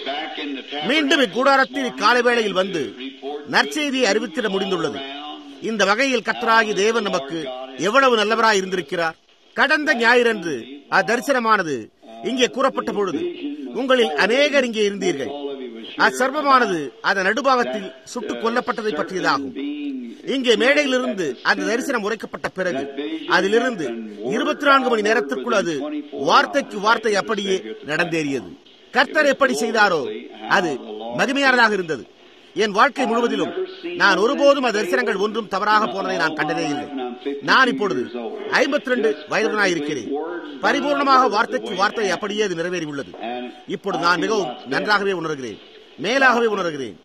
மீண்டும் இக்கூடாரத்தில் இக்காலை வேளையில் வந்து நற்செய்தியை அறிவித்திட முடிந்துள்ளது இந்த வகையில் கத்தராகி தேவன் நமக்கு எவ்வளவு நல்லவராய் இருந்திருக்கிறார் கடந்த ஞாயிறன்று அத்தரிசனமானது இங்கே கூறப்பட்ட பொழுது உங்களில் அநேகர் இங்கே இருந்தீர்கள் அச்சர்வமானது அதன் நடுபாகத்தில் சுட்டுக் கொல்லப்பட்டதை பற்றியதாகும் இங்கே மேடையிலிருந்து அந்த தரிசனம் உரைக்கப்பட்ட பிறகு அதிலிருந்து இருபத்தி நான்கு மணி நேரத்திற்குள் அது வார்த்தைக்கு வார்த்தை அப்படியே நடந்தேறியது கர்த்தர் எப்படி செய்தாரோ அது மகிமையானதாக இருந்தது என் வாழ்க்கை முழுவதிலும் நான் ஒருபோதும் அந்த தரிசனங்கள் ஒன்றும் தவறாக போனதை நான் கண்டதே இல்லை நான் இப்பொழுது ஐம்பத்தி ரெண்டு வயதுனாய் இருக்கிறேன் பரிபூர்ணமாக வார்த்தைக்கு வார்த்தை அப்படியே அது நிறைவேறி உள்ளது இப்பொழுது நான் மிகவும் நன்றாகவே உணர்கிறேன் மேலாகவே உணர்கிறேன்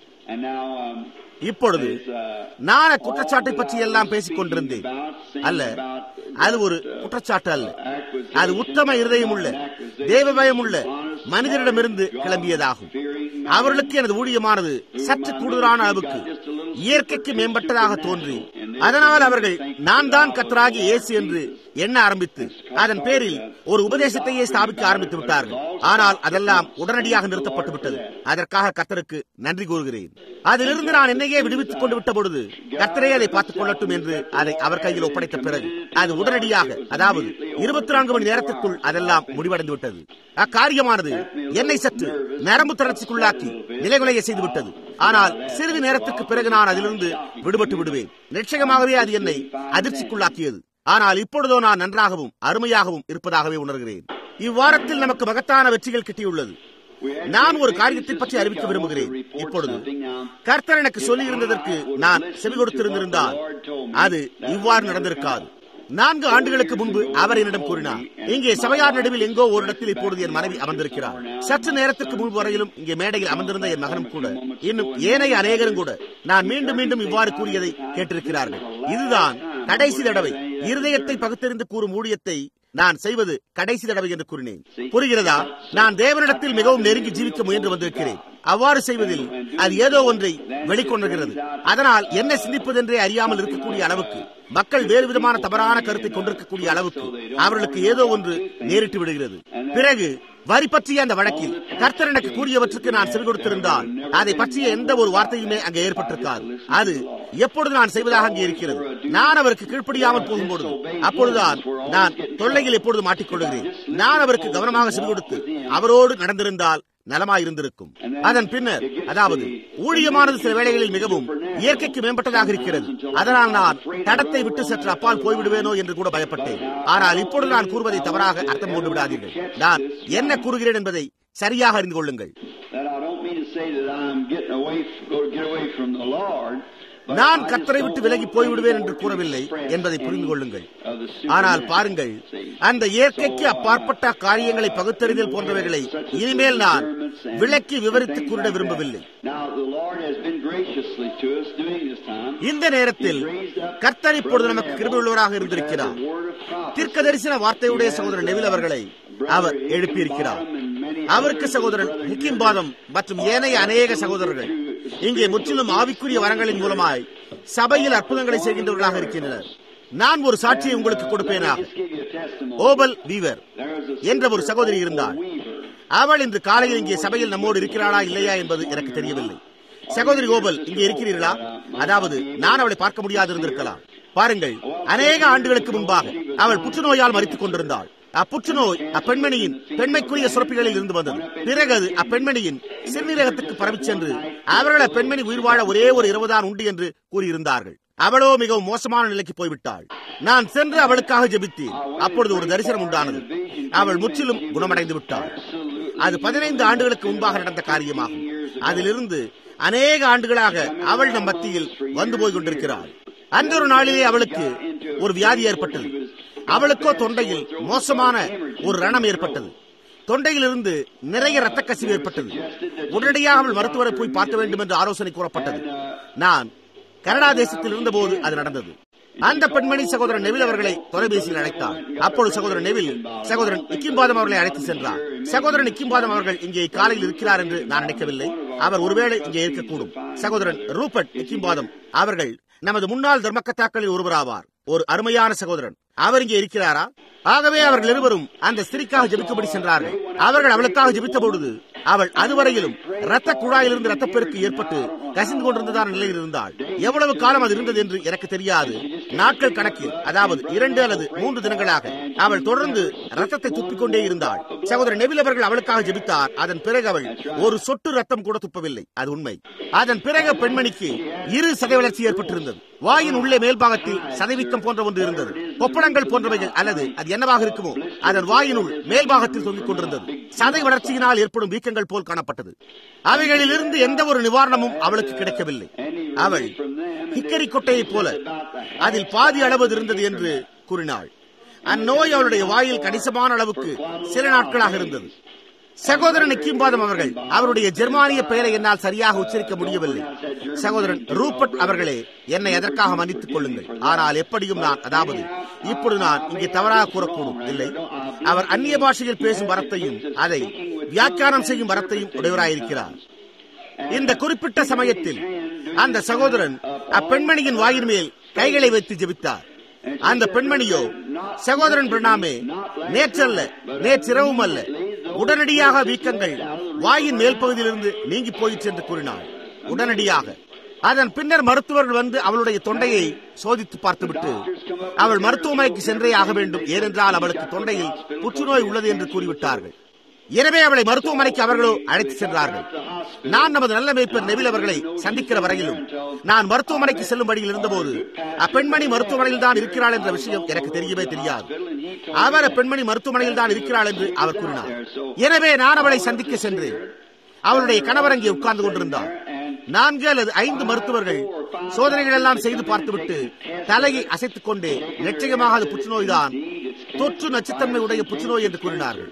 இப்பொழுது நான் குற்றச்சாட்டை பற்றி எல்லாம் பேசிக் கொண்டிருந்தேன் அல்ல அது ஒரு குற்றச்சாட்டு அல்ல அது உத்தம இருதயம் உள்ள தேவ பயம் உள்ள மனிதரிடமிருந்து கிளம்பியதாகும் அவர்களுக்கு எனது ஊழியமானது சற்று கூடுதலான அளவுக்கு இயற்கைக்கு மேம்பட்டதாக தோன்றி அதனால் அவர்கள் நான் தான் கத்தராகி இயேசு என்று எண்ண ஆரம்பித்து அதன் பேரில் ஒரு உபதேசத்தையே ஸ்தாபிக்க ஆரம்பித்து விட்டார்கள் ஆனால் அதெல்லாம் உடனடியாக நிறுத்தப்பட்டு விட்டது அதற்காக கத்தருக்கு நன்றி கூறுகிறேன் அதிலிருந்து நான் என்னையே விடுவித்துக் கொண்டு விட்ட பொழுது கத்தரே அதை பார்த்துக் கொள்ளட்டும் என்று அதை அவர் கையில் ஒப்படைத்த பிறகு அது உடனடியாக அதாவது இருபத்தி நான்கு மணி நேரத்திற்குள் அதெல்லாம் முடிவடைந்து விட்டது அக்காரியமானது என்னை சற்று நரம்பு தளர்ச்சிக்குள்ளாக்கி நிலைகுலைய செய்துவிட்டது ஆனால் சிறிது நேரத்துக்கு பிறகு நான் அதிலிருந்து விடுபட்டு விடுவேன் நிச்சயமாகவே அது என்னை அதிர்ச்சிக்குள்ளாக்கியது ஆனால் இப்பொழுதோ நான் நன்றாகவும் அருமையாகவும் இருப்பதாகவே உணர்கிறேன் இவ்வாரத்தில் நமக்கு மகத்தான வெற்றிகள் கிட்டியுள்ளது நான் ஒரு காரியத்தை பற்றி அறிவிக்க விரும்புகிறேன் இப்பொழுது கர்த்தர் எனக்கு சொல்லி இருந்ததற்கு நான் செவி கொடுத்திருந்திருந்தால் அது இவ்வாறு நடந்திருக்காது நான்கு ஆண்டுகளுக்கு முன்பு அவர் என்னிடம் கூறினார் இங்கே சபையார் நடுவில் எங்கோ ஒரு இடத்தில் இப்பொழுது என் மனைவி அமர்ந்திருக்கிறார் சற்று நேரத்திற்கு முன்பு வரையிலும் இங்கே மேடையில் அமர்ந்திருந்த என் மகனும் கூட இன்னும் ஏனைய அநேகரும் கூட நான் மீண்டும் மீண்டும் இவ்வாறு கூறியதை கேட்டிருக்கிறார்கள் இதுதான் கடைசி தடவை இருதயத்தை பகுத்தறிந்து கூறும் ஊழியத்தை நான் செய்வது கடைசி தடவை என்று கூறினேன் புரிகிறதா நான் தேவனிடத்தில் மிகவும் நெருங்கி ஜீவிக்க முயன்று வந்திருக்கிறேன் அவ்வாறு செய்வதில் அது ஏதோ ஒன்றை வெளிக்கொண்டுகிறது அதனால் என்ன சிந்திப்பதென்றே அறியாமல் இருக்கக்கூடிய அளவுக்கு மக்கள் வேறு விதமான தவறான கருத்தை கொண்டிருக்கக்கூடிய அளவுக்கு அவர்களுக்கு ஏதோ ஒன்று நேரிட்டு விடுகிறது பிறகு வரி பற்றிய அந்த வழக்கில் கர்த்தர் எனக்கு கூறியவற்றுக்கு நான் செவி கொடுத்திருந்தால் அதை பற்றிய எந்த ஒரு வார்த்தையுமே அங்கே ஏற்பட்டிருக்காது அது எப்பொழுது நான் செய்வதாக அங்கே இருக்கிறது நான் அவருக்கு கீழ்ப்படியாமல் போகும்பொழுது அப்பொழுதுதான் நான் தொல்லையில் எப்பொழுது மாட்டிக்கொள்கிறேன் நான் அவருக்கு கவனமாக செவி கொடுத்து அவரோடு நடந்திருந்தால் நலமாயிருந்திருக்கும் அதன் பின்னர் அதாவது ஊழியமானது சில வேளைகளில் மிகவும் இயற்கைக்கு மேம்பட்டதாக இருக்கிறது அதனால் நான் தடத்தை விட்டு சற்று அப்பால் போய்விடுவேனோ என்று கூட பயப்பட்டேன் ஆனால் இப்பொழுது நான் கூறுவதை தவறாக அர்த்தம் கொண்டு விடாதீர்கள் நான் என்ன கூறுகிறேன் என்பதை சரியாக அறிந்து கொள்ளுங்கள் நான் கத்தரை விட்டு விலகி போய்விடுவேன் என்று கூறவில்லை என்பதை புரிந்து கொள்ளுங்கள் ஆனால் பாருங்கள் அந்த இயற்கைக்கு அப்பாற்பட்ட காரியங்களை பகுத்தறிதல் போன்றவைகளை இனிமேல் நான் விளக்கி விவரித்து கூறிட விரும்பவில்லை இந்த நேரத்தில் கர்த்தர் இப்பொழுது நமக்கு கிருபையுள்ளவராக இருந்திருக்கிறார் தீர்க்க தரிசன வார்த்தையுடைய சகோதரர் நெவில் அவர்களை அவர் எழுப்பியிருக்கிறார் அவருக்கு சகோதரன் ஹிக்கிம்பாதம் மற்றும் ஏனைய அநேக சகோதரர்கள் இங்கே முற்றிலும் ஆவிக்குரிய வரங்களின் மூலமாய் சபையில் அற்புதங்களை செய்கின்றவர்களாக இருக்கின்றனர் நான் ஒரு சாட்சியை உங்களுக்கு கொடுப்பேனாக ஓபல் வீவர் என்ற ஒரு சகோதரி இருந்தாள் அவள் இன்று காலையில் இங்கே சபையில் நம்மோடு இருக்கிறாளா இல்லையா என்பது எனக்கு தெரியவில்லை சகோதரி ஓபல் இங்கே இருக்கிறீர்களா அதாவது நான் அவளை பார்க்க முடியாது இருந்திருக்கலாம் பாருங்கள் அநேக ஆண்டுகளுக்கு முன்பாக அவள் புற்றுநோயால் மறித்துக் கொண்டிருந்தாள் அப்புற்றுநோய் அப்பெண்மணியின் பெண்மைக்குரிய சுரப்பிகளில் இருந்து வந்தது பிறகு அது அப்பெண்மணியின் சிறுநீரகத்துக்கு பரவி சென்று அவர்கள் அப்பெண்மணி உயிர் வாழ ஒரே ஒரு இரவுதான் உண்டு என்று கூறியிருந்தார்கள் அவளோ மிகவும் மோசமான நிலைக்கு போய்விட்டாள் நான் சென்று அவளுக்காக ஜெபித்தேன் அப்பொழுது ஒரு தரிசனம் உண்டானது அவள் முற்றிலும் குணமடைந்து விட்டாள் அது பதினைந்து ஆண்டுகளுக்கு முன்பாக நடந்த காரியமாகும் அதிலிருந்து அநேக ஆண்டுகளாக அவள் நம் மத்தியில் வந்து போய் கொண்டிருக்கிறாள் அந்த ஒரு நாளிலே அவளுக்கு ஒரு வியாதி ஏற்பட்டது அவளுக்கோ தொண்டையில் மோசமான ஒரு ரணம் ஏற்பட்டது தொண்டையிலிருந்து நிறைய ரத்த கசிவு ஏற்பட்டது உடனடியாக அவள் மருத்துவரை போய் பார்க்க வேண்டும் என்று ஆலோசனை கூறப்பட்டது நான் கனடா தேசத்தில் இருந்தபோது அது நடந்தது அந்த பெண்மணி சகோதரன் நெவில் அவர்களை தொலைபேசியில் அழைத்தார் அப்பொழுது சகோதரன் நெவில் சகோதரன் இக்கிம்பாதம் அவர்களை அழைத்து சென்றார் சகோதரன் இக்கிம்பாதம் அவர்கள் இங்கே காலையில் இருக்கிறார் என்று நான் நினைக்கவில்லை அவர் ஒருவேளை இங்கே இருக்கக்கூடும் சகோதரன் ரூபர்ட் இக்கிம்பாதம் அவர்கள் நமது முன்னாள் தர்மக்கத்தாக்களில் ஒருவராவார் ஒரு அருமையான சகோதரன் அவர் இங்கே இருக்கிறாரா ஆகவே அவர்கள் இருவரும் அந்த ஸ்திரிக்காக ஜெபிக்கும்படி சென்றார்கள் அவர்கள் அவளுக்காக ஜெபித்த பொழுது அவள் அதுவரையிலும் ரத்த குழாயிலிருந்து ரத்தப்பெருக்கு ஏற்பட்டு கசிந்து கொண்டிருந்ததான நிலையில் இருந்தாள் எவ்வளவு காலம் அது இருந்தது என்று எனக்கு தெரியாது நாட்கள் கணக்கில் அதாவது இரண்டு அல்லது மூன்று தினங்களாக அவள் தொடர்ந்து ரத்தத்தை துப்பிக் கொண்டே இருந்தாள் சகோதரர் நெவில் அவர்கள் அவளுக்காக ஜெபித்தார் அதன் பிறகு அவள் ஒரு சொட்டு ரத்தம் கூட துப்பவில்லை அது உண்மை அதன் பிறகு பெண்மணிக்கு இரு சதை வளர்ச்சி ஏற்பட்டிருந்தது வாயின் உள்ளே மேல்பாகத்தில் சதைவீக்கம் போன்ற ஒன்று இருந்தது கொப்பளங்கள் போன்றவைகள் அல்லது அது என்னவாக இருக்குமோ அதன் வாயினுள் மேல்பாகத்தில் தொங்கிக் கொண்டிருந்தது சதை வளர்ச்சியினால் ஏற்படும் வீக்கங்கள் போல் காணப்பட்டது அவைகளிலிருந்து எந்த ஒரு நிவாரணமும் அவளுக்கு கிடைக்கவில்லை அவள் ஹிக்கரி கொட்டையைப் போல அதில் பாதி அளவு இருந்தது என்று கூறினாள் அந்நோய் அவளுடைய வாயில் கணிசமான அளவுக்கு சில நாட்களாக இருந்தது சகோதரன் கிம்பாதம் அவர்கள் அவருடைய ஜெர்மானிய பெயரை என்னால் சரியாக உச்சரிக்க முடியவில்லை சகோதரன் ரூபர்ட் அவர்களே என்னை எதற்காக மன்னித்துக் கொள்ளுங்கள் ஆனால் எப்படியும் நான் அதாவது இப்பொழுது நான் இங்கே தவறாக கூறக்கூடும் இல்லை அவர் அந்நிய பாஷையில் பேசும் வரத்தையும் அதை வியாக்கியானம் செய்யும் வரத்தையும் உடையவராயிருக்கிறார் இந்த குறிப்பிட்ட சமயத்தில் அந்த சகோதரன் அப்பெண்மணியின் வாயின் மேல் கைகளை வைத்து ஜெபித்தார் அந்த பெண்மணியோ சகோதரன் பிரணாமே நேற்றல்ல நேற்றிரவும் அல்ல உடனடியாக வீக்கங்கள் வாயின் மேல் பகுதியிலிருந்து நீங்கி போயிற்று என்று கூறினாள் உடனடியாக அதன் பின்னர் மருத்துவர்கள் வந்து அவளுடைய தொண்டையை சோதித்து பார்த்துவிட்டு அவள் மருத்துவமனைக்கு சென்றே ஆக வேண்டும் ஏனென்றால் அவளுக்கு தொண்டையில் புற்றுநோய் உள்ளது என்று கூறிவிட்டார்கள் எனவே அவளை மருத்துவமனைக்கு அவர்களோ அழைத்து சென்றார்கள் நான் நமது நல்ல மேய்ப்பர் நெவில் அவர்களை சந்திக்கிற வரையிலும் நான் மருத்துவமனைக்கு செல்லும் வழியில் இருந்தபோது அப்பெண்மணி மருத்துவமனையில் தான் இருக்கிறாள் என்ற விஷயம் எனக்கு தெரியவே தெரியாது அவர் அப்பெண்மணி மருத்துவமனையில் தான் இருக்கிறாள் என்று அவர் கூறினார் எனவே நான் அவளை சந்திக்க சென்று அவளுடைய கணவர் அங்கே உட்கார்ந்து கொண்டிருந்தார் நான்கு அல்லது ஐந்து மருத்துவர்கள் சோதனைகள் எல்லாம் செய்து பார்த்துவிட்டு தலையை அசைத்துக் கொண்டே நிச்சயமாக அது புற்றுநோய் தான் தொற்று நச்சுத்தன்மை உடைய புற்றுநோய் என்று கூறினார்கள்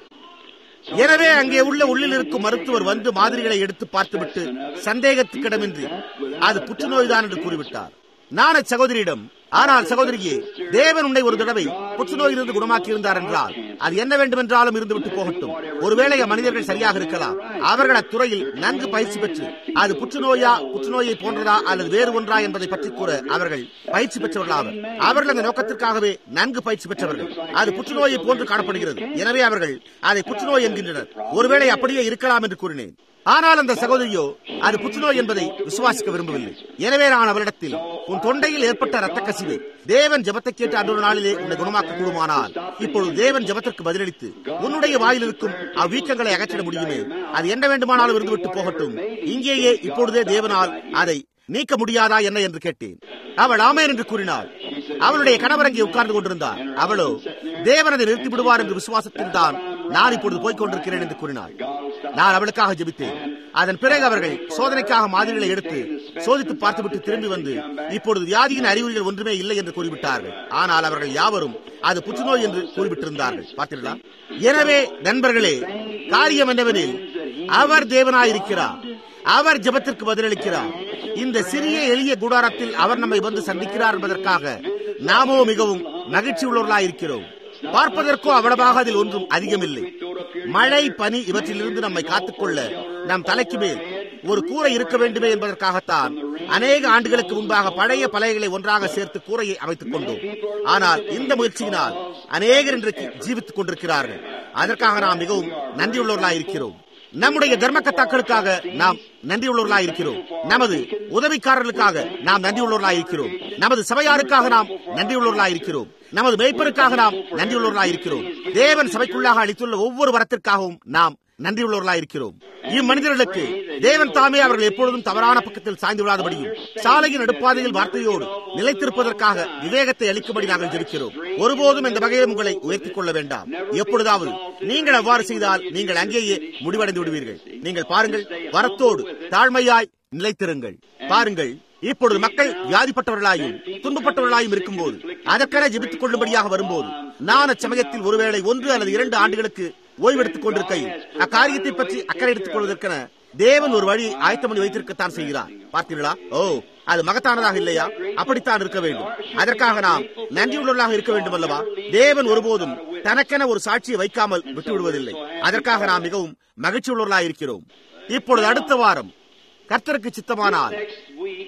எனவே அங்கே உள்ள உள்ளில் இருக்கும் மருத்துவர் வந்து மாதிரிகளை எடுத்து பார்த்துவிட்டு சந்தேகத்துக்கிடமின்றி அது புற்றுநோய் தான் என்று கூறிவிட்டார் நான் சகோதரியிடம் ஆனால் சகோதரியே தேவன் உன்னை ஒரு தடவை புற்றுநோயிலிருந்து குணமாக்கி இருந்தார் என்றால் அது என்ன வேண்டுமென்றாலும் இருந்துவிட்டு போகட்டும் ஒருவேளை மனிதர்கள் சரியாக இருக்கலாம் அவர்கள் அத்துறையில் நன்கு பயிற்சி பெற்று அது புற்றுநோயா புற்றுநோயை போன்றதா அல்லது வேறு ஒன்றா என்பதை பற்றி கூற அவர்கள் பயிற்சி பெற்றவர்களாவர் அவர்கள் அந்த நோக்கத்திற்காகவே நன்கு பயிற்சி பெற்றவர்கள் அது புற்றுநோயை போன்று காணப்படுகிறது எனவே அவர்கள் அதை புற்றுநோய் என்கின்றனர் ஒருவேளை அப்படியே இருக்கலாம் என்று கூறினேன் ஆனால் அந்த சகோதரியோ அது புற்றுநோய் என்பதை விசுவாசிக்க விரும்பவில்லை எனவே நான் அவளிடத்தில் உன் தொண்டையில் ஏற்பட்ட ரத்த கசிவு தேவன் ஜபத்தை கேட்டு அன்றொரு நாளிலே உன்னை குணமாக்க கூடுமானால் இப்பொழுது தேவன் ஜபத்திற்கு பதிலளித்து உன்னுடைய வாயில் இருக்கும் அவ்வீக்கங்களை அகற்றிட முடியுமே அது என்ன வேண்டுமானாலும் இருந்துவிட்டு போகட்டும் இங்கேயே இப்பொழுதே தேவனால் அதை நீக்க முடியாதா என்ன என்று கேட்டேன் அவள் ஆமேன் என்று கூறினாள் அவளுடைய கணவர் அங்கே உட்கார்ந்து கொண்டிருந்தார் அவளோ தேவன் அதை நிறுத்தி விடுவார் என்று விசுவாசத்தில் தான் நான் இப்பொழுது போய்க் கொண்டிருக்கிறேன் என்று கூறினாள் நான் அவளுக்காக ஜெபித்தேன் அதன் பிறகு அவர்கள் சோதனைக்காக மாதிரிகளை எடுத்து சோதித்து பார்த்துவிட்டு திரும்பி வந்து இப்பொழுது வியாதியின் அறிகுறிகள் ஒன்றுமே இல்லை என்று கூறிவிட்டார்கள் ஆனால் அவர்கள் யாவரும் அது புற்றுநோய் என்று கூறிவிட்டிருந்தார்கள் பார்த்தீர்களா எனவே நண்பர்களே காரியம் என்னவெனில் அவர் தேவனாயிருக்கிறார் அவர் ஜெபத்திற்கு பதிலளிக்கிறார் இந்த சிறிய எளிய கூடாரத்தில் அவர் நம்மை வந்து சந்திக்கிறார் என்பதற்காக நாமோ மிகவும் மகிழ்ச்சி உள்ளவர்களாயிருக்கிறோம் பார்ப்பதற்கோ அவ்வளவாக அதில் ஒன்றும் அதிகமில்லை மழை பனி இவற்றிலிருந்து நம்மை காத்துக்கொள்ள நம் தலைக்கு மேல் ஒரு கூரை இருக்க வேண்டுமே என்பதற்காகத்தான் அநேக ஆண்டுகளுக்கு முன்பாக பழைய பலைகளை ஒன்றாக சேர்த்து கூரையை அமைத்துக் கொண்டோம் ஆனால் இந்த முயற்சியினால் அநேகர் இன்றைக்கு ஜீவித்துக் கொண்டிருக்கிறார்கள் அதற்காக நாம் மிகவும் நன்றியுள்ளவர்களாயிருக்கிறோம் நம்முடைய தர்மக்கத்தாக்களுக்காக நாம் நன்றியுள்ளவர்களாக இருக்கிறோம் நமது உதவிக்காரர்களுக்காக நாம் நன்றியுள்ளவர்களாக இருக்கிறோம் நமது சபையாருக்காக நாம் நன்றியுள்ளவர்களாக இருக்கிறோம் நமது மெய்ப்பருக்காக நாம் நன்றியுள்ளவர்களாக இருக்கிறோம் தேவன் சபைக்குள்ளாக அளித்துள்ள ஒவ்வொரு வரத்திற்காகவும் நாம் நன்றியுள்ளவர்களாக இருக்கிறோம் இம்மனிதர்களுக்கு தேவன் தாமே அவர்கள் எப்பொழுதும் தவறான பக்கத்தில் சாய்ந்து விடாதபடியும் சாலையின் நடுப்பாதையில் வார்த்தையோடு நிலைத்திருப்பதற்காக விவேகத்தை அளிக்கும்படி நாங்கள் ஜெபிக்கிறோம் ஒருபோதும் இந்த வகையில் உங்களை உயர்த்திக் கொள்ள வேண்டாம் எப்பொழுதாவது நீங்கள் அவ்வாறு செய்தால் நீங்கள் அங்கேயே முடிவடைந்து விடுவீர்கள் நீங்கள் பாருங்கள் வரத்தோடு தாழ்மையாய் நிலைத்திருங்கள் பாருங்கள் இப்பொழுது மக்கள் வியாதிப்பட்டவர்களாயும் துன்பப்பட்டவர்களாயும் இருக்கும்போது அதற்கென ஜெபித்துக் கொள்ளும்படியாக வரும்போது நான் அச்சமயத்தில் ஒருவேளை ஒன்று அல்லது இரண்டு ஆண்டுகளுக்கு ஓய்வெடுத்துக் கொண்டிருக்கையில் அக்காரியத்தை பற்றி அக்கறை எடுத்துக் கொள்வதற்கென தேவன் ஒரு வழி ஆயத்தம் பண்ணி வைத்திருக்கத்தான் செய்கிறார் பார்த்தீர்களா ஓ அது மகத்தானதாக இல்லையா அப்படித்தான் இருக்க வேண்டும் அதற்காக நாம் நன்றியுள்ளவர்களாக இருக்க வேண்டும் அல்லவா தேவன் ஒருபோதும் தனக்கென ஒரு சாட்சியை வைக்காமல் விட்டுவிடுவதில்லை அதற்காக நாம் மிகவும் மகிழ்ச்சி உள்ளவர்களாக இருக்கிறோம் இப்பொழுது அடுத்த வாரம் கர்த்தருக்கு சித்தமானால்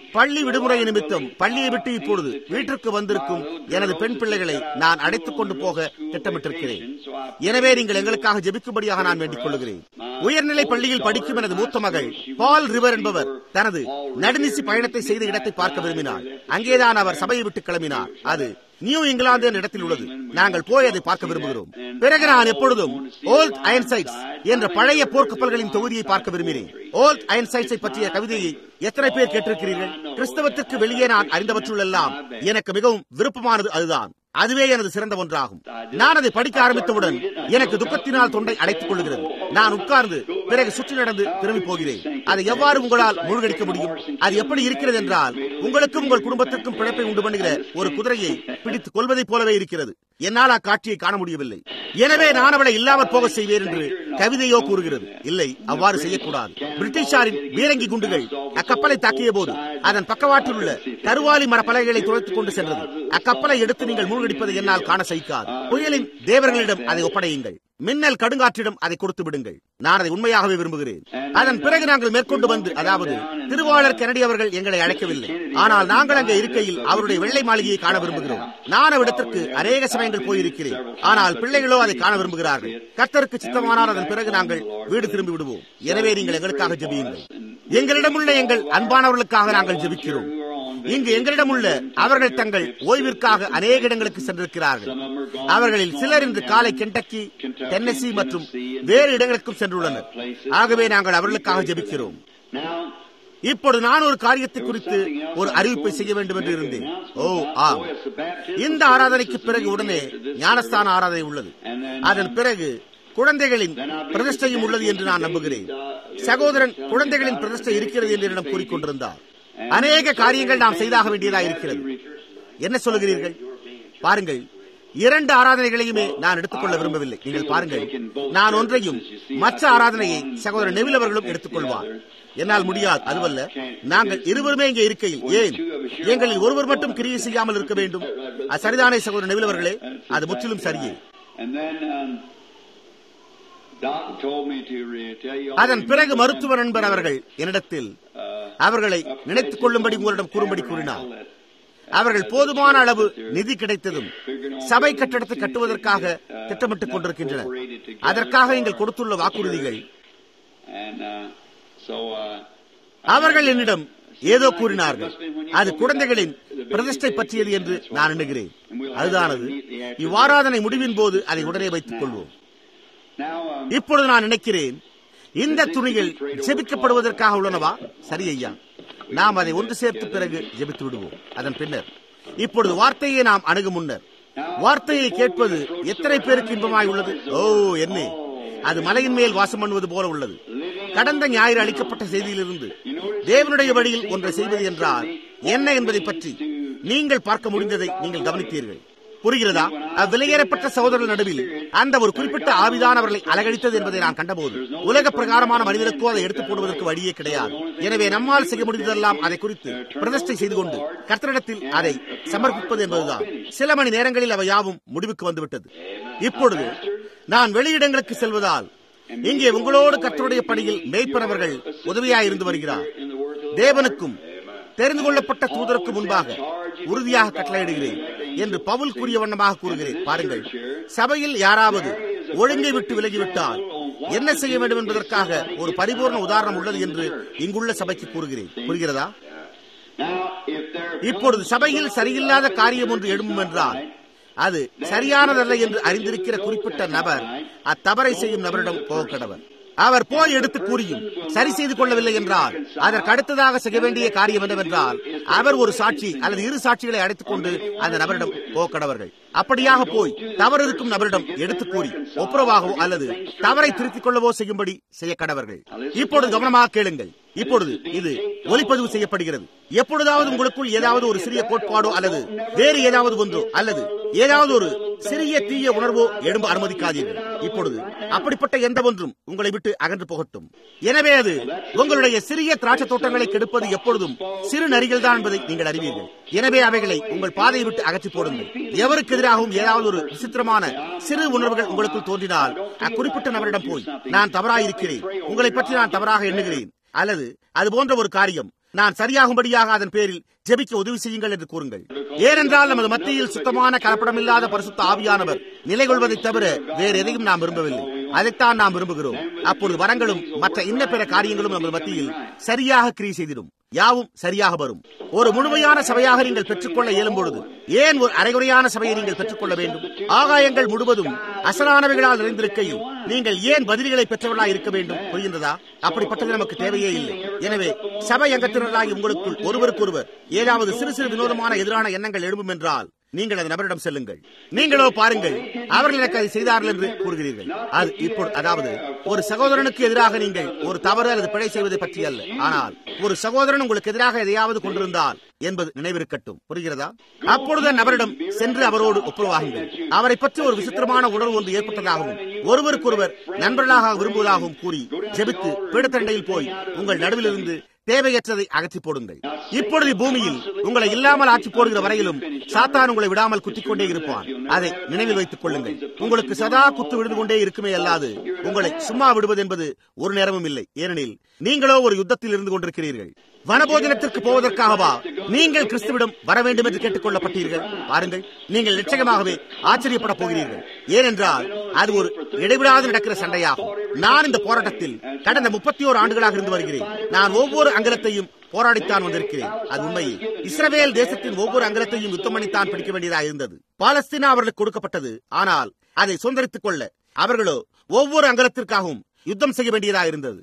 பள்ளி விடுமுறை நிமித்தம் பள்ளியை விட்டு இப்பொழுது வீட்டிற்கு வந்திருக்கும் எனது பெண் பிள்ளைகளை நான் அழைத்துக் கொண்டு போக திட்டமிட்டிருக்கிறேன் எனவே நீங்கள் எங்களுக்காக ஜெபிக்கும்படியாக நான் வேண்டிக் கொள்கிறேன் உயர்நிலை பள்ளியில் படிக்கும் எனது மூத்த மகள் பால் ரிவர் என்பவர் தனது நடுநிசி பயணத்தை செய்த இடத்தை பார்க்க விரும்பினார் அங்கேதான் அவர் சபையை விட்டு கிளம்பினார் அது நியூ இங்கிலாந்து என்ற இடத்தில் உள்ளது நாங்கள் போய் அதை பார்க்க விரும்புகிறோம் பிறகு நான் எப்பொழுதும் ஓல்ட் அயன்சைட்ஸ் என்ற பழைய போர்க்கப்பல்களின் தொகுதியை பார்க்க விரும்பினேன் ஓல்ட் அயன்சைட்ஸை பற்றிய கவிதையை எத்தனை பேர் கேட்டிருக்கிறீர்கள் கிறிஸ்தவத்திற்கு வெளியே நான் அறிந்தவற்றுள்ளெல்லாம் எனக்கு மிகவும் விருப்பமானது அதுதான் அதுவே எனது சிறந்த ஒன்றாகும் நான் அதை படிக்க ஆரம்பித்தவுடன் எனக்கு துக்கத்தினால் தொண்டை அடைத்துக் கொள்கிறது நான் உட்கார்ந்து பிறகு சுற்றி நடந்து திரும்பி போகிறேன் அதை எவ்வாறு உங்களால் மூழ்கடிக்க முடியும் அது எப்படி இருக்கிறது என்றால் உங்களுக்கும் உங்கள் குடும்பத்திற்கும் பிழைப்பை உண்டு பண்ணுகிற ஒரு குதிரையை பிடித்துக் கொள்வதைப் போலவே இருக்கிறது என்னால் அக்காட்சியை காண முடியவில்லை எனவே நான் அவளை இல்லாமல் போக செய்வேன் என்று கவிதையோ கூறுகிறது இல்லை அவ்வாறு செய்யக்கூடாது பிரிட்டிஷாரின் பீரங்கி குண்டுகள் அக்கப்பலை தாக்கிய போது அதன் பக்கவாட்டில் உள்ள கருவாலி மர பலகைகளை துளைத்துக் கொண்டு சென்றது அக்கப்பலை எடுத்து நீங்கள் மூழ்கடிப்பதை என்னால் காண சகிக்காது புயலின் தேவர்களிடம் அதை ஒப்படையுங்கள் மின்னல் கடுங்காற்றிடம் அதை கொடுத்து விடுங்கள் நான் அதை உண்மையாகவே விரும்புகிறேன் அதன் பிறகு நாங்கள் மேற்கொண்டு வந்து அதாவது திருவாளர் கெனடி அவர்கள் எங்களை அழைக்கவில்லை ஆனால் நாங்கள் அங்கே இருக்கையில் அவருடைய வெள்ளை மாளிகையை காண விரும்புகிறோம் நான் அவ்விடத்திற்கு அநேக சமயங்கள் போயிருக்கிறேன் ஆனால் பிள்ளைகளோ அதை காண விரும்புகிறார்கள் கர்த்தருக்கு சித்தமானால் அதன் பிறகு நாங்கள் வீடு திரும்பி விடுவோம் எனவே நீங்கள் எங்களுக்காக ஜெபியுங்கள் எங்களிடமுள்ள எங்கள் அன்பானவர்களுக்காக நாங்கள் ஜெபிக்கிறோம் இங்கு எங்களிடம் உள்ள அவர்கள் தங்கள் ஓய்விற்காக அநேக இடங்களுக்கு சென்றிருக்கிறார்கள் அவர்களில் சிலர் இன்று காலை கெண்டக்கி டென்னசி மற்றும் வேறு இடங்களுக்கும் சென்றுள்ளனர் ஆகவே நாங்கள் அவர்களுக்காக ஜெபிக்கிறோம் இப்பொழுது நான் ஒரு காரியத்தை குறித்து ஒரு அறிவிப்பை செய்ய வேண்டும் என்று இருந்தேன் ஓ ஆம் இந்த ஆராதனைக்கு பிறகு உடனே ஞானஸ்தான ஆராதனை உள்ளது அதன் பிறகு குழந்தைகளின் பிரதிஷ்டையும் உள்ளது என்று நான் நம்புகிறேன் சகோதரன் குழந்தைகளின் பிரதிஷ்டை இருக்கிறது என்று என்னிடம் கூறிக்கொண்டிருந்தார் அநேக காரியங்கள் நாம் செய்தாக வேண்டியதாக இருக்கிறது என்ன சொல்லுகிறீர்கள் பாருங்கள் இரண்டு ஆராதனைகளையுமே நான் எடுத்துக்கொள்ள விரும்பவில்லை நீங்கள் பாருங்கள் நான் ஒன்றையும் மற்ற ஆராதனையை சகோதரர் நெவில் அவர்களும் எடுத்துக்கொள்வார் என்னால் முடியாது அதுவல்ல நாங்கள் இருவருமே இங்கே இருக்கையில் ஏன் எங்களில் ஒருவர் மட்டும் கிரியை செய்யாமல் இருக்க வேண்டும் அது சரிதானே சகோதரர் நெவில் அவர்களே அது முற்றிலும் சரியே அதன் பிறகு மருத்துவ நண்பர் அவர்கள் என்னிடத்தில் அவர்களை நினைத்துக் கொள்ளும்படி உங்களிடம் கூறும்படி கூறினார் அவர்கள் போதுமான அளவு நிதி கிடைத்ததும் சபை கட்டடத்தை கட்டுவதற்காக திட்டமிட்டுக் கொண்டிருக்கின்றனர் அதற்காக நீங்கள் கொடுத்துள்ள வாக்குறுதிகள் அவர்கள் என்னிடம் ஏதோ கூறினார்கள் அது குழந்தைகளின் பிரதிஷ்டை பற்றியது என்று நான் எண்ணுகிறேன் அதுதானது இவ்வாராதனை முடிவின் போது அதை உடனே வைத்துக் கொள்வோம் இப்பொழுது நான் நினைக்கிறேன் இந்த துணிகள் ஜெபிக்கப்படுவதற்காக உள்ளனவா சரி ஐயா நாம் அதை ஒன்று சேர்த்து பிறகு ஜெபித்து விடுவோம் அதன் பின்னர் இப்பொழுது வார்த்தையை நாம் அணுகும் முன்னர் வார்த்தையை கேட்பது எத்தனை பேருக்கு இன்பமாய் உள்ளது ஓ என்ன அது மலையின் மேல் வாசம் பண்ணுவது போல உள்ளது கடந்த ஞாயிறு அளிக்கப்பட்ட செய்தியிலிருந்து தேவனுடைய வழியில் ஒன்றை செய்வது என்றால் என்ன என்பதை பற்றி நீங்கள் பார்க்க முடிந்ததை நீங்கள் கவனித்தீர்கள் புரிகிறதா அவ்விலையேறப்பட்ட சகோதரர்கள் நடுவில் அந்த ஒரு குறிப்பிட்ட ஆவிதான் அவர்களை அலகழித்தது என்பதை நான் கண்டபோது உலக பிரகாரமான மனிதனுக்கோ அதை எடுத்துக் போடுவதற்கு வழியே கிடையாது எனவே நம்மால் செய்ய முடிந்ததெல்லாம் அதை குறித்து பிரதிஷ்டை செய்து கொண்டு கர்த்தரிடத்தில் அதை சமர்ப்பிப்பது என்பதுதான் சில மணி நேரங்களில் அவை யாவும் முடிவுக்கு வந்துவிட்டது இப்பொழுது நான் வெளியிடங்களுக்கு செல்வதால் இங்கே உங்களோடு கர்த்தருடைய பணியில் மேய்ப்பனவர்கள் உதவியாயிருந்து வருகிறார் தேவனுக்கும் தெரிந்து கொள்ளப்பட்ட தூதருக்கு முன்பாக உறுதியாக கட்டளையிடுகிறேன் என்று பவுல் கூறிய வண்ணமாக கூறுகிறேன் பாருங்கள் சபையில் யாராவது ஒழுங்கை விட்டு விலகிவிட்டால் என்ன செய்ய வேண்டும் என்பதற்காக ஒரு பரிபூர்ண உதாரணம் உள்ளது என்று இங்குள்ள சபைக்கு கூறுகிறேன் புரிகிறதா இப்பொழுது சபையில் சரியில்லாத காரியம் ஒன்று எழும்பும் என்றால் அது சரியானதல்ல என்று அறிந்திருக்கிற குறிப்பிட்ட நபர் அத்தவறை செய்யும் நபரிடம் போக கடவர் அவர் போய் எடுத்து கூறியும் சரி செய்து கொள்ளவில்லை என்றால் அதற்கு அடுத்ததாக செய்ய வேண்டிய காரியம் என்னவென்றால் அவர் ஒரு சாட்சி அல்லது இரு சாட்சிகளை அழைத்துக் கொண்டு அந்த நபரிடம் போக்கடவர்கள் அப்படியாக போய் தவறு இருக்கும் நபரிடம் எடுத்து கூறி ஒப்புரவாகவோ அல்லது தவறை திருத்திக் கொள்ளவோ செய்யும்படி செய்ய கடவர்கள் இப்பொழுது கவனமாக கேளுங்கள் இப்பொழுது இது ஒலிப்பதிவு செய்யப்படுகிறது எப்பொழுதாவது உங்களுக்குள் ஏதாவது ஒரு சிறிய கோட்பாடோ அல்லது வேறு ஏதாவது ஒன்றோ அல்லது ஏதாவது ஒரு சிறிய தீய உணர்வோ எழும்ப அனுமதிக்காதீர்கள் இப்பொழுது அப்படிப்பட்ட எந்த ஒன்றும் உங்களை விட்டு அகன்று போகட்டும் எனவே அது உங்களுடைய சிறிய திராட்சை தோட்டங்களை கெடுப்பது எப்பொழுதும் சிறு நரிகள் தான் என்பதை நீங்கள் அறிவீர்கள் எனவே அவைகளை உங்கள் பாதையை விட்டு அகற்றி போடுங்கள் எவருக்கு எதிராகவும் ஏதாவது ஒரு விசித்திரமான சிறு உணர்வுகள் உங்களுக்குள் தோன்றினால் அக்குறிப்பிட்ட நபரிடம் போய் நான் தவறாயிருக்கிறேன் உங்களை பற்றி நான் தவறாக எண்ணுகிறேன் அல்லது அது போன்ற ஒரு காரியம் நான் சரியாகும்படியாக அதன் பேரில் ஜெபிக்க உதவி செய்யுங்கள் என்று கூறுங்கள் ஏனென்றால் நமது மத்தியில் சுத்தமான கலப்படமில்லாத பரிசுத்த ஆவியானவர் நிலை கொள்வதை தவிர வேறு எதையும் நாம் விரும்பவில்லை அதைத்தான் நாம் விரும்புகிறோம் அப்பொழுது வரங்களும் மற்ற இன்ன பிற காரியங்களும் நமது மத்தியில் சரியாக கிரியை செய்திடும் யாவும் சரியாக வரும் ஒரு முழுமையான சபையாக நீங்கள் பெற்றுக்கொள்ள இயலும் பொழுது ஏன் ஒரு அரைகுறையான சபையை நீங்கள் பெற்றுக்கொள்ள வேண்டும் ஆகாயங்கள் முழுவதும் அசலானவைகளால் நிறைந்திருக்கையில் நீங்கள் ஏன் பதில்களை பெற்றவர்களாக இருக்க வேண்டும் புரிகின்றதா அப்படிப்பட்டது நமக்கு தேவையே இல்லை எனவே சபை அங்கத்தினராகி உங்களுக்குள் ஒருவருக்கொருவர் ஏதாவது சிறு சிறு வினோதமான எதிரான எண்ணங்கள் எழும்பும் என்றால் நீங்கள் அந்த நபரிடம் செல்லுங்கள் நீங்களோ பாருங்கள் அவர்கள் எனக்கு அதை செய்தார்கள் என்று கூறுகிறீர்கள் அது இப்பொழுது அதாவது ஒரு சகோதரனுக்கு எதிராக நீங்கள் ஒரு தவறு அல்லது பிழை செய்வதை பற்றி அல்ல ஆனால் ஒரு சகோதரன் உங்களுக்கு எதிராக எதையாவது கொண்டிருந்தால் என்பது நினைவிருக்கட்டும் புரிகிறதா அப்பொழுது நபரிடம் சென்று அவரோடு ஒப்புரவாகுங்கள் அவரை பற்றி ஒரு விசித்திரமான உணர்வு ஒன்று ஏற்பட்டதாகவும் ஒருவருக்கொருவர் நண்பர்களாக விரும்புவதாகவும் கூறி ஜெபித்து பீடத்தண்டையில் போய் உங்கள் நடுவிலிருந்து தேவையற்றதை அகற்றி போடுங்கள் இப்பொழுது பூமியில் உங்களை இல்லாமல் ஆட்சி போடுகிற வரையிலும் சாத்தான் உங்களை விடாமல் குத்திக் கொண்டே இருப்பான் அதை நினைவில் வைத்துக் கொள்ளுங்கள் உங்களுக்கு சதா குத்து விழுந்து கொண்டே இருக்குமே அல்லாது உங்களை சும்மா விடுவது என்பது ஒரு நேரமும் இல்லை ஏனெனில் நீங்களோ ஒரு யுத்தத்தில் இருந்து கொண்டிருக்கிறீர்கள் வனபோஜனத்திற்கு போவதற்காகவா நீங்கள் கிறிஸ்துவிடம் வர வேண்டும் என்று கேட்டுக் கொள்ளப்பட்டீர்கள் பாருங்கள் நீங்கள் நிச்சயமாகவே ஆச்சரியப்பட போகிறீர்கள் ஏனென்றால் அது ஒரு இடைவிடாது நடக்கிற சண்டையாகும் நான் இந்த போராட்டத்தில் கடந்த முப்பத்தி ஓரு ஆண்டுகளாக இருந்து வருகிறேன் நான் ஒவ்வொரு அங்கலத்தையும் போராடித்தான் வந்திருக்கிறேன் அது உண்மையே இஸ்ரவேல் தேசத்தின் ஒவ்வொரு அங்கலத்தையும் யுத்தம் பண்ணித்தான் பிடிக்க வேண்டியதாக இருந்தது பாலஸ்தீனா அவர்களுக்கு கொடுக்கப்பட்டது ஆனால் அதை சுதந்திரித்துக் கொள்ள அவர்களோ ஒவ்வொரு அங்கலத்திற்காகவும் யுத்தம் செய்ய வேண்டியதாக இருந்தது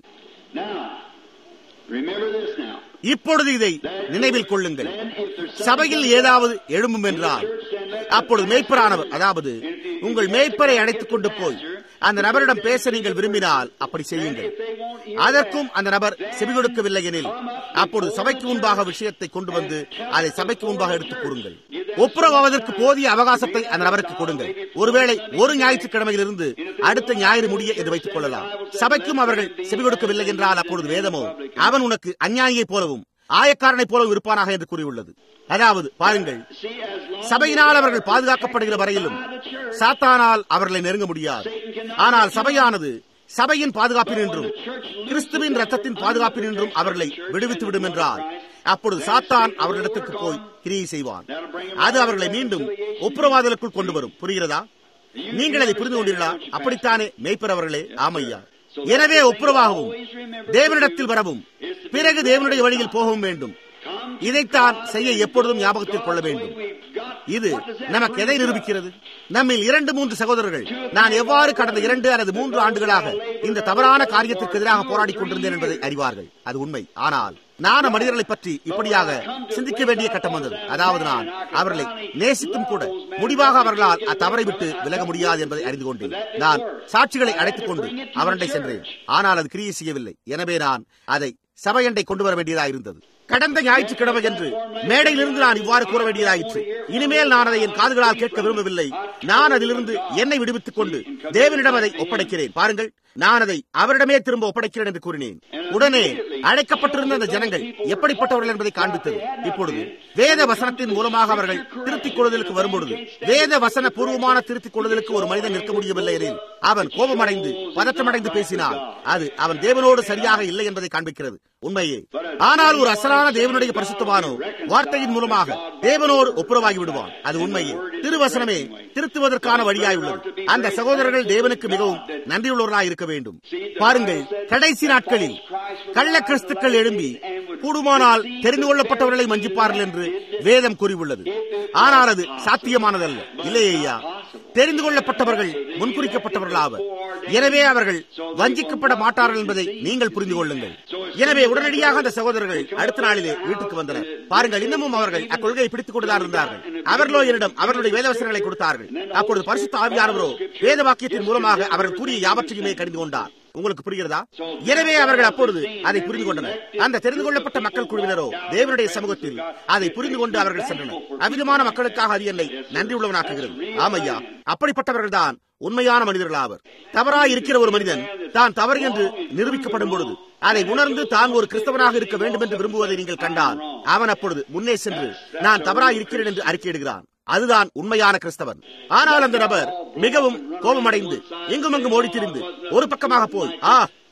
இப்பொழுது இதை நினைவில் கொள்ளுங்கள் சபையில் ஏதாவது எழும்பும் என்றால் அப்பொழுது மேய்ப்பரானவர் அதாவது உங்கள் மேய்ப்பரை அழைத்துக் கொண்டு போய் அந்த நபரிடம் பேச நீங்கள் விரும்பினால் அப்படி செய்யுங்கள் அதற்கும் அந்த நபர் செவி கொடுக்கவில்லை எனில் அப்பொழுது சபைக்கு முன்பாக விஷயத்தை கொண்டு வந்து அதை சபைக்கு முன்பாக எடுத்துக் கூறுங்கள் ஒப்புரவாவதற்கு போதிய அவகாசத்தை அந்த நபருக்கு கொடுங்கள் ஒருவேளை ஒரு ஞாயிற்றுக்கிழமையிலிருந்து அடுத்த ஞாயிறு முடிய என்று வைத்துக் கொள்ளலாம் சபைக்கும் அவர்கள் செவி கொடுக்கவில்லை என்றால் அப்பொழுது வேதமோ அவன் உனக்கு அஞ்ஞானியைப் போலவும் ஆயக்காரனைப் போலவும் இருப்பானாக என்று கூறியுள்ளது அதாவது பாருங்கள் சபையினால் அவர்கள் பாதுகாக்கப்படுகிற வரையிலும் சாத்தானால் அவர்களை நெருங்க முடியாது ஆனால் சபையானது சபையின் பாதுகாப்பினின்றும் கிறிஸ்துவின் ரத்தத்தின் பாதுகாப்பினின்றும் அவர்களை விடுவித்து விடும் என்றால் அப்பொழுது சாத்தான் அவர்களிடத்திற்கு போய் கிரியை செய்வான் அது அவர்களை மீண்டும் ஒப்புரவாதலுக்குள் கொண்டு வரும் புரிகிறதா நீங்கள் அதை புரிந்து கொண்டீர்களா அப்படித்தானே மேய்ப்பர் அவர்களே ஆமையா எனவே ஒப்புரவாகவும் தேவனிடத்தில் வரவும் பிறகு தேவனுடைய வழியில் போகவும் வேண்டும் இதைத்தான் செய்ய எப்பொழுதும் ஞாபகத்தில் கொள்ள வேண்டும் இது நமக்கு எதை நிரூபிக்கிறது நம்மில் இரண்டு மூன்று சகோதரர்கள் நான் எவ்வாறு கடந்த இரண்டு அல்லது மூன்று ஆண்டுகளாக இந்த தவறான காரியத்திற்கு எதிராக போராடி கொண்டிருந்தேன் என்பதை அறிவார்கள் அது உண்மை ஆனால் நான் மனிதர்களை பற்றி இப்படியாக சிந்திக்க வேண்டிய கட்டம் வந்தது அதாவது நான் அவர்களை நேசித்தும் கூட முடிவாக அவர்களால் அத்தவறை விட்டு விலக முடியாது என்பதை அறிந்து கொண்டேன் நான் சாட்சிகளை அழைத்துக் கொண்டு அவரண்டை சென்றேன் ஆனால் அது கிரியை செய்யவில்லை எனவே நான் அதை சபையண்டை கொண்டு வர வேண்டியதாக இருந்தது கடந்த ஞாயிற்றுக்கிழமை என்று மேடையிலிருந்து நான் இவ்வாறு கூற வேண்டியதாயிற்று இனிமேல் நான் அதை என் காதுகளால் கேட்க விரும்பவில்லை நான் அதிலிருந்து என்னை விடுவித்துக் கொண்டு தேவனிடம் அதை ஒப்படைக்கிறேன் பாருங்கள் நான் அதை அவரிடமே திரும்ப ஒப்படைக்கிறேன் என்று கூறினேன் உடனே அழைக்கப்பட்டிருந்த அந்த ஜனங்கள் எப்படிப்பட்டவர்கள் என்பதை காண்பித்தது இப்பொழுது வேத வசனத்தின் மூலமாக அவர்கள் திருத்திக் கொள்ளுதலுக்கு வரும்பொழுது வேத வசன பூர்வமான திருத்திக் கொள்ளுதலுக்கு ஒரு மனிதன் நிற்க முடியவில்லை எனில் அவன் கோபமடைந்து பதற்றமடைந்து பேசினால் அது அவன் தேவனோடு சரியாக இல்லை என்பதை காண்பிக்கிறது உண்மையே ஆனால் ஒரு அசலான தேவனுடைய பரிசுத்தமானோ வார்த்தையின் மூலமாக தேவனோடு ஒப்புரவாகி விடுவான் அது உண்மையே திருவசனமே திருத்துவதற்கான வழியாய் உள்ளது அந்த சகோதரர்கள் தேவனுக்கு மிகவும் நன்றியுள்ளவர்களாய் இருக்க வேண்டும் பாருங்கள் கடைசி நாட்களில் கள்ள கிறிஸ்துக்கள் எழும்பி கூடுமானால் தெரிந்து கொள்ளப்பட்டவர்களை மஞ்சிப்பார்கள் என்று வேதம் கூறியுள்ளது ஆனால் அது சாத்தியமானதல்ல இல்லையா தெரிந்து கொள்ளப்பட்டவர்கள் முன்குறிக்கப்பட்டவர்கள் ஆவர் எனவே அவர்கள் வஞ்சிக்கப்பட மாட்டார்கள் என்பதை நீங்கள் புரிந்து கொள்ளுங்கள் எனவே உடனடியாக அந்த சகோதரர்கள் அடுத்த நாளிலே வீட்டுக்கு வந்தனர் பாருங்கள் இன்னமும் அவர்கள் அக்கொள்கையை பிடித்துக் கொண்டுதான் இருந்தார்கள் அவர்களோ என்னிடம் அவர்களுடைய வேதவசனங்களை கொடுத்தார்கள் அப்பொழுது பரிசுத்த ஆவியானவரோ வேத வாக்கியத்தின் மூலமாக அவர்கள் கூறிய யாவற்றையுமே கடிந்து கொண்டார் உங்களுக்கு புரிகிறதா எனவே அவர்கள் அப்பொழுது அதை புரிந்து கொண்டனர் அந்த தெரிந்து கொள்ளப்பட்ட மக்கள் குழுவினரோ தேவனுடைய சமூகத்தில் அதை புரிந்து கொண்டு அவர்கள் சென்றனர் அவிதமான மக்களுக்காக அது என்னை நன்றி உள்ளவனாக்குகிறது ஆமையா அப்படிப்பட்டவர்கள் தான் உண்மையான மனிதர்கள் ஆவர் தவறாய் இருக்கிற ஒரு மனிதன் தான் தவறு என்று நிரூபிக்கப்படும் பொழுது அதை உணர்ந்து தான் ஒரு கிறிஸ்தவனாக இருக்க வேண்டும் என்று விரும்புவதை நீங்கள் கண்டால் அவன் அப்பொழுது முன்னே சென்று நான் தவறாய் இருக்கிறேன் என்று அறிக்கையிடுகிறான் அதுதான் உண்மையான கிறிஸ்தவன் ஆனால் அந்த நபர் மிகவும் கோபமடைந்து எங்கும் அங்கும் ஓடித்திரிந்து ஒரு பக்கமாக போய் ஆ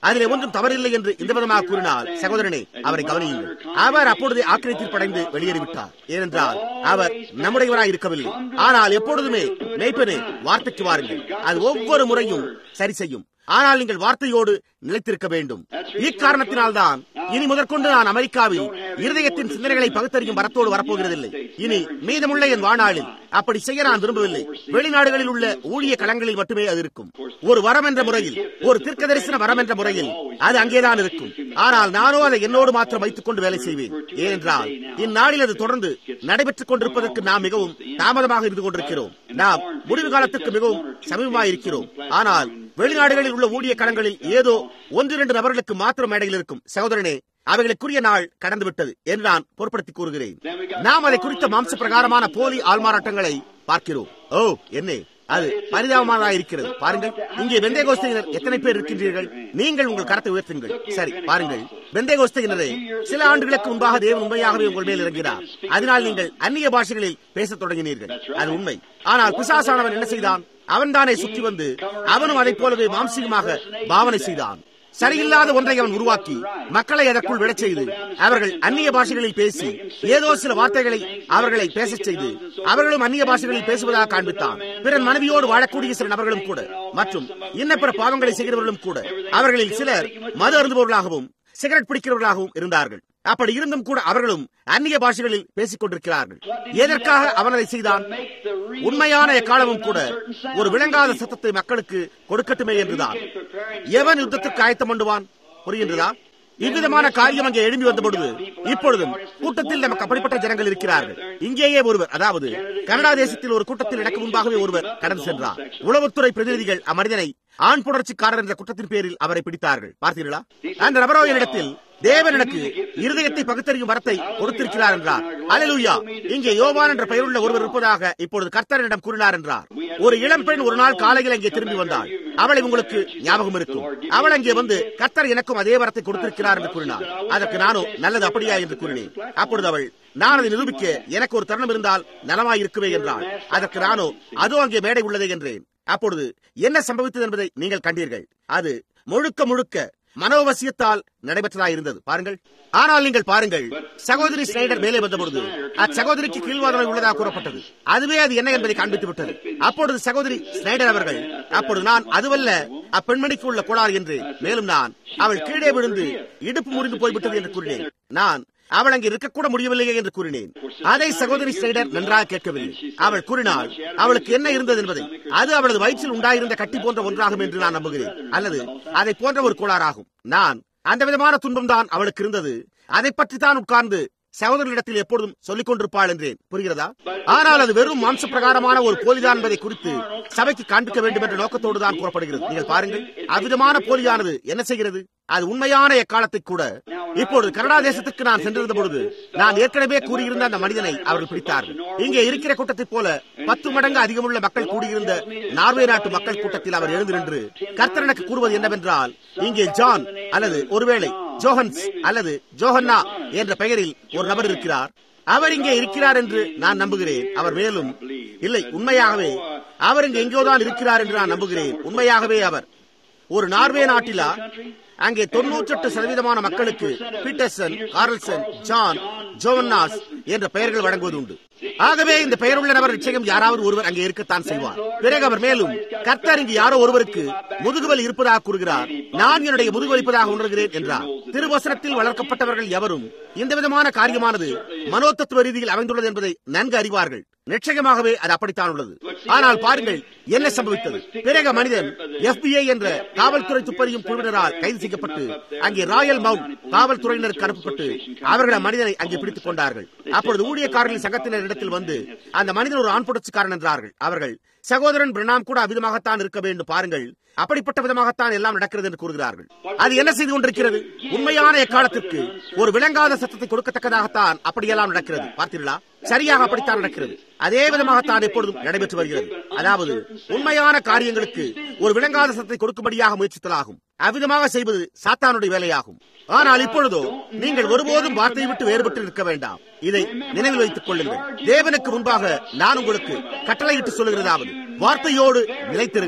அதிலே ஒன்றும் தவறில்லை என்று இந்த விதமாக கூறினால் சகோதரனே அவரை கவனியுங்கள் அவர் அப்பொழுதே ஆக்கிரத்தில் படைந்து வெளியேறிவிட்டார் ஏனென்றால் அவர் நம்முடையவராய் இருக்கவில்லை ஆனால் எப்பொழுதுமே மெய்ப்பனே வார்த்தைக்கு வாருங்கள் அது ஒவ்வொரு முறையும் சரி செய்யும் ஆனால் நீங்கள் வார்த்தையோடு நிலைத்திருக்க வேண்டும் இக்காரணத்தினால்தான் இனி முதற்கொண்டு நான் அமெரிக்காவில் இருதயத்தின் சிந்தனைகளை பகுத்தறியும் வரத்தோடு வரப்போகிறதில்லை இனி மீதமுள்ள என் வாழ்நாளில் அப்படி செய்ய நான் விரும்பவில்லை வெளிநாடுகளில் உள்ள ஊழிய களங்களில் மட்டுமே அது இருக்கும் ஒரு வரம் என்ற முறையில் ஒரு தீர்க்க தரிசன வரம் என்ற முறையில் அது அங்கேதான் இருக்கும் ஆனால் நானோ அதை என்னோடு மாத்திரம் வைத்துக் கொண்டு வேலை செய்வேன் ஏனென்றால் இந்நாளில் அது தொடர்ந்து நடைபெற்றுக் கொண்டிருப்பதற்கு நாம் மிகவும் தாமதமாக இருந்து கொண்டிருக்கிறோம் நாம் முடிவு காலத்திற்கு மிகவும் சமீபமாக இருக்கிறோம் ஆனால் வெளிநாடுகளில் உள்ள ஊழிய களங்களில் ஏதோ ஒன்று இரண்டு நபர்களுக்கு மாத்திரம் மேடையில் இருக்கும் சகோதரனே அவைகளுக்குரிய நாள் கடந்து விட்டது என்று நான் பொருட்படுத்தி கூறுகிறேன் நாம் அதை குறித்த மாம்ச பிரகாரமான போலி ஆள்மாறாட்டங்களை பார்க்கிறோம் ஓ என்ன அது பரிதாபமானதாக இருக்கிறது பாருங்கள் இங்கே வெந்தய கோஸ்தையினர் எத்தனை பேர் இருக்கின்றீர்கள் நீங்கள் உங்கள் கரத்தை உயர்த்துங்கள் சரி பாருங்கள் வெந்தய கோஸ்தையினரே சில ஆண்டுகளுக்கு முன்பாக தேவன் உண்மையாகவே உங்கள் மேல் இறங்கினார் அதனால் நீங்கள் அந்நிய பாஷைகளில் பேசத் தொடங்கினீர்கள் அது உண்மை ஆனால் பிசாசானவன் என்ன செய்தான் அவன்தானே சுற்றி வந்து அவனும் அதைப் போலவே மாம்சீகமாக பாவனை செய்தான் சரியில்லாத ஒன்றை அவன் உருவாக்கி மக்களை அதற்குள் விடச் செய்து அவர்கள் அந்நிய பாஷைகளில் பேசி ஏதோ சில வார்த்தைகளை அவர்களை பேசச் செய்து அவர்களும் அந்நிய பாஷைகளில் பேசுவதாக காண்பித்தான் பிறன் மனைவியோடு வாழக்கூடிய சில நபர்களும் கூட மற்றும் இன்ன பிற பாவங்களை செய்கிறவர்களும் கூட அவர்களில் சிலர் மது அருந்துபவர்களாகவும் சிகரெட் பிடிக்கிறவர்களாகவும் இருந்தார்கள் அப்படி இருந்தும் கூட அவர்களும் அந்நிய பாஷைகளில் பேசிக் கொண்டிருக்கிறார்கள் எதற்காக அவன் அதை செய்தான் உண்மையான எக்காலமும் கூட ஒரு விளங்காத சத்தத்தை மக்களுக்கு கொடுக்கட்டுமே என்றுதான் எவன் யுத்தத்துக்கு ஆயத்தம் பண்ணுவான் புரிகின்றதா இவ்விதமான காரியம் அங்கே எழும்பி வந்த பொழுது இப்பொழுதும் கூட்டத்தில் நமக்கு அப்படிப்பட்ட ஜனங்கள் இருக்கிறார்கள் இங்கேயே ஒருவர் அதாவது கனடா தேசத்தில் ஒரு கூட்டத்தில் எனக்கு முன்பாகவே ஒருவர் கடந்து சென்றார் உளவுத்துறை பிரதிநிதிகள் அம்மனிதனை ஆண் புணர்ச்சிக்காரர் என்ற குற்றத்தின் பேரில் அவரை பிடித்தார்கள் பார்த்தீர்களா அந்த நபரோ என்னிடத்தில் தேவன் எனக்கு இருதயத்தை பகுத்தறியும் வரத்தை கொடுத்திருக்கிறார் என்றார் அலலுயா இங்கே யோவான் என்ற பெயருள்ள ஒருவர் இருப்பதாக இப்பொழுது கர்த்தரிடம் கூறினார் என்றார் ஒரு இளம் பெண் ஒரு நாள் காலையில் அங்கே திரும்பி வந்தாள் அவளை உங்களுக்கு ஞாபகம் இருக்கும் அவள் அங்கே வந்து கர்த்தர் எனக்கும் அதே வரத்தை கொடுத்திருக்கிறார் என்று கூறினார் அதற்கு நானும் நல்லது அப்படியா என்று கூறினேன் அப்பொழுது அவள் நான் அதை நிரூபிக்க எனக்கு ஒரு தருணம் இருந்தால் நலமாயிருக்குவே என்றாள் அதற்கு நானோ அதோ அங்கே மேடை உள்ளதே என்றேன் அப்பொழுது என்ன சம்பவித்தது என்பதை நீங்கள் கண்டீர்கள் அது முழுக்க முழுக்க மனோவசியத்தால் நடைபெற்றதாயிருந்தது பாருங்கள் ஆனால் நீங்கள் பாருங்கள் சகோதரி ஸ்னைடர் மேலே வந்தபொழுது அச்சகோதரிக்கு கீழ்வாதனை உள்ளதாக கூறப்பட்டது அதுவே அது என்ன என்பதை காண்பித்து விட்டது அப்பொழுது சகோதரி ஸ்னைடர் அவர்கள் அப்பொழுது நான் அதுவல்ல அப்பெண்மணிக்கு உள்ள கோளாறு என்று மேலும் நான் அவள் கீழே விழுந்து இடுப்பு முறிந்து போய்விட்டது என்று கூறினேன் நான் அவள் அங்கே இருக்கக்கூட முடியவில்லையே என்று கூறினேன் அதை சகோதரி ஸ்னைடர் நன்றாக கேட்கவில்லை அவள் கூறினாள் அவளுக்கு என்ன இருந்தது என்பதை அது அவளது வயிற்றில் உண்டாயிருந்த கட்டி போன்ற ஒன்றாகும் என்று நான் நம்புகிறேன் அல்லது அதை போன்ற ஒரு கோளாறாகும் நான் அந்த விதமான துன்பம் தான் அவளுக்கு இருந்தது அதை பற்றி தான் உட்கார்ந்து சகோதரனிடத்தில் எப்பொழுதும் சொல்லிக் கொண்டிருப்பாள் என்றேன் புரிகிறதா ஆனால் அது வெறும் மாம்ச பிரகாரமான ஒரு போலிதான் என்பதை குறித்து சபைக்கு காண்பிக்க வேண்டும் என்ற நோக்கத்தோடு தான் கூறப்படுகிறது நீங்கள் பாருங்கள் அவ்விதமான போலியானது என்ன செய்கிறது அது உண்மையான எக்காலத்தை கூட இப்பொழுது கனடா தேசத்துக்கு நான் சென்றிருந்த பொழுது நான் ஏற்கனவே கூறியிருந்த அந்த மனிதனை அவர்கள் பிடித்தார்கள் இங்கே இருக்கிற கூட்டத்தைப் போல பத்து மடங்கு அதிகமுள்ள மக்கள் கூடியிருந்த நார்வே நாட்டு மக்கள் கூட்டத்தில் அவர் எழுந்து நின்று கர்த்தர் எனக்கு கூறுவது என்னவென்றால் இங்கே ஜான் அல்லது ஒருவேளை ஜோஹன்ஸ் அல்லது ஜோஹன்னா என்ற பெயரில் ஒரு நபர் இருக்கிறார் அவர் இங்கே இருக்கிறார் என்று நான் நம்புகிறேன் அவர் மேலும் இல்லை உண்மையாகவே அவர் இங்கே எங்கோதான் இருக்கிறார் என்று நான் நம்புகிறேன் உண்மையாகவே அவர் ஒரு நார்வே நாட்டிலா அங்கே தொன்னூற்றெட்டு சதவீதமான மக்களுக்கு பீட்டர்சன் கார்ல்சன் ஜான் ஜோவன்னாஸ் என்ற பெயர்கள் வழங்குவது உண்டு ஆகவே இந்த பெயருள்ள நபர் நிச்சயம் யாராவது ஒருவர் அங்கே இருக்கத்தான் செய்வார் பிறகு அவர் மேலும் கர்த்தர் இங்கு யாரோ ஒருவருக்கு முதுகுவலி இருப்பதாக கூறுகிறார் நான் என்னுடைய முதுகுவலிப்பதாக உணர்கிறேன் என்றார் திருவசனத்தில் வளர்க்கப்பட்டவர்கள் எவரும் இந்த விதமான காரியமானது மனோதத்துவ ரீதியில் அமைந்துள்ளது என்பதை நன்கு அறிவார்கள் நிச்சயமாகவே அது அப்படித்தான் உள்ளது ஆனால் பாருங்கள் என்ன சம்பவித்தது பிறகு மனிதன் எஃபிஐ என்ற காவல்துறை துப்பறியும் குழுவினரால் கைது செய்யப்பட்டு அங்கே ராயல் மவுண்ட் காவல்துறையினருக்கு அனுப்பப்பட்டு அவர்கள் மனிதனை அங்கே பிடித்துக் கொண்டார்கள் அப்பொழுது ஊழியக்காரர்களின் சங்கத்தினர் இடத்தில் வந்து அந்த மனிதன் ஒரு ஆண் புரட்சிக்காரன் என்றார்கள் அவர்கள் சகோதரன் பிரணாம் கூட அவ்விதமாகத்தான் இருக்க வேண்டும் பாருங்கள் அப்படிப்பட்ட விதமாகத்தான் எல்லாம் நடக்கிறது என்று கூறுகிறார்கள் அது என்ன செய்து கொண்டிருக்கிறது உண்மையான எக்காலத்திற்கு ஒரு விளங்காத சத்தத்தை கொடுக்கத்தக்கதாகத்தான் அப்படியெல்லாம் நடக்கிறது பார்த்தீர்களா சரியாக அப்படித்தான் நடக்கிறது அதே விதமாகத்தான் எப்பொழுதும் நடைபெற்று வருகிறது அதாவது உண்மையான காரியங்களுக்கு ஒரு விளங்காத சத்தத்தை கொடுக்கும்படியாக முயற்சித்தலாகும் அவ்விதமாக செய்வது சாத்தானுடைய வேலையாகும் ஆனால் இப்பொழுதோ நீங்கள் ஒருபோதும் வார்த்தையை விட்டு வேறுபட்டு இருக்க வேண்டாம் இதை நினைவில் வைத்துக் கொள்ளுங்கள் தேவனுக்கு முன்பாக நான் உங்களுக்கு கட்டளையிட்டு சொல்லுகிறதாவது வார்த்தையோடு நிலைத்திருங்கள்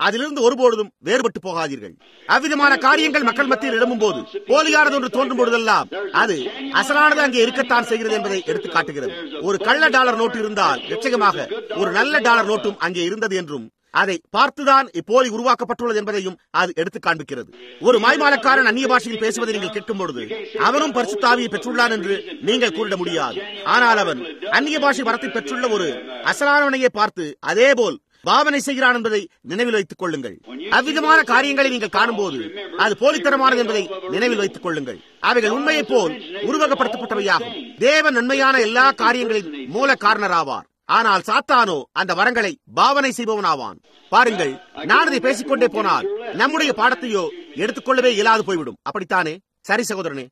அதிலிருந்து ஒருபொழுதும் வேறுபட்டு போகாதீர்கள் அவ்விதமான காரியங்கள் மக்கள் மத்தியில் எழும்பும் போது போலியானது ஒன்று தோன்றும் பொழுதெல்லாம் அது அசலானது அங்கே இருக்கத்தான் செய்கிறது என்பதை எடுத்து காட்டுகிறது ஒரு கள்ள டாலர் நோட்டு இருந்தால் நிச்சயமாக ஒரு நல்ல டாலர் நோட்டும் அங்கே இருந்தது என்றும் அதை பார்த்துதான் இப்போலி உருவாக்கப்பட்டுள்ளது என்பதையும் அது எடுத்து காண்பிக்கிறது ஒரு மாய்மாலக்காரன் அந்நிய பாஷையில் பேசுவதை நீங்கள் கேட்கும் பொழுது அவனும் பரிசுத்தாவியை பெற்றுள்ளான் என்று நீங்கள் கூறிட முடியாது ஆனால் அவன் அந்நிய பாஷை வரத்தை பெற்றுள்ள ஒரு அசலானவனையே பார்த்து அதேபோல் பாவனை செய்கிறான் என்பதை நினைவில் வைத்துக் கொள்ளுங்கள் அவ்விதமான காரியங்களை நீங்கள் காணும்போது அது போலித்தனமானது என்பதை நினைவில் வைத்துக் கொள்ளுங்கள் அவைகள் உண்மையை போல் உருவகப்படுத்தப்பட்டவையாகும் தேவ நன்மையான எல்லா காரியங்களின் மூல காரணராவார் ஆனால் சாத்தானோ அந்த வரங்களை பாவனை செய்பவனாவான் பாருங்கள் நான் அதை பேசிக்கொண்டே போனால் நம்முடைய பாடத்தையோ எடுத்துக்கொள்ளவே இயலாது போய்விடும் அப்படித்தானே சரி சகோதரனே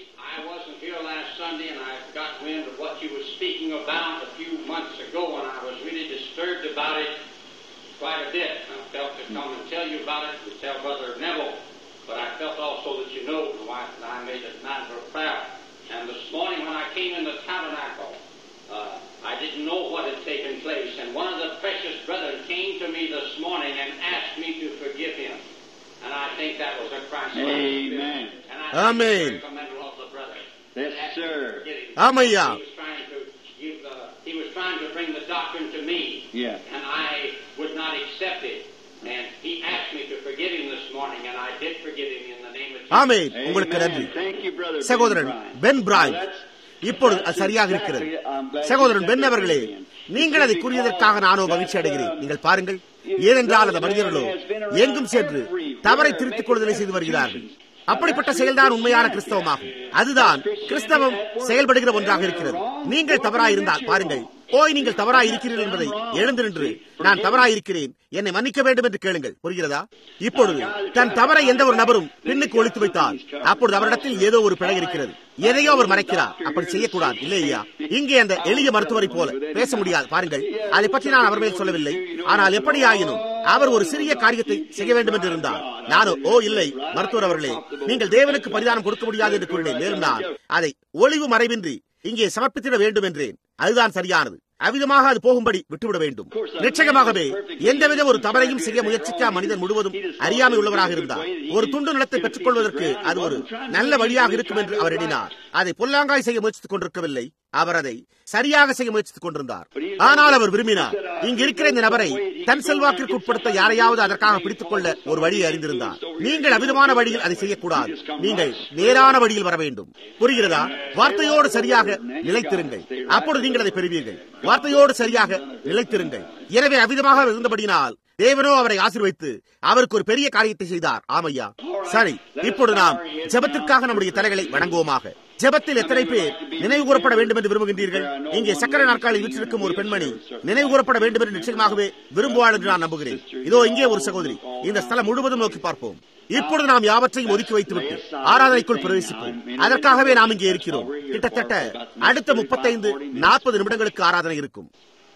I wasn't here last Sunday, and I got wind of what you were speaking about a few months ago, and I was really disturbed about it quite a bit. I felt to come and tell you about it and tell Brother Neville, but I felt also that you know the wife and I made it matter of prayer. And this morning when I came in the tabernacle, uh, I didn't know what had taken place, and one of the precious brethren came to me this morning and asked me to forgive him. And I think that was a Christ. Amen. And I Amen. think it's very commendable of the brother. Yes, sir. ஆமையா He was trying to give the, he was trying to bring the doctrine to me. Yeah. And I would not accept it. And he asked me to forgive him this morning, and I did forgive him in the name of Jesus. ஆமென் உங்களுக்கு நன்றி Amen. Thank you, brother. சகோதரன் Ben பிராய் இப்பொழுது அது சரியாக இருக்கிறது சகோதரன் pen அவர்களே நீங்கள் அதை கூறியதற்காக நானோ மகிழ்ச்சி அடைகிறேன் நீங்கள் பாருங்கள் ஏனென்றால் அந்த மனிதர்களோ எங்கும் சென்று தவறை திருத்திக் கொள்ளுதலை செய்து வருகிறார்கள் அப்படிப்பட்ட செயல்தான் உண்மையான கிறிஸ்தவமாகும் அதுதான் கிறிஸ்தவம் செயல்படுகிற ஒன்றாக இருக்கிறது நீங்கள் தவறாயிருந்தால் பாருங்கள் போய் நீங்கள் தவறாய் இருக்கிறீர்கள் என்பதை எழுந்து நின்று நான் தவறாய் இருக்கிறேன் என்னை மன்னிக்க வேண்டும் என்று கேளுங்கள் புரிகிறதா இப்பொழுது தன் தவறை எந்த ஒரு நபரும் பின்னுக்கு ஒழித்து வைத்தால் அப்பொழுது அவரிடத்தில் ஏதோ ஒரு பிழை இருக்கிறது எதையோ அவர் மறைக்கிறார் அப்படி செய்யக்கூடாது இல்லையா இங்கே அந்த எளிய மருத்துவரை போல பேச முடியாது பாருங்கள் அதை பற்றி நான் அவர் மேல் சொல்லவில்லை ஆனால் எப்படி ஆயினும் அவர் ஒரு சிறிய காரியத்தை செய்ய வேண்டும் என்று இருந்தார் நானோ ஓ இல்லை மருத்துவர் அவர்களே நீங்கள் தேவனுக்கு பரிதானம் கொடுக்க முடியாது என்று கூறினேன் மேலும் நான் அதை ஒளிவு மறைவின்றி இங்கே சமர்ப்பித்திட வேண்டும் என்றேன் அதுதான் சரியானது அவ்விதமாக அது போகும்படி விட்டுவிட வேண்டும் நிச்சயமாகவே எந்தவித ஒரு தவறையும் செய்ய முயற்சிக்கா மனிதன் முழுவதும் அறியாமை உள்ளவராக இருந்தார் ஒரு துண்டு நிலத்தை பெற்றுக் கொள்வதற்கு அது ஒரு நல்ல வழியாக இருக்கும் என்று அவர் எண்ணினார் அதை பொல்லாங்காய் செய்ய முயற்சித்துக் கொண்டிருக்கவில்லை அவர் அதை சரியாக செய்ய முயற்சித்துக் கொண்டிருந்தார் ஆனால் அவர் விரும்பினார் இங்கு இருக்கிற இந்த நபரை தன் செல்வாக்கிற்கு உட்படுத்த யாரையாவது அதற்காக பிடித்துக் கொள்ள ஒரு வழியை அறிந்திருந்தார் நீங்கள் அவிதமான வழியில் அதை செய்யக்கூடாது நீங்கள் நேரான வழியில் வர வேண்டும் புரிகிறதா வார்த்தையோடு சரியாக நிலைத்திருங்கள் அப்பொழுது நீங்கள் அதை பெறுவீர்கள் வார்த்தையோடு சரியாக நிலைத்திருங்கள் எனவே அவிதமாக இருந்தபடியினால் தேவனோ அவரை ஆசீர்வைத்து அவருக்கு ஒரு பெரிய காரியத்தை செய்தார் ஆமையா சரி இப்பொழுது நாம் ஜெபத்திற்காக நம்முடைய தலைகளை வணங்குவோமாக ஜெபத்தில் எத்தனை பேர் நினைவு கூறப்பட வேண்டும் என்று விரும்புகின்றீர்கள் இங்கே சக்கர நாட்காலில் வீற்றிருக்கும் ஒரு பெண்மணி நினைவு கூறப்பட வேண்டும் என்று நிச்சயமாகவே விரும்புவாள் என்று நான் நம்புகிறேன் இதோ இங்கே ஒரு சகோதரி இந்த ஸ்தலம் முழுவதும் நோக்கி பார்ப்போம் இப்பொழுது நாம் யாவற்றையும் ஒதுக்கி வைத்துவிட்டு ஆராதனைக்குள் பிரவேசிப்போம் அதற்காகவே நாம் இங்கே இருக்கிறோம் கிட்டத்தட்ட அடுத்த முப்பத்தைந்து நாற்பது நிமிடங்களுக்கு ஆராதனை இருக்கும்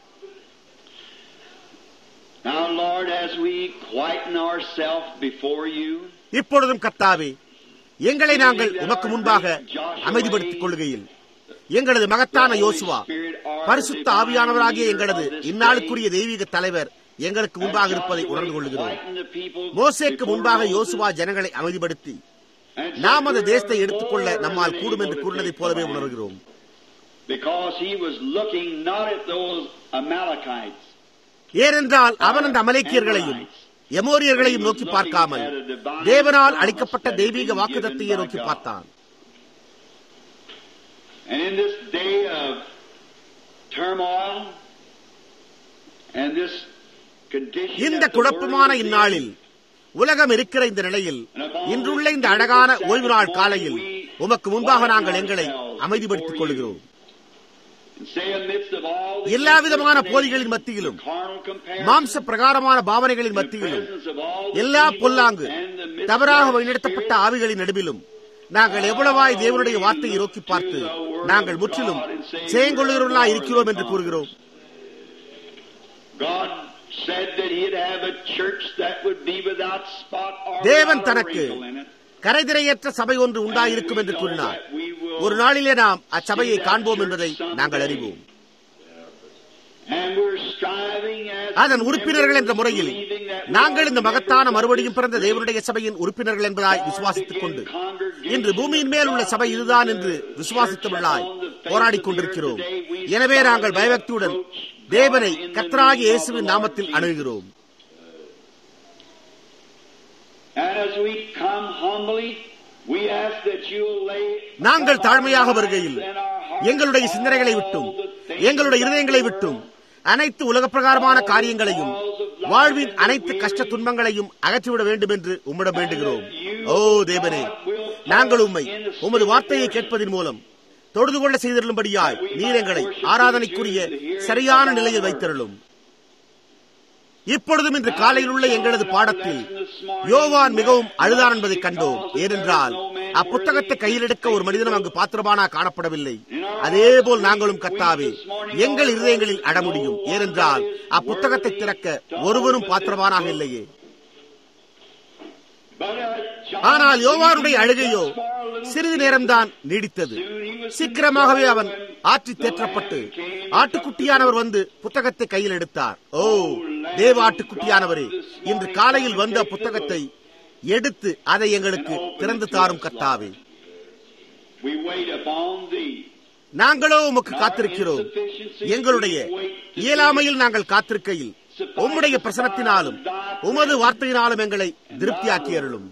Now, Lord, as we quieten ourselves before you, இப்பொழுதும் கர்த்தாவே எங்களை நாங்கள் உமக்கு முன்பாக அமைதிப்படுத்திக் கொள்கையில் எங்களது மகத்தான யோசுவா பரிசுத்த ஆவியானவராகிய எங்களது இந்நாளுக்குரிய தெய்வீக தலைவர் எங்களுக்கு முன்பாக இருப்பதை உணர்ந்து கொள்கிறோம் மோசேக்கு முன்பாக யோசுவா ஜனங்களை அமைதிப்படுத்தி நாம் அந்த தேசத்தை எடுத்துக்கொள்ள நம்மால் கூடும் என்று கூறினதைப் போலவே உணர்கிறோம் because he was looking not at those Amalekites, ஏனென்றால் அவன் அந்த அமலேக்கியர்களையும் எமோரியர்களையும் நோக்கி பார்க்காமல் தேவனால் அளிக்கப்பட்ட தெய்வீக வாக்குதத்தையே நோக்கி பார்த்தான் and in this day of turmoil and this condition இந்த that the குழப்பமான world is in, இந்நாளில் உலகம் இருக்கிற இந்த நிலையில் இன்றுள்ள இந்த அழகான ஓய்வு நாள் காலையில் உமக்கு முன்பாக நாங்கள் எங்களை அமைதிப்படுத்திக் கொள்கிறோம் and say amidst of all the எல்லா விதமான போலிகளின் மத்தியிலும் carnal comparisons, மாம்ச பிரகாரமான பாவனைகளின் the மத்தியிலும் presence of all the எல்லா evil பொல்லாங்கு and the misguided தவறாக வழிநடத்தப்பட்ட spirits, ஆவிகளின் நடுவிலும் நாங்கள் எவ்வளவாய் தேவனுடைய வார்த்தையை நோக்கி பார்த்து நாங்கள் முற்றிலும் செயங்கொள்ளுகிறவர்களாய் இருக்கிறோம் என்று கூறுகிறோம் God said that He'd have a church that would be without spot or தேவன் without a தனக்கு wrinkle in it. கரைதிரையற்ற சபை ஒன்று உண்டாயிருக்கும் என்று கூறினார் ஒரு நாளிலே நாம் அச்சபையை காண்போம் என்பதை நாங்கள் அறிவோம் And we're striving as அதன் உறுப்பினர்கள் என்ற முறையில் believing that நாங்கள் இந்த மகத்தான மறுபடியும் பிறந்த தேவனுடைய சபையின் உறுப்பினர்கள் என்பதாய் விசுவாசித்துக் கொண்டு இன்று பூமியின் மேல் உள்ள சபை இதுதான் என்று விசுவாசித்தவர்களாய் போராடிக் கொண்டிருக்கிறோம் எனவே நாங்கள் பயபக்தியுடன் தேவனை கத்தராகிய இயேசுவின் நாமத்தில் அணுகிறோம் And as we come humbly, we ask that you'll lay நாங்கள் தாழ்மையாக வருகையில் எங்களுடைய சிந்தனைகளை விட்டும் எங்களுடைய இருதயங்களை விட்டும் அனைத்து உலக பிரகாரமான காரியங்களையும் வாழ்வின் அனைத்து கஷ்ட துன்பங்களையும் அகற்றிவிட வேண்டும் என்று உம்மிடம் வேண்டுகிறோம் ஓ தேவனே நாங்கள் உம்மை உமது வார்த்தையை கேட்பதன் மூலம் தொழுது கொள்ள செய்திருளும்படியாய் நீர் எங்களை ஆராதனைக்குரிய சரியான நிலையில் வைத்திருளும் இப்பொழுதும் இன்று காலையில் உள்ள எங்களது பாடத்தில் யோவான் மிகவும் அழுதான் என்பதை கண்டோம் ஏனென்றால் அப்புத்தகத்தை கையில் எடுக்க ஒரு மனிதனும் அங்கு பாத்திரமானா காணப்படவில்லை அதேபோல் நாங்களும் கத்தாவே எங்கள் இருதயங்களில் அட முடியும் ஏனென்றால் அப்புத்தகத்தை திறக்க ஒருவரும் பாத்திரமானாக இல்லையே ஆனால் யோவானுடைய அழுகையோ சிறிது நேரம்தான் நீடித்தது சீக்கிரமாகவே அவன் ஆற்றி தேற்றப்பட்டு ஆட்டுக்குட்டியானவர் வந்து புத்தகத்தை கையில் எடுத்தார் ஓ தேவ ஆட்டுக்குட்டியானவரே இன்று காலையில் வந்த புத்தகத்தை எடுத்து அதை எங்களுக்கு திறந்து தாரும் கத்தாவே We wait upon thee. நாங்களோ உமக்கு காத்திருக்கிறோம் எங்களுடைய இயலாமையில் நாங்கள் காத்திருக்கையில் உம்முடைய பிரசனத்தினாலும் உமது வார்த்தையினாலும் எங்களை திருப்தியாக்கி அருளும்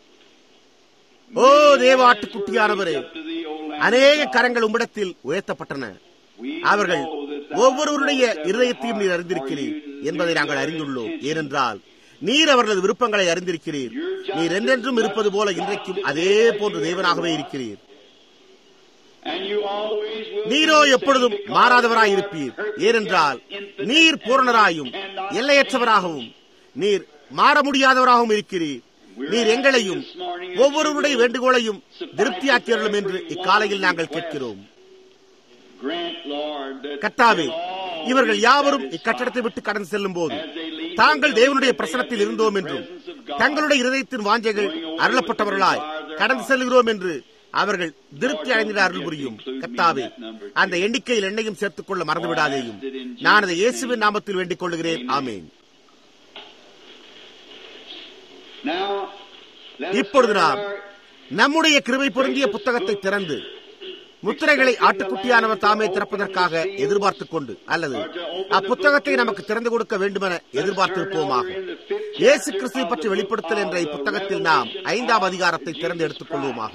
ஓ தேவாட்டுக்குட்டியானவரே அநேக கரங்கள் உம்மிடத்தில் உயர்த்தப்பட்டன அவர்கள் ஒவ்வொருவருடைய இருதயத்தையும் நீர் அறிந்திருக்கிறீர் என்பதை நாங்கள் அறிந்துள்ளோம் ஏனென்றால் நீர் அவர்களது விருப்பங்களை அறிந்திருக்கிறீர் நீர் என்றென்றும் இருப்பது போல இன்றைக்கும் அதே போன்ற தேவனாகவே இருக்கிறீர் And you always will நீரோ எப்பொழுதும் மாறாதவராய் இருப்பீர் ஏனென்றால் நீர் பூரணராயும் எல்லையற்றவராகவும் நீர் மாற முடியாதவராகவும் இருக்கிறீர் நீர் எங்களையும் ஒவ்வொருவருடைய வேண்டுகோளையும் திருப்தியாக்கியர்களும் என்று இக்காலையில் நாங்கள் கேட்கிறோம் grant, Lord, that கத்தாவே இவர்கள் யாவரும் இக்கட்டடத்தை விட்டு கடந்து செல்லும் போது தாங்கள் தேவனுடைய பிரசனத்தில் இருந்தோம் என்றும் தங்களுடைய இருதயத்தின் வாஞ்சைகள் அருளப்பட்டவர்களாய் கடந்து செல்கிறோம் என்று அவர்கள் திருப்தி அடைந்திட அருள் புரியும் கத்தாவே அந்த எண்ணிக்கையில் என்னையும் சேர்த்துக் கொள்ள மறந்துவிடாதேயும் நான் அதை இயேசுவின் நாமத்தில் வேண்டிக் கொள்கிறேன் ஆமேன் now let us இப்பொழுது turn நாம் our நம்முடைய கிருபை பொருந்திய புத்தகத்தை திறந்து முத்திரைகளை ஆட்டுக்குட்டியானவர் தாமே திறப்பதற்காக எதிர்பார்த்துக் கொண்டு அல்லது அப்புத்தகத்தை நமக்கு திறந்து கொடுக்க வேண்டுமென எதிர்பார்த்திருப்போமாக இயேசு கிறிஸ்துவை பற்றி வெளிப்படுத்தல் என்ற இப்புத்தகத்தில் நாம் ஐந்தாம் அதிகாரத்தை திறந்து எடுத்துக் கொள்வோமாக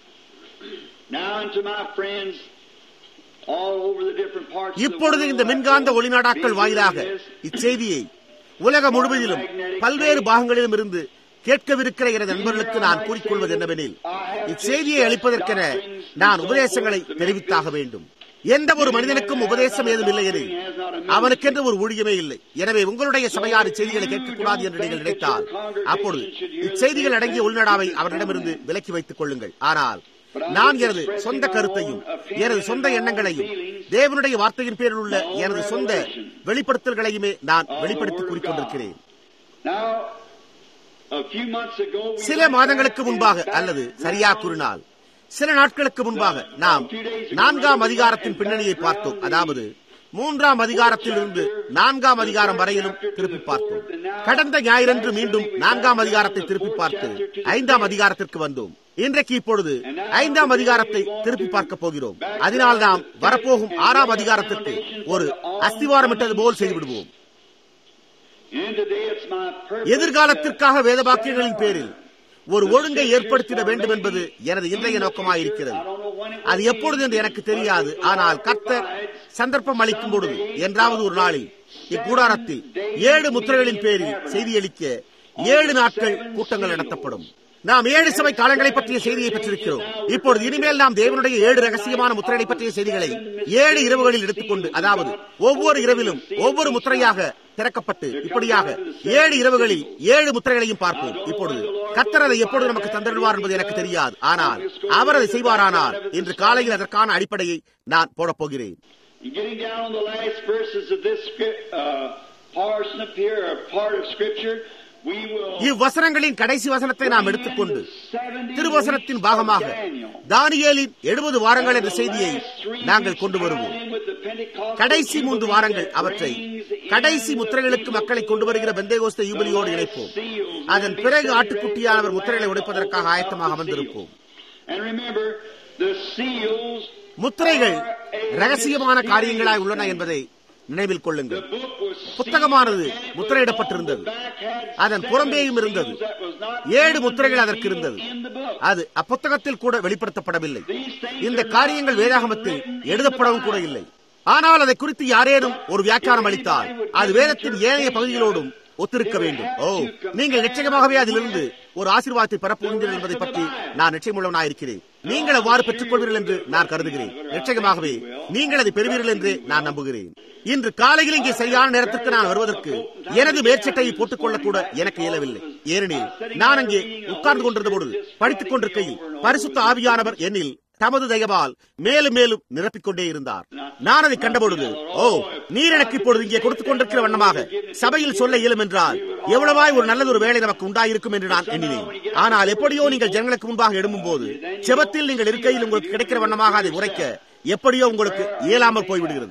Now unto my friends all over the different parts of the இப்பொழுது இந்த world, மின்காந்த ஒளிநாடாக்கள் be வாயிலாக hearing this, இச்செய்தியை உலகம் முழுவதிலும் பல்வேறு பாகங்களிலும் இருந்து கேட்கவிருக்கிற எனது நண்பர்களுக்கு நான் கூறிக்கொள்வது என்னவெனில் இச்செய்தியை அளிப்பதற்கென நான் உபதேசங்களை தெரிவித்தாக வேண்டும் எந்த ஒரு மனிதனுக்கும் உபதேசம் ஏதும் இல்லை எனில் அவனுக்கென்று ஒரு ஊழியமே இல்லை எனவே உங்களுடைய சபையார் இச்செய்திகளை கேட்கக்கூடாது என்று நீங்கள் நினைத்தால் அப்பொழுது இச்செய்திகள் அடங்கிய உள்நடாவை அவரிடமிருந்து விலக்கி வைத்துக் கொள்ளுங்கள் ஆனால் நான் எனது சொந்த கருத்தையும் எனது சொந்த எண்ணங்களையும் தேவனுடைய வார்த்தையின் பேரில் உள்ள எனது சொந்த வெளிப்படுத்தல்களையுமே நான் வெளிப்படுத்தி கூறிக்கொண்டிருக்கிறேன் Now, a few months ago, we சில went மாதங்களுக்கு back முன்பாக in அல்லது the சரியா கூறினால் சில நாட்களுக்கு முன்பாக நாம் நான்காம் அதிகாரத்தின் பின்னணியை பார்த்தோம் அதாவது மூன்றாம் அதிகாரத்திலிருந்து நான்காம் அதிகாரம் வரையிலும் திருப்பி பார்த்தோம் கடந்த ஞாயிறன்று மீண்டும் நான்காம் அதிகாரத்தை திருப்பி பார்த்து ஐந்தாம் அதிகாரத்திற்கு வந்தோம் இன்றைக்கு இப்பொழுது ஐந்தாம் அதிகாரத்தை திருப்பி பார்க்க போகிறோம் அதனால் நாம் வரப்போகும் ஆறாம் அதிகாரத்திற்கு ஒரு அஸ்திவாரமிட்டது போல் செய்துவிடுவோம் And today it's my purpose எதிர்காலத்திற்காக வேதவாக்கியங்களின் பேரில் ஒரு ஒழுங்கை ஏற்படுத்திட வேண்டும் என்பது எனது இன்றைய நோக்கமாயிருக்கிறது அது எப்பொழுது என்று எனக்கு தெரியாது ஆனால் கர்த்தர் சந்தர்ப்பம் அளிக்கும் பொழுது என்றாவது ஒரு நாளில் இக்கூடாரத்தில் ஏழு முத்திரைகளின் பேரில் செய்தியளிக்க ஏழு நாட்கள் கூட்டங்கள் நடத்தப்படும் நாம் ஏழு சபை காலங்களை பற்றிய செய்தியை பெற்றிருக்கிறோம் இப்பொழுது இனிமேல் நாம் தேவனுடைய ஏழு ரகசியமான முத்திரைகளை பற்றிய செய்திகளை ஏழு இரவுகளில் எடுத்துக்கொண்டு அதாவது ஒவ்வொரு இரவிலும் ஒவ்வொரு முத்திரையாக திறக்கப்பட்டு இப்படியாக ஏழு இரவுகளில் ஏழு முத்திரைகளையும் பார்ப்போம் இப்பொழுது கர்த்தர் அதை எப்பொழுது நமக்கு தந்திருவார் என்பது எனக்கு தெரியாது ஆனால் அவர் அதை செய்வாரானால் இன்று காலையில் அதற்கான அடிப்படையை நான் போடப் போகிறேன் And getting down on the last verses of this script, uh, portion up here, or part of Scripture, we will இவ்வசனங்களின் கடைசி வசனத்தை நாம் எடுத்துக்கொண்டு திருவசனத்தின் பாகமாக தானியேலின் எழுபது வாரங்கள் என்ற செய்தியை நாங்கள் கொண்டு வருவோம் கடைசி மூன்று வாரங்கள் அவற்றை கடைசி முத்திரைகளுக்கு மக்களை கொண்டு வருகிற பெந்தேகோஸ்த யூபிலியோடு இணைப்போம் அதன் பிறகு ஆட்டுக்குட்டியானவர் முத்திரைகளை உடைப்பதற்காக ஆயத்தமாக அமர்ந்திருப்போம் And remember, the seals முத்திரைகள் ரகசியமான காரியங்களாய் உள்ளன என்பதை நினைவில் கொள்ளுங்கள் the book was புத்தகமானது முத்திரையிடப்பட்டிருந்தது அதன் புறம்பேயும் இருந்தது ஏழு முத்திரைகள் அதற்கு இருந்தது அது அப்புத்தகத்தில் கூட வெளிப்படுத்தப்படவில்லை இந்த காரியங்கள் வேதாகமத்தில் எழுதப்படவும் கூட இல்லை ஆனால் அதை குறித்து யாரேனும் ஒரு வியாக்கியானம் அளித்தால் அது வேதத்தின் ஏனைய பகுதிகளோடும் ஒத்திருக்க வேண்டும் ஓ நீங்கள் நிச்சயமாகவே அதிலிருந்து ஒரு ஆசீர்வாதத்தை பெறப்போகிறீர்கள் என்பதை பற்றி நான் நிச்சயமுள்ளவனாயிருக்கிறேன் நீங்கள் அவ்வாறு பெற்றுக் கொள்வீர்கள் என்று நான் கருதுகிறேன் நிச்சயமாகவே நீங்கள் அதை பெறுவீர்கள் என்று நான் நம்புகிறேன் இன்று காலையில் இங்கே சரியான நேரத்திற்கு நான் வருவதற்கு எனது மேற்சட்டையை போட்டுக் கொள்ளக்கூட எனக்கு இயலவில்லை ஏனெனில் நான் அங்கே உட்கார்ந்து கொண்டிருந்த பொழுது படித்துக் கொண்டிருக்கையில் பரிசுத்த ஆவியானவர் என்னில் தமது தயவால் மேலும் மேலும் நிரப்பிக் கொண்டே இருந்தார் நான் அதை கண்டபொழுது ஓ நீர் எனக்கு இப்பொழுது இங்கே கொடுத்துக் கொண்டிருக்கிற வண்ணமாக சபையில் சொல்ல இயலும் என்றால் எவ்வளவாய் ஒரு நல்லது ஒரு வேலை நமக்கு உண்டாயிருக்கும் என்று நான் எண்ணினேன் ஆனால் எப்படியோ நீங்கள் ஜனங்களுக்கு முன்பாக எழும்பும் போது செபத்தில் நீங்கள் இருக்கையில் உங்களுக்கு கிடைக்கிற வண்ணமாக அதை உரைக்க எப்படியோ உங்களுக்கு இயலாமல் போய்விடுகிறது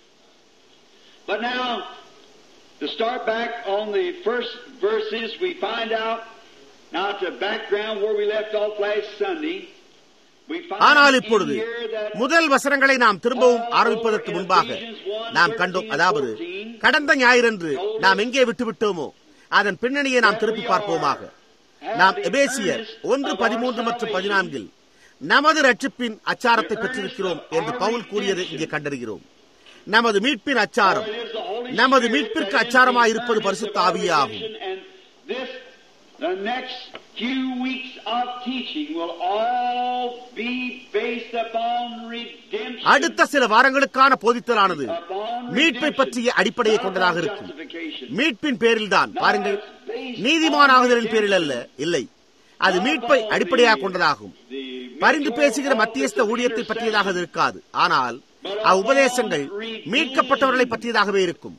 But now, to start back on the first verses, we find out now it's a background where we left off last Sunday. We find ஆனால் in இப்பொழுது here that முதல் வசனங்களை நாம் திரும்பவும் ஆரம்பிப்பதற்கு முன்பாக நாம் கண்டோம் அதாவது கடந்த ஞாயிறன்று நாம் எங்கே விட்டுவிட்டோமோ அதன் பின்னணியை நாம் திருப்பி பார்ப்போமாக நாம் எபேசியர் ஒன்று பதிமூன்று மற்றும் பதினான்கில் நமது ரட்சிப்பின் அச்சாரத்தை பெற்றிருக்கிறோம் என்று பவுல் கூறியதை இங்கே கண்டறிகிறோம் நமது மீட்பின் அச்சாரம் நமது மீட்பிற்கு அச்சாரமாய் இருப்பது பரிசுத்த ஆவியே ஆகும் And this, the next few weeks of teaching will all be based upon redemption. அடுத்த சில வாரங்களுக்கான போதித்தலானது upon மீட்பை redemption, பற்றிய அடிப்படையை not கொண்டதாக on இருக்கும் justification. மீட்பின் பேரில்தான் பாருங்கள் நீதிமானாகுதலின் பேரில் அல்ல இல்லை அது மீட்பை அடிப்படையாக கொண்டதாகும் பரிந்து பேசுகிற மத்தியஸ்த ஊழியத்தை பற்றியதாக அது இருக்காது ஆனால் அவ்வுபதேசங்கள் மீட்கப்பட்டவர்களை பற்றியதாகவே இருக்கும்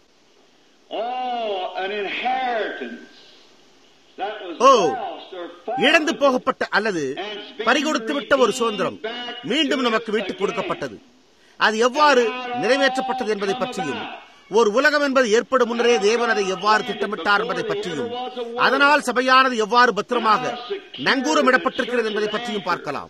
Oh, an inheritance that was O lost or fallen. இழந்து போகப்பட்ட அல்லது பறிகொடுத்து விட்ட ஒரு சுதந்திரம் மீண்டும் நமக்கு விட்டுக் கொடுக்கப்பட்டது அது எவ்வாறு நிறைவேற்றப்பட்டது என்பதை பற்றியும் ஒரு உலகம் என்பது ஏற்படும் முன்னரே தேவன் அதை எவ்வாறு திட்டமிட்டார் என்பதை பற்றியும் அதனால் சபையானது எவ்வாறு பத்திரமாக நங்கூரமிடப்பட்டிருக்கிறது என்பதை பற்றியும் பார்க்கலாம்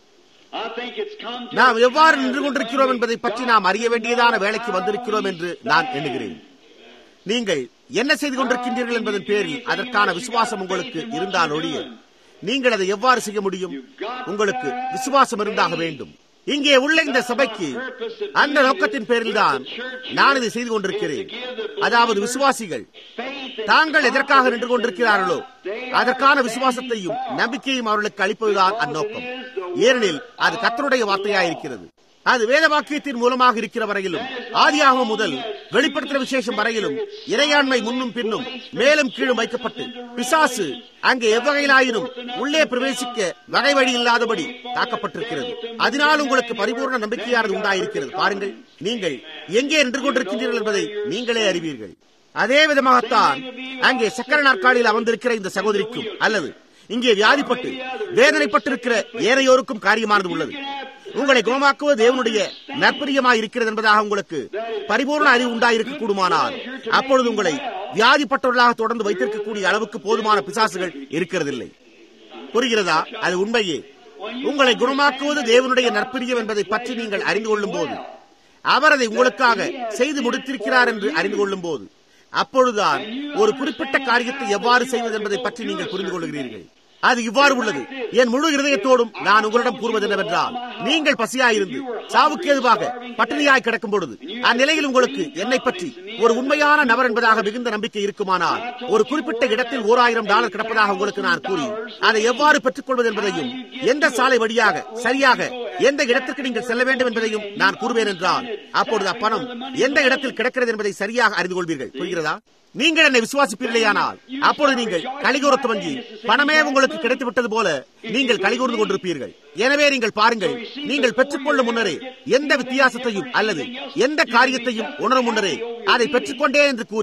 I think it's come to நாம் எவ்வாறு நின்று கொண்டிருக்கிறோம் என்பதை பற்றி நாம் அறிய வேண்டியதான வேலைக்கு வந்திருக்கிறோம் என்று நான் எண்ணுகிறேன் நீங்கள் என்ன செய்து கொண்டிருக்கின்றீர்கள் என்பதன் பேரில் அதற்கான விசுவாசம் உங்களுக்கு இருந்தால் ஒழிய நீங்கள் அதை எவ்வாறு செய்ய முடியும் உங்களுக்கு விசுவாசம் இருந்தாக வேண்டும் இங்கே உள்ள இந்த சபைக்கு அந்த நோக்கத்தின் பேரில் தான் நான் இதை செய்து கொண்டிருக்கிறேன் அதாவது விசுவாசிகள் தாங்கள் எதற்காக நின்று கொண்டிருக்கிறார்களோ அதற்கான விசுவாசத்தையும் நம்பிக்கையும் அவர்களுக்கு அளிப்பதுதான் அந்நோக்கம் ஏனெனில் அது கத்தருடைய வார்த்தையாயிருக்கிறது அது வேத வாக்கியத்தின் மூலமாக இருக்கிற வரையிலும் ஆதியாகமம் முதல் வெளிப்படுத்துகிற விசேஷம் வரையிலும் இறையாண்மை முன்னும் பின்னும் மேலும் கீழும் வைக்கப்பட்டு பிசாசு அங்கே எவ்வகையிலாயினும் உள்ளே பிரவேசிக்க வகை வழி இல்லாதபடி தாக்கப்பட்டிருக்கிறது அதனால் உங்களுக்கு பரிபூர்ண நம்பிக்கையானது உண்டாயிருக்கிறது பாருங்கள் நீங்கள் எங்கே நின்று கொண்டிருக்கின்றீர்கள் என்பதை நீங்களே அறிவீர்கள் அதே விதமாகத்தான் அங்கே சக்கர நாற்காலியில் அமர்ந்திருக்கிற இந்த சகோதரிக்கும் அல்லது இங்கே வியாதிப்பட்டு வேதனைப்பட்டிருக்கிற ஏனையோருக்கும் காரியமானது உள்ளது உங்களை குணமாக்குவது தேவனுடைய நற்பரியமாய் இருக்கிறது என்பதாக உங்களுக்கு பரிபூர்ண அறிவு உண்டாயிருக்க கூடுமானால் அப்பொழுது உங்களை வியாதிப்பட்டவர்களாக தொடர்ந்து வைத்திருக்கக்கூடிய அளவுக்கு போதுமான பிசாசுகள் இருக்கிறதில்லை புரிகிறதா அது உண்மையே உங்களை குணமாக்குவது தேவனுடைய நற்பிரியம் என்பதை பற்றி நீங்கள் அறிந்து கொள்ளும் போது அவர் அதை உங்களுக்காக செய்து முடித்திருக்கிறார் என்று அறிந்து கொள்ளும் போது அப்பொழுதுதான் ஒரு குறிப்பிட்ட காரியத்தை எவ்வாறு செய்வது என்பதை பற்றி நீங்கள் புரிந்து கொள்கிறீர்கள் அது இவ்வாறு உள்ளது என் முழு இருதயத்தோடும் நான் உங்களிடம் கூறுவது என்னவென்றால் நீங்கள் பசியாயிருந்து சாவுக்கு ஏதுவாக பட்டினியாய் கிடக்கும் பொழுது அந்நிலையில் உங்களுக்கு என்னை பற்றி ஒரு உண்மையான நபர் என்பதாக மிகுந்த நம்பிக்கை இருக்குமானால் ஒரு குறிப்பிட்ட இடத்தில் ஓர் ஆயிரம் டாலர் கிடப்பதாக உங்களுக்கு நான் கூறி அதை எவ்வாறு பெற்றுக் கொள்வது என்பதையும் எந்த சாலை வழியாக சரியாக எந்த இடத்திற்கு நீங்கள் செல்ல வேண்டும் என்பதையும் நான் கூறுவேன் என்றால் அப்பொழுது அப்பணம் எந்த இடத்தில் கிடக்கிறது என்பதை சரியாக அறிந்து கொள்வீர்கள் புரிகிறதா நீங்கள் என்னை விசுவாசிப்பீர்களேயானால் அப்பொழுது நீங்கள் கலிகூற துவங்கி பணமே உங்களுக்கு கிடைத்து விட்டது போல நீங்கள் கலிகூர்ந்து கொண்டிருப்பீர்கள் எனவே நீங்கள் பாருங்கள் நீங்கள் பெற்றுக்கொள்ளும் முன்னரே எந்த வித்தியாசத்தையும் அல்லது எந்த காரியத்தையும் உணரும் முன்னரே அதை பெற்றுக்கொண்டே என்று கூறி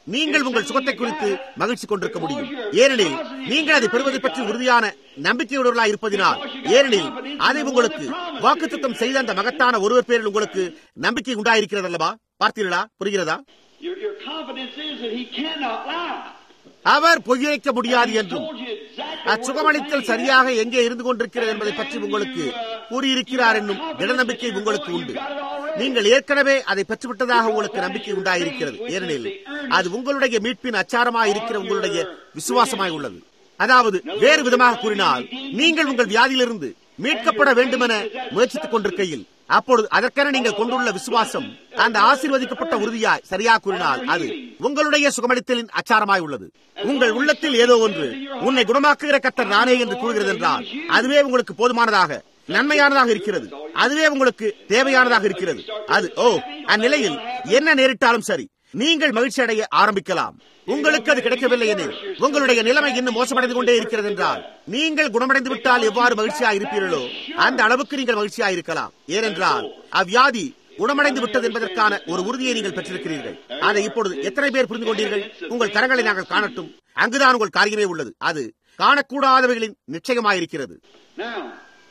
நீங்கள் உங்கள் சுகத்தை குறித்து மகிழ்ச்சி கொண்டிருக்க முடியும் ஏனெனில் நீங்கள் அதை பெறுவதை பற்றி உறுதியான நம்பிக்கையுடர்களாக இருப்பதினால் ஏனெனில் அதை உங்களுக்கு வாக்குத்தத்தம் செய்த அந்த மகத்தான ஒருவர் பேரில் உங்களுக்கு நம்பிக்கை உண்டாயிருக்கிறது அல்லவா பார்த்தீர்களா புரிகிறதா Your, your confidence is that He cannot lie. அவர் பொய்யரைக்க முடியாது He என்றும் told you exactly அச்சுகமளித்தல் சரியாக எங்கே இருந்து கொண்டிருக்கிறது என்பதை பற்றி உங்களுக்கு கூறியிருக்கிறார் என்னும் திடநம்பிக்கை உங்களுக்கு உண்டு நீங்கள் ஏற்கனவே அதை பெற்றுவிட்டதாக உங்களுக்கு நம்பிக்கை உண்டாயிருக்கிறது ஏனெனில் அது உங்களுடைய மீட்பின் அச்சாரமாய் இருக்கிற உங்களுடைய விசுவாசமாய் உள்ளது அதாவது வேறு விதமாக கூறினால் நீங்கள் உங்கள் வியாதியிலிருந்து மீட்கப்பட வேண்டுமென முயற்சித்துக் கொண்டிருக்கையில் அப்பொழுது அதற்கென நீங்கள் கொண்டுள்ள விசுவாசம் அந்த ஆசீர்வதிக்கப்பட்ட உறுதியாய் சரியா கூறினால் அது உங்களுடைய சுகமளித்தலின் அச்சாரமாய் உள்ளது உங்கள் உள்ளத்தில் ஏதோ ஒன்று உன்னை குணமாக்குகிற கத்தர் நானே என்று கூறுகிறது என்றால் அதுவே உங்களுக்கு போதுமானதாக நன்மையானதாக இருக்கிறது அதுவே உங்களுக்கு தேவையானதாக இருக்கிறது அது ஓ அந்நிலையில் என்ன நேரிட்டாலும் சரி நீங்கள் மகிழ்ச்சி அடைய ஆரம்பிக்கலாம் உங்களுக்கு அது கிடைக்கவில்லை எனில் உங்களுடைய நிலைமை இன்னும் மோசமடைந்து கொண்டே இருக்கிறது என்றால் நீங்கள் குணமடைந்து விட்டால் எவ்வாறு மகிழ்ச்சியா இருப்பீர்களோ அந்த அளவுக்கு நீங்கள் மகிழ்ச்சியா இருக்கலாம் ஏனென்றால் அவ்வியாதி குணமடைந்து விட்டது என்பதற்கான ஒரு உறுதியை நீங்கள் பெற்றிருக்கிறீர்கள் அதை இப்பொழுது எத்தனை பேர் புரிந்து கொண்டீர்கள் உங்கள் கரங்களை நாங்கள் காணட்டும் அங்குதான் உங்கள் காரியமே உள்ளது அது காணக்கூடாதவைகளின் நிச்சயமாயிருக்கிறது Now,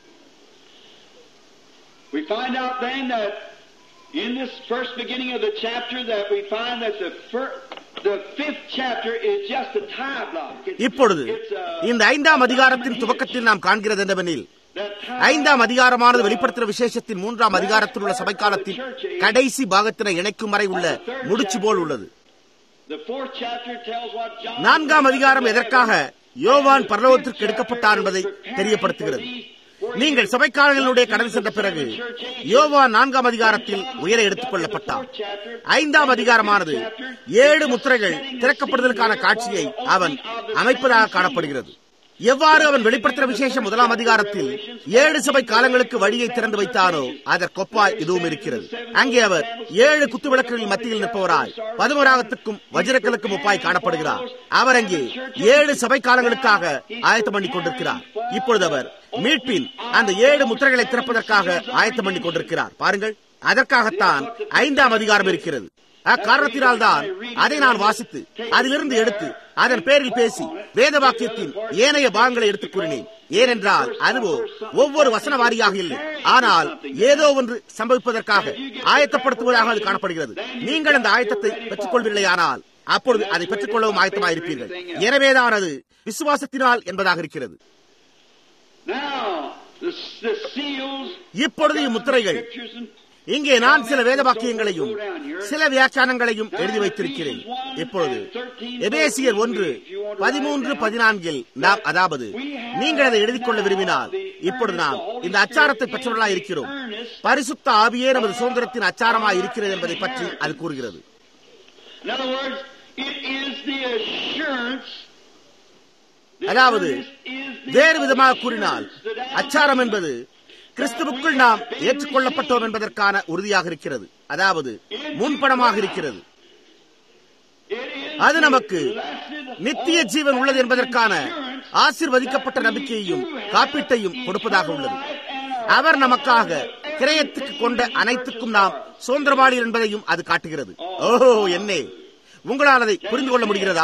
we find out then that in this first beginning of the chapter that we find that the fir- the fifth chapter is just a tie block. It's, இப்பொழுது it's a, இந்த ஐந்தாம் அதிகாரத்தின் துவக்கத்தில் நாம் காண்கிறது என்னவெனில் that tie ஐந்தாம் அதிகாரமானது வெளிப்படுத்துகிற விசேஷத்தின் மூன்றாம் அதிகாரத்தில் உள்ள சபைக்காலத்தின் கடைசி பாகத்தினை இணைக்கும் வரை உள்ள முடிச்சு போல் உள்ளது The fourth chapter tells what John நான்காம் அதிகாரம் எதற்காக யோவான் பரலோகத்திற்கு எடுக்கப்பட்டார் என்பதை தெரியப்படுத்துகிறது நீங்கள் சபைக்காரர்களுடைய கடந்து சென்ற பிறகு யோவான் நான்காம் அதிகாரத்தில் உயர எடுத்துக் கொள்ளப்பட்டார் ஐந்தாம் அதிகாரமானது ஏழு முத்திரைகள் திறக்கப்படுவதற்கான காட்சியை அவன் அமைப்பதாக காணப்படுகிறது எவ்வாறு அவன் வெளிப்படுத்துகிற விசேஷம் முதலாம் அதிகாரத்தில் ஏழு சபை காலங்களுக்கு வழியை திறந்து வைத்தாரோ அதற்கொப்பாய் இதுவும் இருக்கிறது அங்கே அவர் ஏழு குத்து விளக்குகளின் மத்தியில் நிற்பவராய் பதுமராகத்துக்கும் வஜ்ரக்கலுக்கும் ஒப்பாய் காணப்படுகிறார் அவர் அங்கே ஏழு சபை காலங்களுக்காக ஆயத்தம் பண்ணி கொண்டிருக்கிறார் இப்பொழுது அவர் மீட்பின் அந்த ஏழு முத்திரைகளை திறப்பதற்காக ஆயத்தம் பண்ணி கொண்டிருக்கிறார் பாருங்கள் அதற்காகத்தான் ஐந்தாம் அதிகாரம் இருக்கிறது அக்காரணத்தினால் தான் அதை நான் வாசித்து அதிலிருந்து எடுத்து அதன் பேரில் பேசி வேத வாக்கியத்தின் ஏனைய பாகங்களை எடுத்துக் கூறினேன் ஏனென்றால் அதுவோ ஒவ்வொரு வசன வாரியாக இல்லை ஆனால் ஏதோ ஒன்று சம்பவிப்பதற்காக ஆயத்தப்படுத்துவதாக அது காணப்படுகிறது நீங்கள் அந்த ஆயத்தத்தை பெற்றுக் கொள்வீர்களேயானால் அப்பொழுது அதை பெற்றுக் கொள்ளவும் ஆயத்தமாயிருப்பீர்கள் எனவேதான் அது விசுவாசத்தினால் என்பதாக இருக்கிறது Now, the, the seals, இப்பொழுது இம்முத்திரைகள் scriptures, and இங்கே நான் சில வேத வாக்கியங்களையும் சில வியாக்கியானங்களையும் எழுதி வைத்திருக்கிறேன் இப்பொழுது எபேசியர் ஒன்று பதிமூன்று பதினான்கில் நாம் அதாவது நீங்கள் அதை எழுதிக் கொள்ள விரும்பினால் இப்பொழுது நாம் இந்த அச்சாரத்தை பெற்றவர்களாய் இருக்கிறோம் பரிசுத்த ஆவியே நமது சுதந்திரத்தின் அச்சாரமாய் இருக்கிறது என்பதை பற்றி அது கூறுகிறது in other words, it is the assurance. the அதாவது earnest is the வேறு விதமாக கூறினால் assurance that Adam அச்சாரம் என்பது கிறிஸ்துவுக்குள் நாம் ஏற்றுக்கொள்ளப்பட்டோம் என்பதற்கான உறுதியாக இருக்கிறது அதாவது முன்பணமாக இருக்கிறது It is அது நமக்கு blessed நித்திய ஜீவன் உள்ளது என்பதற்கான ஆசிர்வதிக்கப்பட்ட நம்பிக்கையையும் காப்பீட்டையும் கொடுப்பதாக உள்ளது அவர் நமக்காக கிரயத்துக்கு கொண்ட அனைத்துக்கும் நாம் சுதந்திரவாளிகள் என்பதையும் அது காட்டுகிறது ஓஹோ என்னே உங்களால் அதை புரிந்து கொள்ள முடிகிறதா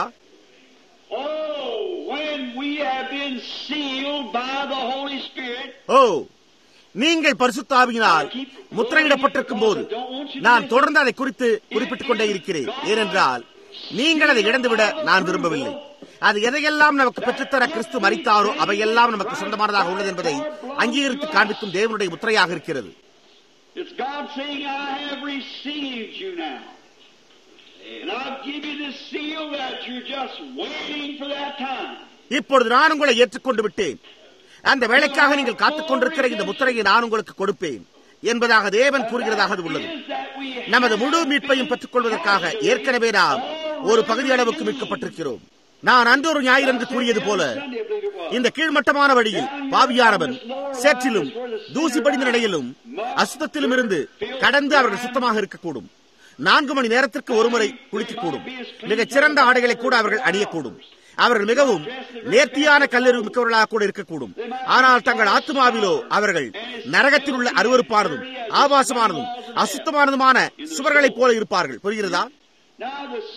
Oh, when we have been sealed by the Holy Spirit, ஓ நீங்கள் பரிசுத்தாவியினால் முத்திரையிடப்பட்டிருக்கும் போது நான் தொடர்ந்து அதை குறித்து குறிப்பிட்டுக் கொண்டே இருக்கிறேன் ஏனென்றால் நீங்கள் அதை இழந்துவிட நான் விரும்பவில்லை அது எதையெல்லாம் நமக்கு பெற்றுத்தர கிறிஸ்து மறித்தாரோ அவையெல்லாம் நமக்கு சொந்தமானதாக உள்ளது என்பதை அங்கீகரித்து காண்பிக்கும் தேவனுடைய முத்திரையாக இருக்கிறது it's God saying, I have received you now. And I'll give you this seal that you're just waiting for that time. இப்பொழுது நான் உங்களை ஏற்றுக்கொண்டு விட்டேன் அந்த வேலைக்காக நீங்கள் காத்துக் கொண்டிருக்கிற இந்த முத்திரையை நான் உங்களுக்கு கொடுப்பேன் என்பதாக தேவன் கூறுகிறதாக அது உள்ளது Is that we நமது முழு மீட்பையும் பெற்றுக் கொள்வதற்காக ஏற்கனவே நாம் ஒரு பகுதி அளவுக்கு மீட்கப்பட்டிருக்கிறோம் நான் அன்று ஒரு ஞாயிறு என்று கூறியது போல Sunday, I believe it was. இந்த கீழ்மட்டமான வழியில் பாவியானவன் சேற்றிலும் தூசி படிந்த நிலையிலும் அசுத்தத்திலும் இருந்து கடந்து அவர்கள் சுத்தமாக இருக்கக்கூடும் நான்கு மணி நேரத்திற்கு ஒருமுறை குளிக்கக்கூடும் மிகச் சிறந்த ஆடைகளை கூட அவர்கள் அணியக்கூடும் அவர்கள் மிகவும் நேர்த்தியான கல்லறிவு மிக்கவர்களாக கூட இருக்கக்கூடும் ஆனால் தங்கள் ஆத்மாவிலோ அவர்கள் நரகத்தில் உள்ள அருவருப்பானதும் ஆபாசமானதும் அசுத்தமானதுமான சுவர்களைப் போல இருப்பார்கள் புரிகிறதா Now, the,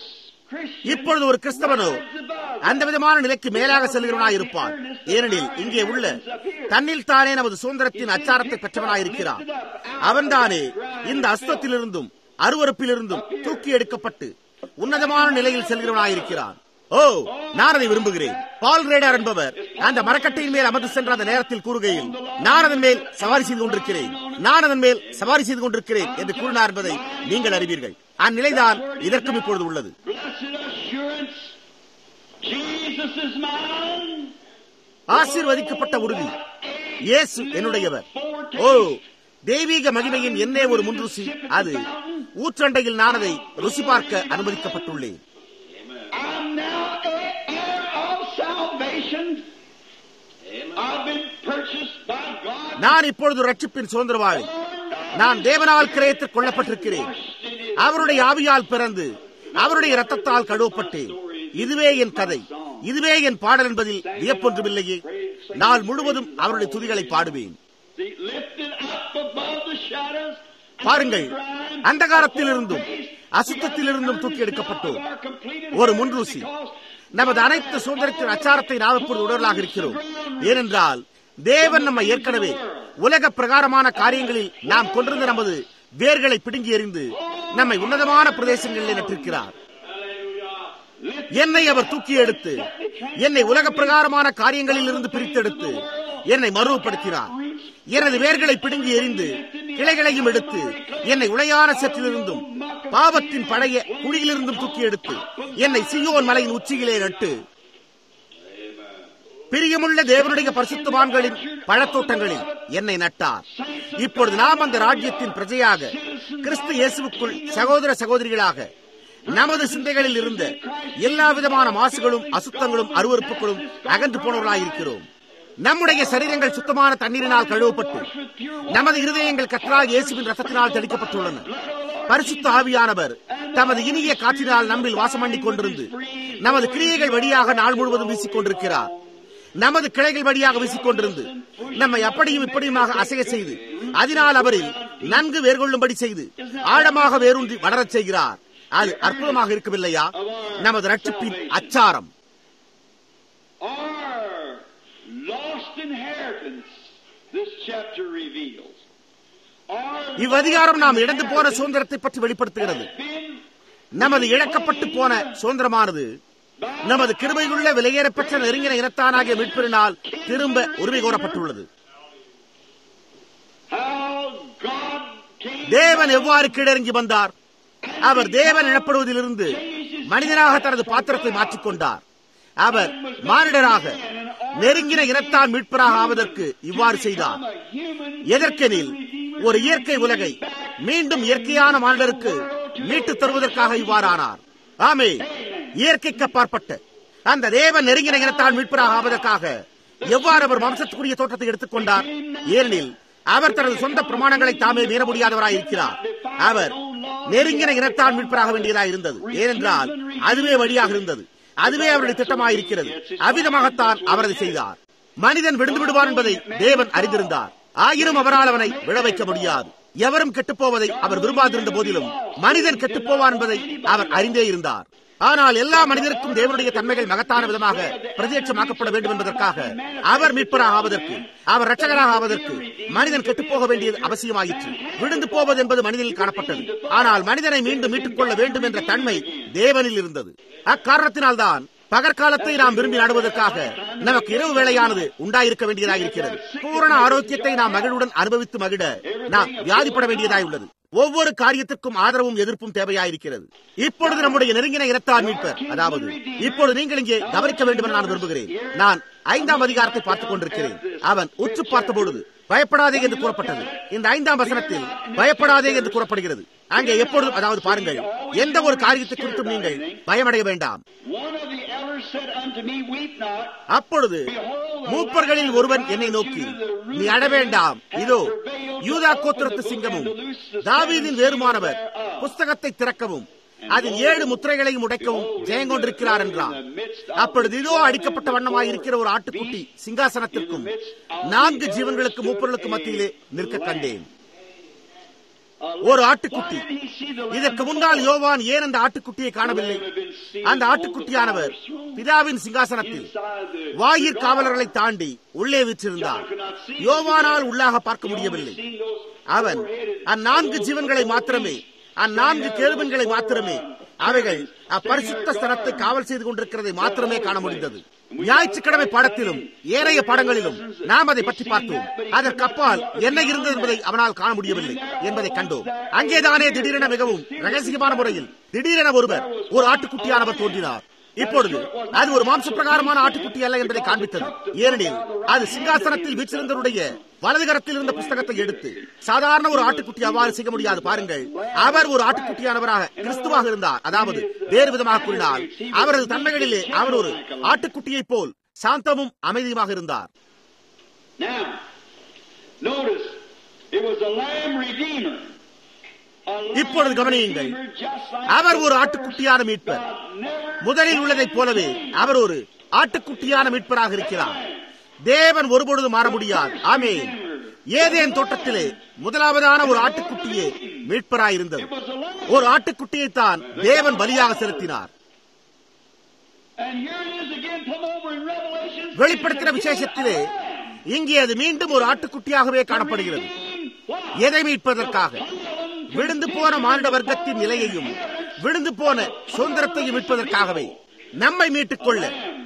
இப்பொழுது ஒரு கிறிஸ்தவனோ அந்த விதமான நிலைக்கு மேலாக செல்கிறவனாய் இருப்பான் ஏனெனில் இங்கே உள்ள தன்னில் தானே நமது சுதந்திரத்தின் அச்சாரத்தை பெற்றவனாயிருக்கிறான் அவன்தானே இந்த அஸ்தத்திலிருந்தும் அருவறுப்பிலிருந்தும் தூக்கி எடுக்கப்பட்டு உன்னதமான நிலையில் செல்கிறவனாயிருக்கிறான் ஓ நான் அதை விரும்புகிறேன் பால் ரேடர் என்பவர் அந்த மரக்கட்டையின் மேல் அமர்ந்து சென்ற அந்த நேரத்தில் கூறுகையில் நான் அதன் மேல் சவாரி செய்து கொண்டிருக்கிறேன் நான் அதன் மேல் சவாரி செய்து கொண்டிருக்கிறேன் என்று கூறினார் என்பதை நீங்கள் அறிவீர்கள் அந்நிலைதான் இதற்கும் இப்பொழுது உள்ளது Blessed assurance, Jesus is mine. ஆசீர்வதிக்கப்பட்ட உறுதி இயேசு என்னுடையவர் ஓ தெய்வீக மகிமையின் என்னே ஒரு முன்ருசி அது ஊற்றண்டையில் நான் அதை ருசி பார்க்க அனுமதிக்கப்பட்டுள்ளேன் I'm now a heir of salvation. I've been purchased by God. நான் இப்பொழுது ரட்சிப்பின் சுதந்திரவாளி நான் தேவனால் கிரயத்தில் கொல்லப்பட்டிருக்கிறேன் அவருடைய ஆவியால் பிறந்து அவருடைய ரத்தத்தால் கழுவப்பட்டேன் இதுவே என் கதை இதுவே என் பாடல் என்பதில் வியப்பொன்றுமில்லையே நாள் முழுவதும் அவருடைய துதிகளை பாடுவேன் See, lifted up above the shadows. பாருங்கள் அந்தகாரத்திலிருந்தும் அசுத்தத்திலிருந்தும் தூக்கி எடுக்கப்பட்டோம் ஒரு முன்ரூசி நமது அனைத்து சுதந்திரத்தின் அச்சாரத்தை நாம் இப்பொழுது உடலாக இருக்கிறோம் ஏனென்றால் தேவன் நம்ம ஏற்கனவே உலக பிரகாரமான காரியங்களில் நாம் கொண்டிருந்த நமது வேர்களை பிடுங்கி எறிந்து நம்மை உன்னதமான பிரதேசங்களில் நட்டிருக்கிறார் என்னை அவர் தூக்கி எடுத்து என்னை உலக பிரகாரமான காரியங்களில் இருந்து பிரித்தெடுத்து என்னை மறுவப்படுத்தினார் எனது வேர்களை பிடுங்கி எறிந்து கிளைகளையும் எடுத்து என்னை உளையான சற்றிலிருந்தும் பாவத்தின் பழைய குழியிலிருந்தும் தூக்கி எடுத்து என்னை சியோன் மலையின் உச்சியிலே நட்டு பிரியமுள்ள தேவனுடைய பரிசுத்தவான்களின் பழத்தோட்டங்களில் என்னை நட்டார் இப்பொழுது நாம் அந்த ராஜ்யத்தின் பிரஜையாக கிறிஸ்து இயேசுவுக்குள் சகோதர சகோதரிகளாக நமது சிந்தைகளில் இருந்த எல்லா விதமான மாசுகளும் அசுத்தங்களும் அருவறுப்புகளும் அகன்று போனவர்களாயிருக்கிறோம் நம்முடைய சரீரங்கள் சுத்தமான தண்ணீரினால் கழுவப்பட்டு நமது இருதயங்கள் கற்றால் இயேசுவின் ரத்தத்தினால் தெளிக்கப்பட்டுள்ளன பரிசுத்த ஆவியானவர் தமது இனிய காற்றினால் நம்மில் வாசம் பண்ணி கொண்டிருந்து நமது கிரியைகள் வழியாக நாள் முழுவதும் வீசிக் கொண்டிருக்கிறார் நமது கிளைகள் வழியாக வீசிக்கொண்டிருந்து நம்மை அப்படியும் இப்படியுமாக அசைய செய்து அதனால் அவரில் நன்கு வேர்கொள்ளும்படி செய்து ஆழமாக வேரூன்றி வளரச் செய்கிறார் அது அற்புதமாக இருக்கவில்லையா நமது ரட்சிப்பின் அச்சாரம் Our lost inheritance, this chapter reveals. Our இவ்வதிகாரம் நாம் இழந்து போன சுதந்திரத்தை பற்றி வெளிப்படுத்துகிறது been நமது இழக்கப்பட்டு போன சுதந்திரமானது நமது கிருபையுள்ள விலையேறப்பெற்ற நெருங்கின இனத்தானாகிய மீட்பினால் திரும்ப உரிமை கோரப்பட்டுள்ளது how God came தேவன் எவ்வாறு கீழிறங்கி வந்தார் அவர் தேவன் எனப்படுவதிலிருந்து மனிதனாக தனது பாத்திரத்தை மாற்றிக்கொண்டார் அவர் மானிடராக நெருங்கின இனத்தான் மீட்பராக ஆவதற்கு இவ்வாறு செய்தார் a human எதற்கெனில் ஒரு இயற்கை உலகை மீண்டும் இயற்கையான மானிடருக்கு மீட்டு தருவதற்காக இவ்வாறானார் ஆமே இயற்கைக்கு அப்பாற்பட்ட அந்த தேவன் நெருங்கின இனத்தான் மீட்பராக ஆவதற்காக எவ்வாறு அவர் வம்சத்துக்குரிய தோற்றத்தை எடுத்துக்கொண்டார் ஏனெனில் அவர் தனது சொந்த பிரமாணங்களை தாமே மீற முடியாதவராய் இருக்கிறார் அவர் நெருங்கின இனத்தான் மீட்பராக வேண்டியதாக இருந்தது ஏனென்றால் அதுவே வழியாக இருந்தது அதுவே அவருடைய திட்டமாக இருக்கிறது அவ்விதமாகத்தான் அவர் அதை செய்தார் மனிதன் விழுந்து விடுவான் என்பதை தேவன் அறிந்திருந்தார் ஆயினும் அவரால் அவனை விழ வைக்க முடியாது எவரும் கெட்டுப்போவதை அவர் விரும்பாதிருந்த போதிலும் மனிதன் கெட்டுப்போவான் என்பதை அவர் அறிந்தே இருந்தார் ஆனால் எல்லா மனிதருக்கும் தேவனுடைய தன்மைகள் மகத்தான விதமாக பிரத்யட்சமாக்கப்பட வேண்டும் என்பதற்காக அவர் மீட்பராக ஆவதற்கு அவர் ரட்சகராக ஆவதற்கு மனிதன் கெட்டுப்போக வேண்டியது அவசியமாயிற்று விழுந்து போவது என்பது மனிதனில் காணப்பட்டது ஆனால் மனிதனை மீண்டும் மீட்டுக் கொள்ள வேண்டும் என்ற தன்மை தேவனில் இருந்தது அக்காரணத்தினால்தான் பகற்காலத்தை நாம் விரும்பி நாடுவதற்காக நமக்கு இரவு வேளையானது உண்டாயிருக்க வேண்டியதாக இருக்கிறது பூரண ஆரோக்கியத்தை நாம் மகிழ்வுடன் அனுபவித்து மகிழ நாம் வியாதிப்பட வேண்டியதாய் உள்ளது ஒவ்வொரு காரியத்திற்கும் ஆதரவும் எதிர்ப்பும் தேவையாயிருக்கிறது இப்பொழுது நம்முடைய நெருங்கின இனத்தார் மீட்பர் அதாவது இப்பொழுது நீங்கள் இங்கே கவனிக்க வேண்டும் என நான் விரும்புகிறேன் நான் ஐந்தாம் அதிகாரத்தை பார்த்துக் கொண்டிருக்கிறேன் அவன் உற்று பார்த்த பொழுது பயப்படாதே என்று கூறப்பட்டது இந்த ஐந்தாம் வசனத்தில் பயப்படாதே என்று கூறப்படுகிறது அங்கே எப்பொழுதும் அதாவது பாருங்கள் எந்த ஒரு காரியத்தை குறித்தும் நீங்கள் பயமடைய வேண்டாம் One of the elders said unto me, Weep not. அப்பொழுது மூப்பர்களில் ஒருவன் என்னை நோக்கி நீ அழ வேண்டாம் இதோ யூதா கோத்திரத்து சிங்கமும் தாவீதின் வேறுமானவர் புஸ்தகத்தை திறக்கவும் அதில் ஏழு முத்திரைகளையும் உடைக்கவும் ஜெயங்கொண்டிருக்கிறார் என்றார் அப்பொழுது இதோ அடிக்கப்பட்ட வண்ணமாய் இருக்கிற ஒரு ஆட்டுக்குட்டி சிங்காசனத்திற்கும் நான்கு ஜீவன்களுக்கு மூப்பர்களுக்கு மத்தியிலே நிற்க கண்டேன் ஒரு ஆட்டுக்குட்டி இதற்கு முன்னால் யோவான் ஏன் அந்த ஆட்டுக்குட்டியை காணவில்லை அந்த ஆட்டுக்குட்டியானவர் பிதாவின் சிங்காசனத்தில் வாயிற் காவலர்களை தாண்டி உள்ளே வீற்றிருந்தார் யோவானால் உள்ளாக பார்க்க முடியவில்லை அவன் அந்நான்கு ஜீவன்களை மாத்திரமே அந்நான்கு கேள்வன்களை மாத்திரமே அவைகள் அப்பரிசுத்த ஸ்தலத்தை காவல் செய்து கொண்டிருக்கிறதை மாத்திரமே காண முடிந்தது ஞாயிற்றுக்கிழமை பாடத்திலும் ஏனைய பாடங்களிலும் நாம் அதை பற்றி பார்த்தோம் அதற்கு அப்பால் என்ன இருந்தது என்பதை அவனால் காண முடியவில்லை என்பதை கண்டோம் அங்கேதானே திடீரென மிகவும் ரகசியமான முறையில் திடீரென ஒருவர் ஒரு ஆட்டுக்குட்டியானவர் தோன்றினார் இப்பொழுது அது ஒரு மாம்ச பிரகாரமான ஆட்டுக்குட்டி அல்ல என்பதை காண்பித்தது ஏனெனில் அது சிங்காசனத்தில் வீச்சிருந்தவருடைய வலதுகரத்தில் இருந்த புஸ்தகத்தை எடுத்து சாதாரண ஒரு ஆட்டுக்குட்டி அவ்வாறு செய்ய முடியாது பாருங்கள் அவர் ஒரு ஆட்டுக்குட்டியானவராக கிறிஸ்துவாக இருந்தார் அதாவது வேறு விதமாக கூறினால் அவரது தன்மைகளிலே அவர் ஒரு ஆட்டுக்குட்டியைப் போல் சாந்தமும் அமைதியுமாக இருந்தார் Now, notice, it was a lamb redeemer. A lamb இப்பொழுது கவனியுங்கள். redeemer just like அவர் ஒரு the ஆட்டுக்குட்டியான மீட்பர் God never முதலில் உள்ளதைப் போலவே அவர் ஒரு ஆட்டுக்குட்டியான மீட்பராக இருக்கிறார் தேவன் ஒருபொழுதும் மாற முடியாது ஆமே ஏதேன் தோட்டத்திலே முதலாவதான ஒரு ஆட்டுக்குட்டியே மீட்பராயிருந்தது ஒரு ஆட்டுக்குட்டியை தான் தேவன் பலியாக செலுத்தினார் And here it is again come over in Revelation. வெளிப்படுத்தின விசேஷத்திலே இங்கே அது மீண்டும் ஒரு ஆட்டுக்குட்டியாகவே காணப்படுகிறது எதை மீட்பதற்காக விழுந்து போன மானிட வர்க்கத்தின் நிலையையும் விழுந்து போன சுதந்திரத்தையும் மீட்பதற்காகவே நம்மை மீட்டுக் கொள்ள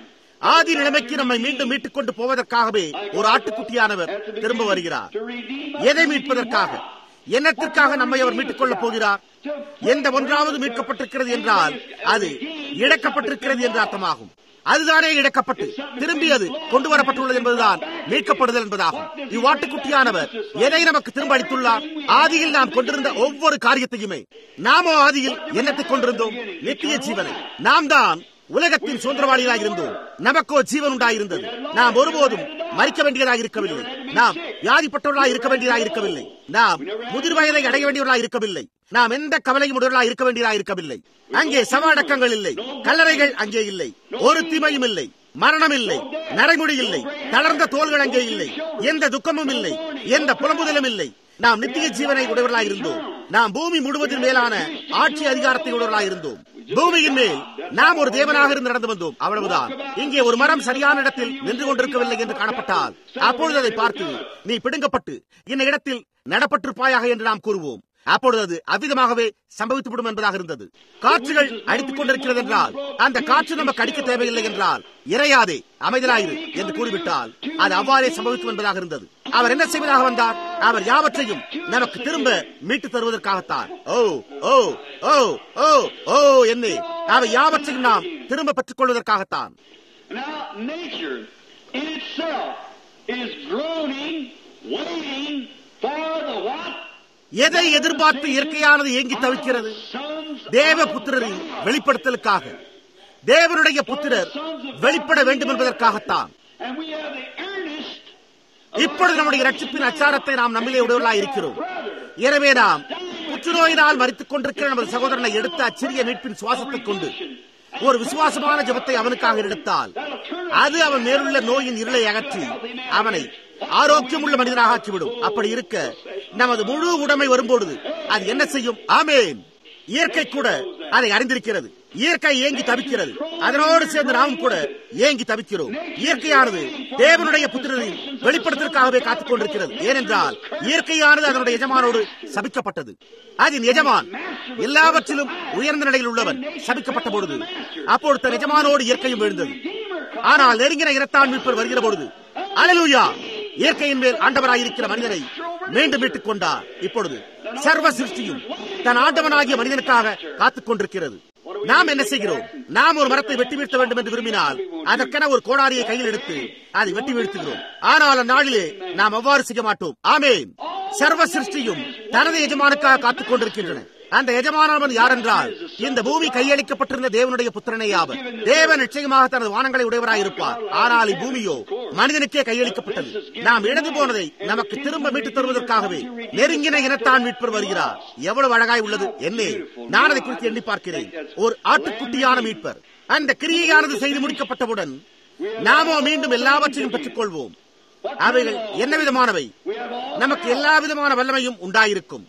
ஆதி நிலைமைக்கு நம்மை மீண்டும் மீட்டுக் கொண்டு போவதற்காகவே ஒரு ஆட்டுக்குட்டியானவர் திரும்ப வருகிறார் எதை மீட்பதற்காக என்னத்திற்காக நம்மை அவர் மீட்டுக் கொள்ளப் போகிறார் எந்த ஒன்றாவது மீட்கப்பட்டிருக்கிறது என்றால் அது இழக்கப்பட்டிருக்கிறது என்று அர்த்தமாகும் அதுதானே இழக்கப்பட்டு திரும்பி அது கொண்டு வரப்பட்டுள்ளது என்பதுதான் மீட்கப்படுதல் என்பதாகும் இவ்வாட்டுக்குட்டியானவர் எதை நமக்கு திரும்ப அளித்துள்ளார் ஆதியில் நாம் கொண்டிருந்த ஒவ்வொரு காரியத்தையுமே நாமோ ஆதியில் என்னத்தை கொண்டிருந்தோம் நித்திய ஜீவனை நாம் தான் உலகத்தின் சுதந்திரவாளிகளாக இருந்தோம் நமக்கோ ஜீவன் உண்டாயிருந்தது நாம் ஒருபோதும் மறிக்க வேண்டியதாக இருக்கவில்லை நாம் வியாதிப்பட்டவர்களாக இருக்க வேண்டியதாக இருக்கவில்லை நாம் முதிர் வயதை அடைய வேண்டியவர்களாக இருக்கவில்லை நாம் எந்த கவலையும் உடையவர்களாக இருக்க வேண்டியதாக இருக்கவில்லை அங்கே சவ அடக்கங்கள் இல்லை கல்லறைகள் அங்கே இல்லை ஒரு தீமையும் இல்லை மரணம் இல்லை நரைமுடி இல்லை தளர்ந்த தோள்கள் அங்கே இல்லை எந்த துக்கமும் இல்லை எந்த புலம்புதலும் இல்லை நாம் நித்திய ஜீவனை உடையவர்களாக இருந்தோம் நாம் பூமி முழுவதின் மேலான ஆட்சி அதிகாரத்தை உடையவர்களாக இருந்தோம் பூமியின் மேல் நாம் ஒரு தேவனாக இருந்து நடந்து வந்தோம் அவ்வளவுதான் இங்கே ஒரு மரம் சரியான இடத்தில் நின்று கொண்டிருக்கவில்லை என்று காணப்பட்டால் அப்பொழுது அதை பார்த்து நீ பிடுங்கப்பட்டு இந்த இடத்தில் நடப்பட்டிருப்பாயாக என்று நாம் கூறுவோம் அப்பொழுது அது அவ்விதமாகவே சம்பவித்துவிடும் என்பதாக இருந்தது காற்றுகள் அடித்துக் கொண்டிருக்கிறது என்றால் அந்த காற்று நமக்கு அடிக்க தேவையில்லை என்றால் இறையாதே அமைதலாயிரு என்று கூறிவிட்டால் அது அவ்வாறே சம்பவிக்கும் என்பதாக இருந்தது அவர் என்ன செய்வதாக வந்தார் அவர் யாவற்றையும் நமக்கு திரும்ப மீட்டு தருவதற்காகத்தான் ஓ ஓ ஓ ஓ ஓ என்னே அவை யாவற்றையும் நாம் திரும்ப பெற்றுக் கொள்வதற்காகத்தான் Now, nature in itself is groaning, waiting for the what? எதை எதிர்பார்த்து இயற்கையானது ஏங்கி தவிக்கிறது Sons தேவ புத்திரரின் வெளிப்படுத்தலுக்காக தேவனுடைய புத்திரர் வெளிப்பட வேண்டும் என்பதற்காகத்தான் And we have the earnest இப்பொழுது நம்முடைய ரட்சிப்பின் அச்சாரத்தை நாம் நம்மிலே உடையவர்களாக இருக்கிறோம் எனவே நாம் புற்றுநோயினால் மறித்துக் கொண்டிருக்கிற நமது சகோதரனை எடுத்த அச்சிறிய மீட்பின் சுவாசத்தை கொண்டு ஒரு விசுவாசமான ஜபத்தை அவனுக்காக எடுத்தால் அது அவன் மேலுள்ள நோயின் இருளை அகற்றி அவனை ஆரோக்கியமுள்ள மனிதனாக ஆக்கிவிடும் அப்படி இருக்க நமது முழு உடைமை வரும்பொழுது அது என்ன செய்யும் ஆமேன் இயற்கை கூட அதை அறிந்திருக்கிறது இயற்கை ஏங்கி தவிக்கிறது அதனோடு சேர்ந்து நாமும் கூட ஏங்கி தவிக்கிறோம் இயற்கையானது தேவனுடைய புத்திரரின் வெளிப்படுத்திற்காகவே காத்துக் கொண்டிருக்கிறது ஏனென்றால் இயற்கையானது அதனுடைய எஜமானோடு சபிக்கப்பட்டது அதன் எஜமான் எல்லாவற்றிலும் உயர்ந்த நிலையில் உள்ளவன் சபிக்கப்பட்ட பொழுது அப்பொழுது தன் எஜமானோடு இயற்கையும் விழுந்தது ஆனால் நெருங்கின இரத்தான் மீட்பர் வருகிற பொழுது அலலூயா இயற்கையின் மேல் ஆண்டவராயிருக்கிற மனிதனை மீண்டும் மீட்டுக் கொண்டார் இப்பொழுது சர்வ சிருஷ்டியும் தன் ஆண்டவனாகிய மனிதனுக்காக காத்துக் கொண்டிருக்கிறது நாம் என்ன செய்கிறோம் நாம் ஒரு மரத்தை வெட்டி வீழ்த்த வேண்டும் என்று விரும்பினால் அதற்கென ஒரு கோடாரியை கையில் எடுத்து அதை வெட்டி வீழ்த்துகிறோம் ஆனால் அந்நாளிலே நாம் அவ்வாறு செய்ய மாட்டோம் ஆமேன் சர்வ சிருஷ்டியும் தனது எஜமானுக்காக காத்துக் கொண்டிருக்கின்றன அந்த எஜமானவன் யாரென்றால் இந்த பூமி கையளிக்கப்பட்டிருந்த தேவனுடைய புத்திரனே ஆவர் தேவன் நிச்சயமாக தனது வானங்களை உடையவராய் இருப்பார் ஆனால் இப்பூமியோ மனிதனுக்கே கையளிக்கப்பட்டது நாம் இழந்து போனதை நமக்கு திரும்ப மீட்டுத் தருவதற்காகவே நெருங்கின இனத்தான் மீட்பர் வருகிறார் எவ்வளவு அழகாய் உள்ளது என்னே நான் அதை குறித்து எண்ணி பார்க்கிறேன் ஒரு ஆட்டுக்குட்டியான மீட்பர் அந்த கிரியையானது செய்து முடிக்கப்பட்டவுடன் நாமோ மீண்டும் எல்லாவற்றையும் பெற்றுக் கொள்வோம் அவைகள் என்ன விதமானவை நமக்கு எல்லா விதமான வல்லமையும் உண்டாயிருக்கும்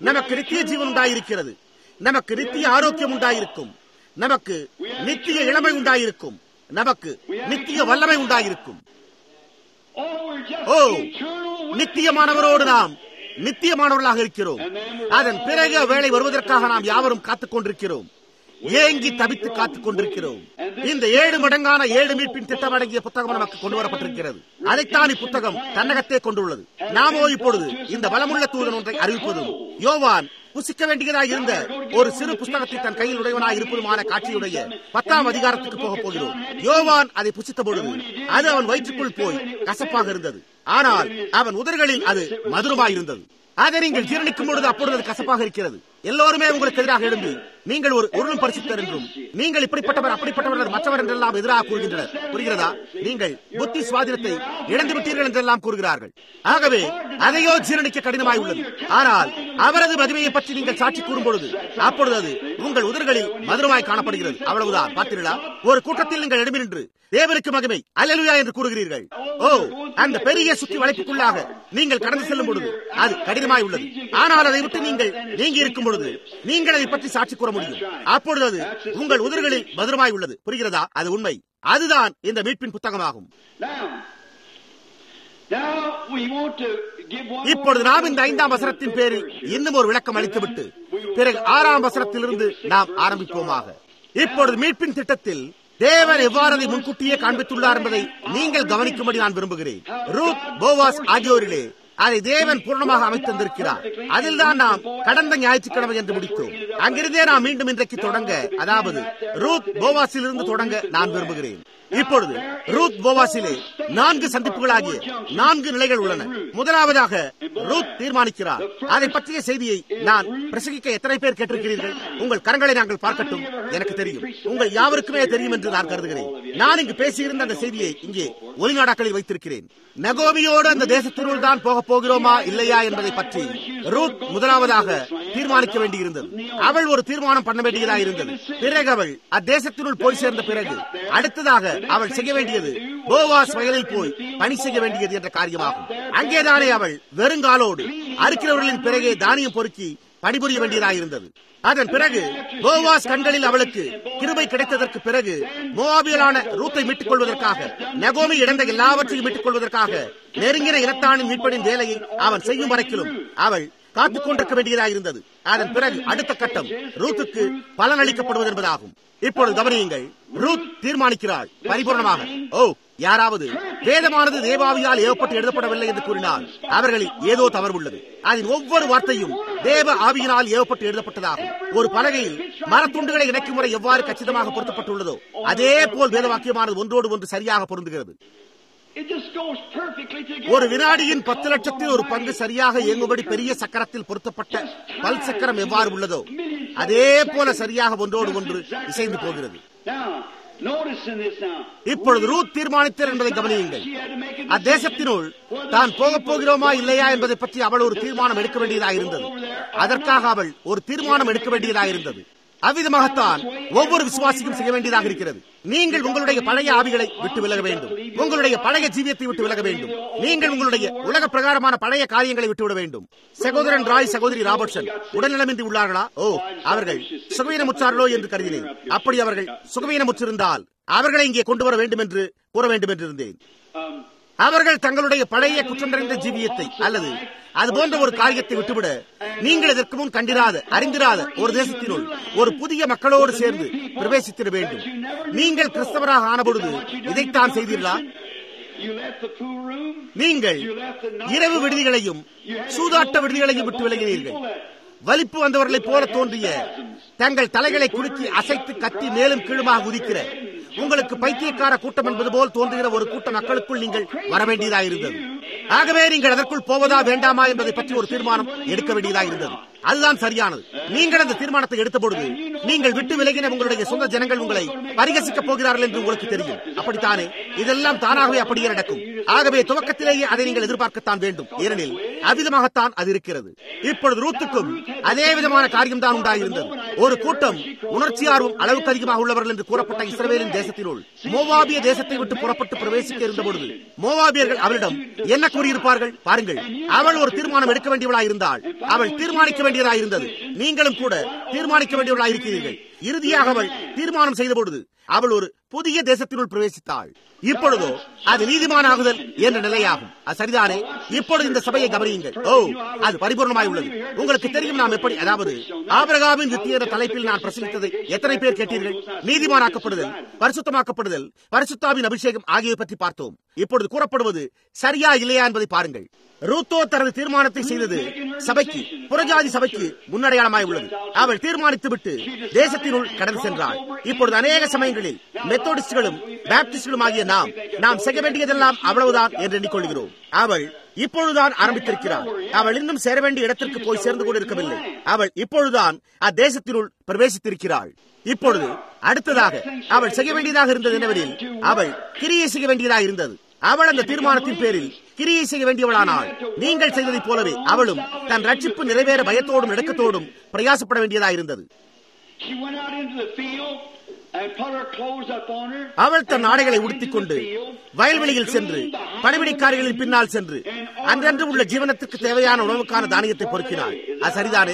நமக்கு நித்திய ஜீவன் உண்டாயிருக்கிறது நமக்கு நித்திய ஆரோக்கியம் உண்டாயிருக்கும் நமக்கு நித்திய இளமை உண்டாயிருக்கும் நமக்கு நித்திய வல்லமை உண்டாயிருக்கும் ஓ நித்தியமானவரோடு நாம் நித்தியமானவர்களாக இருக்கிறோம் அதன் பிறகு வேலை வருவதற்காக நாம் யாவரும் காத்துக் கொண்டிருக்கிறோம் ஏங்கி தவித்து காத்துக் கொண்டிருக்கிறோம் இந்த ஏழு மடங்கான ஏழு மீட்பின் திட்டம் அடங்கிய புத்தகம் நமக்கு கொண்டு வரப்பட்டிருக்கிறது அதைத்தான் இப்புத்தகம் தன்னகத்தே கொண்டுள்ளது நாமோ இப்பொழுது இந்த பலமுள்ள தூதன் ஒன்றை அறிவிப்பதும் யோவான் புசிக்க வேண்டியதாக இருந்த ஒரு சிறு புஸ்தகத்தை தன் கையில் உடையவனாய் இருப்பதுமான காட்சியுடைய பத்தாம் அதிகாரத்துக்கு போக போகிறோம் யோவான் அதை புசித்த பொழுது அது அவன் வயிற்றுக்குள் போய் கசப்பாக இருந்தது ஆனால் அவன் உதர்களில் அது மதுரமாயிருந்தது அதை நீங்கள் ஜீரணிக்கும் பொழுது அப்பொழுது அது கசப்பாக இருக்கிறது எல்லோருமே உங்களுக்கு எதிராக எழும்பி நீங்கள் ஒரு உருளும் பரிசுத்தர் என்றும் நீங்கள் இப்படிப்பட்டவர் அப்படிப்பட்டவர் மற்றவர் என்றெல்லாம் எதிராக கூறுகின்றனர் புரிகிறதா நீங்கள் புத்தி சுவாதீனத்தை இழந்து விட்டீர்கள் என்றெல்லாம் கூறுகிறார்கள் ஆகவே அதையோ ஜீரணிக்க கடினமாய் உள்ளது ஆனால் அவரது மகிமையை பற்றி நீங்கள் சாட்சி கூறும் பொழுது அப்பொழுது அது உங்கள் உதர்களில் மதுரமாய் காணப்படுகிறது அவ்வளவுதான் பார்த்தீர்களா ஒரு கூட்டத்தில் நீங்கள் எழுப்பி நின்று தேவனுக்கு மகிமை அல்லலுயா என்று கூறுகிறீர்கள் ஓ அந்த பெரிய சுற்றி வளைப்புக்குள்ளாக நீங்கள் கடந்து செல்லும் பொழுது அது கடினமாய் உள்ளது ஆனால் அதை விட்டு நீங்கள் நீங்கி இருக்கும் பொழுது நீங்கள் அதை பற்றி சாட்சி கூற முடியும் அப்பொழுது அது உங்கள் உதர்களில் மதுரமாய் உள்ளது புரிகிறதா அது உண்மை அதுதான் இந்த மீட்பின் புத்தகமாகும் இப்பொழுது நாம் இந்த ஐந்தாம் வசனத்தின் பேரில் இன்னும் ஒரு விளக்கம் அளித்துவிட்டு பிறகு ஆறாம் வசனத்திலிருந்து நாம் ஆரம்பிப்போமாக இப்பொழுது மீட்பின் திட்டத்தில் தேவன் எவ்வாறு அதை முன்கூட்டியே காண்பித்துள்ளார் என்பதை நீங்கள் கவனிக்கும்படி நான் விரும்புகிறேன் ரூத் போவாஸ் ஆகியோரிலே அதை தேவன் பூர்ணமாக அமைத்திருந்திருக்கிறார் அதில் தான் நாம் கடந்த ஞாயிற்றுக்கிழமை என்று முடித்தோம் அங்கிருந்தே நாம் மீண்டும் இன்றைக்கு தொடங்க அதாவது ரூத் போவாஸில் இருந்து தொடங்க நான் விரும்புகிறேன் இப்பொழுது ரூத் போவாஸிலே நான்கு சந்திப்புகளாகிய நான்கு நிலைகள் உள்ளன முதலாவதாக ரூத் தீர்மானிக்கிறார் அதை பற்றிய செய்தியை நான் பிரசங்கிக்க எத்தனை பேர் கேட்டிருக்கிறீர்கள் உங்கள் கரங்களை நாங்கள் பார்க்கட்டும் எனக்கு தெரியும் உங்கள் யாவருக்குமே தெரியும் என்று நான் கருதுகிறேன் நான் இங்கு பேசியிருந்த அந்த செய்தியை இங்கே ஒலிநாடாக்களில் வைத்திருக்கிறேன் நகோமியோடு அந்த தேசத்தினுள் தான் போக போகிறோமா இல்லையா என்பதை பற்றி ரூத் முதலாவதாக தீர்மானிக்க வேண்டியிருந்தது அவள் ஒரு தீர்மானம் பண்ண வேண்டியதாக இருந்தது பிறகு அவள் அத்தேசத்தினுள் போய் சேர்ந்த பிறகு அடுத்ததாக அவள் செய்ய வேண்டியது போவாஸ் வயலில் போய் பணி செய்ய வேண்டியது என்ற காரியமாகும் அங்கேதானே அவள் வெறுங்காலோடு அறுக்கிறவர்களின் பிறகே தானியம் பொறுக்கி பணிபுரிய வேண்டியதாக இருந்தது அதன் பிறகு போவாஸ் கண்களில் அவளுக்கு கிருபை கிடைத்ததற்கு பிறகு மோவாபியலான ரூத்தை மீட்டுக் கொள்வதற்காக நகோமி இழந்த எல்லாவற்றையும் மீட்டுக் கொள்வதற்காக நெருங்கின இனத்தானின் மீட்படின் வேலையை அவன் செய்யும் வரைக்கிலும் அவள் காத்துக் கொண்டிருக்க வேண்டியதாக இருந்தது அதன் பிறகு அடுத்த கட்டம் ரூத்துக்கு பலன் அளிக்கப்படுவது என்பதாகும் இப்பொழுது கவனியுங்கள் ரூத் தீர்மானிக்கிறாள் பரிபூர்ணமாக ஓ யாராவது வேதமானது தேவாவியால் ஏவப்பட்டு எழுதப்படவில்லை என்று கூறினால் அவர்களில் ஏதோ தவறு உள்ளது அதன் ஒவ்வொரு வார்த்தையும் தேவ ஆவியினால் ஏவப்பட்டு எழுதப்பட்டதாகும் ஒரு பலகையில் மரத்துண்டுகளை இணைக்கும் முறை எவ்வாறு கச்சிதமாக பொருத்தப்பட்டுள்ளதோ அதே போல் வேதவாக்கியமானது ஒன்றோடு ஒன்று சரியாக பொருந்துகிறது ஒரு வினாடியின் பத்து லட்சத்தில் ஒரு பங்கு சரியாக இயங்கும்படி பெரிய சக்கரத்தில் பொருத்தப்பட்ட பல் சக்கரம் எவ்வாறு உள்ளதோ அதே போல சரியாக ஒன்றோடு ஒன்று இசைந்து போகிறது இப்பொழுது ரூத் தீர்மானித்தார் என்பதை கவனியுங்கள் அத்தேசத்தினுள் தான் போகப் போகிறோமா இல்லையா என்பதை பற்றி அவள் ஒரு தீர்மானம் எடுக்க வேண்டியதாக இருந்தது அதற்காக அவள் ஒரு தீர்மானம் எடுக்க வேண்டியதாக இருந்தது அவ்விதமாகத்தான் ஒவ்வொரு விசுவாசிக்கும் செய்ய வேண்டியதாக இருக்கிறது நீங்கள் உங்களுடைய பழைய ஆவிகளை விட்டு விலக வேண்டும் உங்களுடைய பழைய ஜீவியத்தை விட்டு விலக வேண்டும் நீங்கள் உங்களுடைய உலக பிரகாரமான பழைய காரியங்களை விட்டுவிட வேண்டும் சகோதரன் ராய் சகோதரி ராபர்ட்சன் உடல்நலமின்றி உள்ளார்களா ஓ அவர்கள் சுகவீனமுற்றார்களோ என்று கருதினேன் அப்படி அவர்கள் சுகவீனமுற்றிருந்தால் அவர்களை இங்கே கொண்டு வர வேண்டும் என்று கூற வேண்டும் என்று இருந்தேன் அவர்கள் தங்களுடைய பழைய குற்றம் நிறைந்த ஜீவியத்தை அல்லது அது போன்ற ஒரு காரியத்தை விட்டுவிட நீங்கள் இதற்கு முன் கண்டிராத அறிந்திராத ஒரு தேசத்தினுள் ஒரு புதிய மக்களோடு சேர்ந்து பிரவேசித்திட வேண்டும் நீங்கள் கிறிஸ்தவராக ஆனபொழுது இதைத்தான் செய்தீர்களா நீங்கள் இரவு விடுதிகளையும் சூதாட்ட விடுதிகளையும் விட்டு விலகினீர்கள் வலிப்பு வந்தவர்களைப் போல தோன்றிய தங்கள் தலைகளை குலுக்கி அசைத்து கத்தி மேலும் கீழுமாக குதிக்கிற உங்களுக்கு பைத்தியக்கார கூட்டம் என்பது போல் தோன்றுகிற ஒரு கூட்ட மக்களுக்குள் நீங்கள் வர வேண்டியதாக இருந்தது ஆகவே நீங்கள் அதற்குள் போவதா வேண்டாமா என்பதை பற்றி ஒரு தீர்மானம் எடுக்க வேண்டியதாக இருந்தது அதுதான் சரியானது நீங்கள் அந்த தீர்மானத்தை எடுத்த பொழுது நீங்கள் விட்டு விலகின உங்களுடைய சொந்த ஜனங்கள் உங்களை பரிகசிக்கப் போகிறார்கள் என்று உங்களுக்கு தெரியும் அப்படித்தானே இதெல்லாம் தானாகவே அப்படியே நடக்கும் ஆகவே துவக்கத்திலேயே அதை நீங்கள் எதிர்பார்க்கத்தான் வேண்டும் ஏனெனில் அவ்விதமாகத்தான் அது இருக்கிறது இப்பொழுது ரூத்துக்கும் அதே விதமான காரியம் தான் உண்டாயிருந்தது ஒரு கூட்டம் உணர்ச்சி ஆர்வம் அளவுக்கு அதிகமாக உள்ளவர்கள் என்று கூறப்பட்ட இஸ்ரவேலின் தேசத்தினுள் மோவாபிய தேசத்தை விட்டு புறப்பட்டு பிரவேசிக்க இருந்த பொழுது மோவாபியர்கள் அவளிடம் என்ன கூறியிருப்பார்கள் பாருங்கள் அவள் ஒரு தீர்மானம் எடுக்க வேண்டியவளாய் இருந்தாள் அவள் தீர்மானிக்க வேண்டியதாய் இருந்தது நீங்களும் கூட தீர்மானிக்க வேண்டியவளாய் இருக்கிறீர்கள் இறுதியாக அவள் தீர்மானம் செய்த பொழுது அவள் ஒரு புதிய தேசத்தினுள் பிரவேசித்தாள் இப்பொழுதோ அது நீதிமானாகுதல் என்ற நிலையாகும் அது சரிதானே இப்பொழுது இந்த சபையை கவனியுங்கள் ஓ அது பரிபூர்ணமாய் உள்ளது உங்களுக்கு தெரியும் நாம் எப்படி அதாவது ஆபரகாவின் வித்திய என்ற தலைப்பில் நான் பிரசங்கித்ததை எத்தனை பேர் கேட்டீர்கள் நீதிமானாக்கப்படுதல் பரிசுத்தமாக்கப்படுதல் பரிசுத்தாவின் அபிஷேகம் ஆகியவை பற்றி பார்த்தோம் இப்பொழுது கூறப்படுவது சரியா இல்லையா என்பதை பாருங்கள் ரூத்தோ தனது தீர்மானத்தை செய்தது சபைக்கு புறஜாதி சபைக்கு முன்னடையாளமாய் உள்ளது அவள் தீர்மானித்துவிட்டு தேசத்தினுள் கடந்து சென்றாள் இப்பொழுது அநேக சமயங்களில் மெத்தோடிஸ்டுகளும் பாப்டிஸ்டுகளும் ஆகிய நாம் நாம் செய்ய வேண்டியதெல்லாம் அவ்வளவுதான் என்று எண்ணிக்கொள்கிறோம் அவள் இப்பொழுதுதான் ஆரம்பித்திருக்கிறாள் அவள் இன்னும் சேர வேண்டிய இடத்திற்கு போய் சேர்ந்து கொண்டிருக்கவில்லை அவள் இப்பொழுதுதான் அத்தேசத்தினுள் பிரவேசித்திருக்கிறாள் இப்பொழுது அடுத்ததாக அவள் செய்ய வேண்டியதாக இருந்தது என்னவெனில் அவள் கிரியை செய்ய வேண்டியதாக இருந்தது அவள் அந்த தீர்மானத்தின் பேரில் கிரியை செய்ய வேண்டியவளானாள் நீங்கள் செய்ததைப் போலவே அவளும் தன் ரட்சிப்பு நிறைவேற பயத்தோடும் நடுக்கத்தோடும் பிரயாசப்பட வேண்டியதாக இருந்தது She went out into the field and put her clothes up on her. அவள் தன் ஆடைகளை உடுத்திக் கொண்டு வயல்வெளியில் சென்று பணிவிடைக்காரிகளின் பின்னால் சென்று அன்றன்று உள்ள ஜீவனத்திற்கு தேவையான உணவுக்கான தானியத்தை பொறுக்கினாள் அது சரிதானே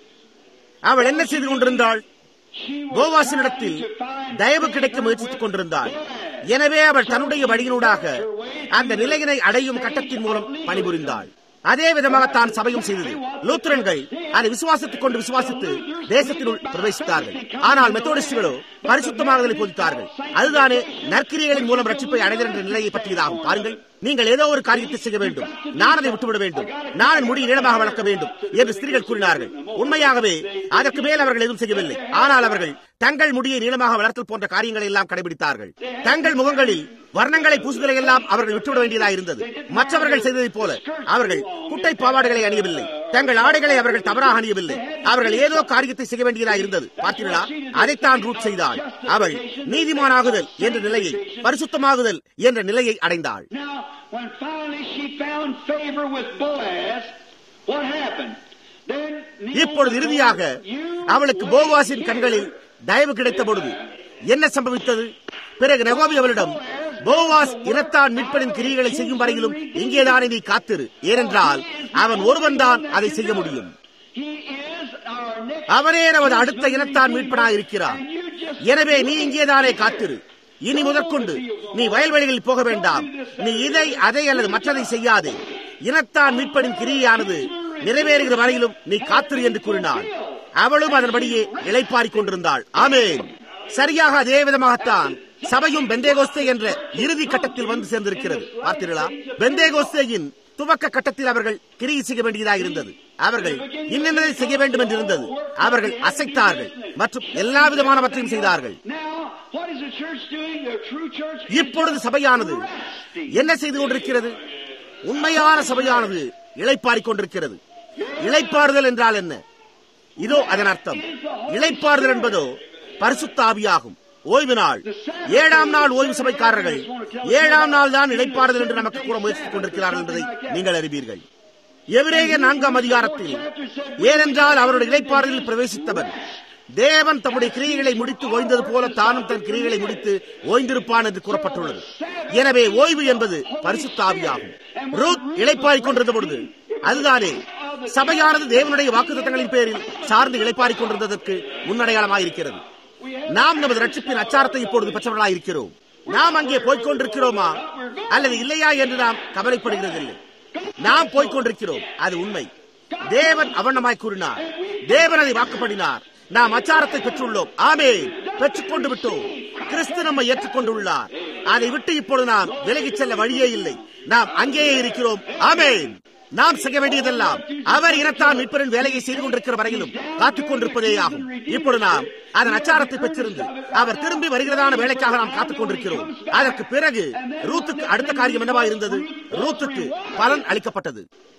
அவள் என்ன செய்து கொண்டிருந்தாள் போவாசினிடத்தில் தயவு கிடைக்க முயற்சித்துக் கொண்டிருந்தாள் எனவே அவள் தன்னுடைய வழியினூடாக அந்த நிலையினை அடையும் கட்டத்தின் மூலம் பணிபுரிந்தாள் அதே விதமாகத்தான் சபையும் செய்தது லூத்துரன்கள் அதை விசுவாசித்துக் கொண்டு விசுவாசித்து தேசத்தினுள் பிரவேசித்தார்கள் ஆனால் மெத்தோடிஸ்டுகளோ பரிசுத்தமாகுதலை போதித்தார்கள் அதுதானே நற்கிரியைகளின் மூலம் ரட்சிப்பை அடைதல் என்ற நிலையை பற்றியதாகும் பாருங்கள் நீங்கள் ஏதோ ஒரு காரியத்தை செய்ய வேண்டும் நான் அதை விட்டுவிட வேண்டும் நான் என் முடியை நீளமாக வளர்க்க வேண்டும் என்று ஸ்திரீகள் கூறினார்கள் உண்மையாகவே அதற்கு மேல் அவர்கள் எதுவும் செய்யவில்லை ஆனால் அவர்கள் தங்கள் முடியை நீளமாக வளர்த்தல் போன்ற காரியங்களை எல்லாம் கடைபிடித்தார்கள் தங்கள் முகங்களில் வர்ணங்களை பூசுதலை எல்லாம் அவர்கள் விட்டுவிட வேண்டியதாக இருந்தது மற்றவர்கள் செய்ததைப் போல அவர்கள் குட்டை பாவாடுகளை அணியவில்லை தங்கள் ஆடைகளை அவர்கள் தவறாக அணியவில்லை அவர்கள் ஏதோ காரியத்தை செய்ய வேண்டியதாக இருந்தது பார்த்தீர்களா அதைத்தான் ரூட் செய்தாள் அவள் நீதிமானாகுதல் என்ற நிலையை பரிசுத்தமாகுதல் என்ற நிலையை அடைந்தாள் Now, when finally she found favor with Boaz, what happened? Then இப்பொழுது இறுதியாக அவளுக்கு போவாசின் கண்களில் தயவு கிடைத்த பொழுது என்ன சம்பவித்தது பிறகு நகோபி அவளிடம் போவாஸ் இனத்தான் மீட்பனின் கிரியைகளை செய்யும் வரையிலும் இங்கேதானே நீ காத்திரு ஏனென்றால் அவன் ஒருவன் தான் அதை செய்ய முடியும் he is our next. அவனே நமது அடுத்த இனத்தான் மீட்பனாக இருக்கிறார் எனவே நீ இங்கேதானே காத்திரு இனி முதற்கொண்டு நீ வயல்வெளிகளில் போக வேண்டாம் நீ இதை அதை அல்லது மற்றதை செய்யாதே இனத்தான் மீட்பனின் கிரியையானது நிறைவேறுகிற வரையிலும் நீ காத்திரு என்று கூறினாள் அவளும் அதன்படியே இளைப்பாறிக் கொண்டிருந்தாள் ஆமேன் சரியாக அதே விதமாகத்தான் சபையும் பெந்தேகோஸ்தே என்ற இறுதி கட்டத்தில் வந்து சேர்ந்திருக்கிறது பார்த்தீர்களா பெந்தேகோஸ்தேயின் துவக்க கட்டத்தில் அவர்கள் கிரியை செய்ய வேண்டியதாக இருந்தது அவர்கள் இன்னென்னதை செய்ய வேண்டும் என்று இருந்தது அவர்கள் அசைத்தார்கள் மற்றும் எல்லா விதமானவற்றையும் செய்தார்கள் Now, what is the church doing? The true church is இப்பொழுது சபையானது என்ன செய்து கொண்டிருக்கிறது உண்மையான சபையானது இளைப்பாறிக் கொண்டிருக்கிறது இளைப்பாறுதல் என்றால் என்ன இதோ அதன் அர்த்தம் இளைப்பாறுதல் என்பதோ பரிசுத்த ஆவியாகும் ஓய்வு நாள் ஏழாம் நாள் ஓய்வு சபைக்காரர்கள் ஏழாம் நாள் தான் இளைப்பாறுதல் என்று நமக்கு கூற முயற்சித்துக் கொண்டிருக்கிறார்கள் என்பதை நீங்கள் அறிவீர்கள் எபிரேய நான்காம் அதிகாரத்தில் ஏனென்றால் அவருடைய இளைப்பாறுதலில் பிரவேசித்தவர் தேவன் தம்முடைய கிரியைகளை முடித்து ஓய்ந்தது போல தானும் தன் கிரியைகளை முடித்து ஓய்ந்திருப்பான் என்று கூறப்பட்டுள்ளது எனவே ஓய்வு என்பது பரிசுத்த ஆவியாகும் ரூத் இளைப்பாறிக் கொண்டிருந்த பொழுது அதுதானே சபையானது தேவனுடைய வாக்குத்தத்தங்களின் பேரில் சார்ந்து இளைப்பாறிக் கொண்டிருந்ததற்கு முன்னடையாளமாயிருக்கிறது நாம் நமது ரட்சிப்பின் அச்சாரத்தை இப்பொழுது பெற்றவர்களாக இருக்கிறோம் நாம் அங்கே போய்க் கொண்டிருக்கிறோமா அல்லது இல்லையா என்று நாம் கவலைப்படுகிறதில்லை நாம் போய்க் கொண்டிருக்கிறோம் அது உண்மை தேவன் அவண்ணமாய் கூறினார் தேவன் அதை வாக்குப்படினார் நாம் அச்சாரத்தை பெற்றுள்ளோம் ஆமே பெற்றுக் கொண்டு விட்டோம் கிறிஸ்து நம்மை ஏற்றுக்கொண்டுள்ளார் அதை விட்டு இப்பொழுது நாம் விலகிச் செல்ல வழியே இல்லை நாம் அங்கேயே இருக்கிறோம் ஆமேன் நாம் செய்ய வேண்டியதெல்லாம் அவர் இனத்தான் மீட்பரின் வேலையை செய்து கொண்டிருக்கிற வரையிலும் காத்துக் கொண்டிருப்பதே ஆகும் இப்பொழுது நாம் அதன் அச்சாரத்தை பெற்றிருந்து அவர் திரும்பி வருகிறதான வேலைக்காக நாம் காத்துக் கொண்டிருக்கிறோம் அதற்கு பிறகு ரூத்துக்கு அடுத்த காரியம் என்னவா இருந்தது ரூத்துக்கு பலன் அளிக்கப்பட்டது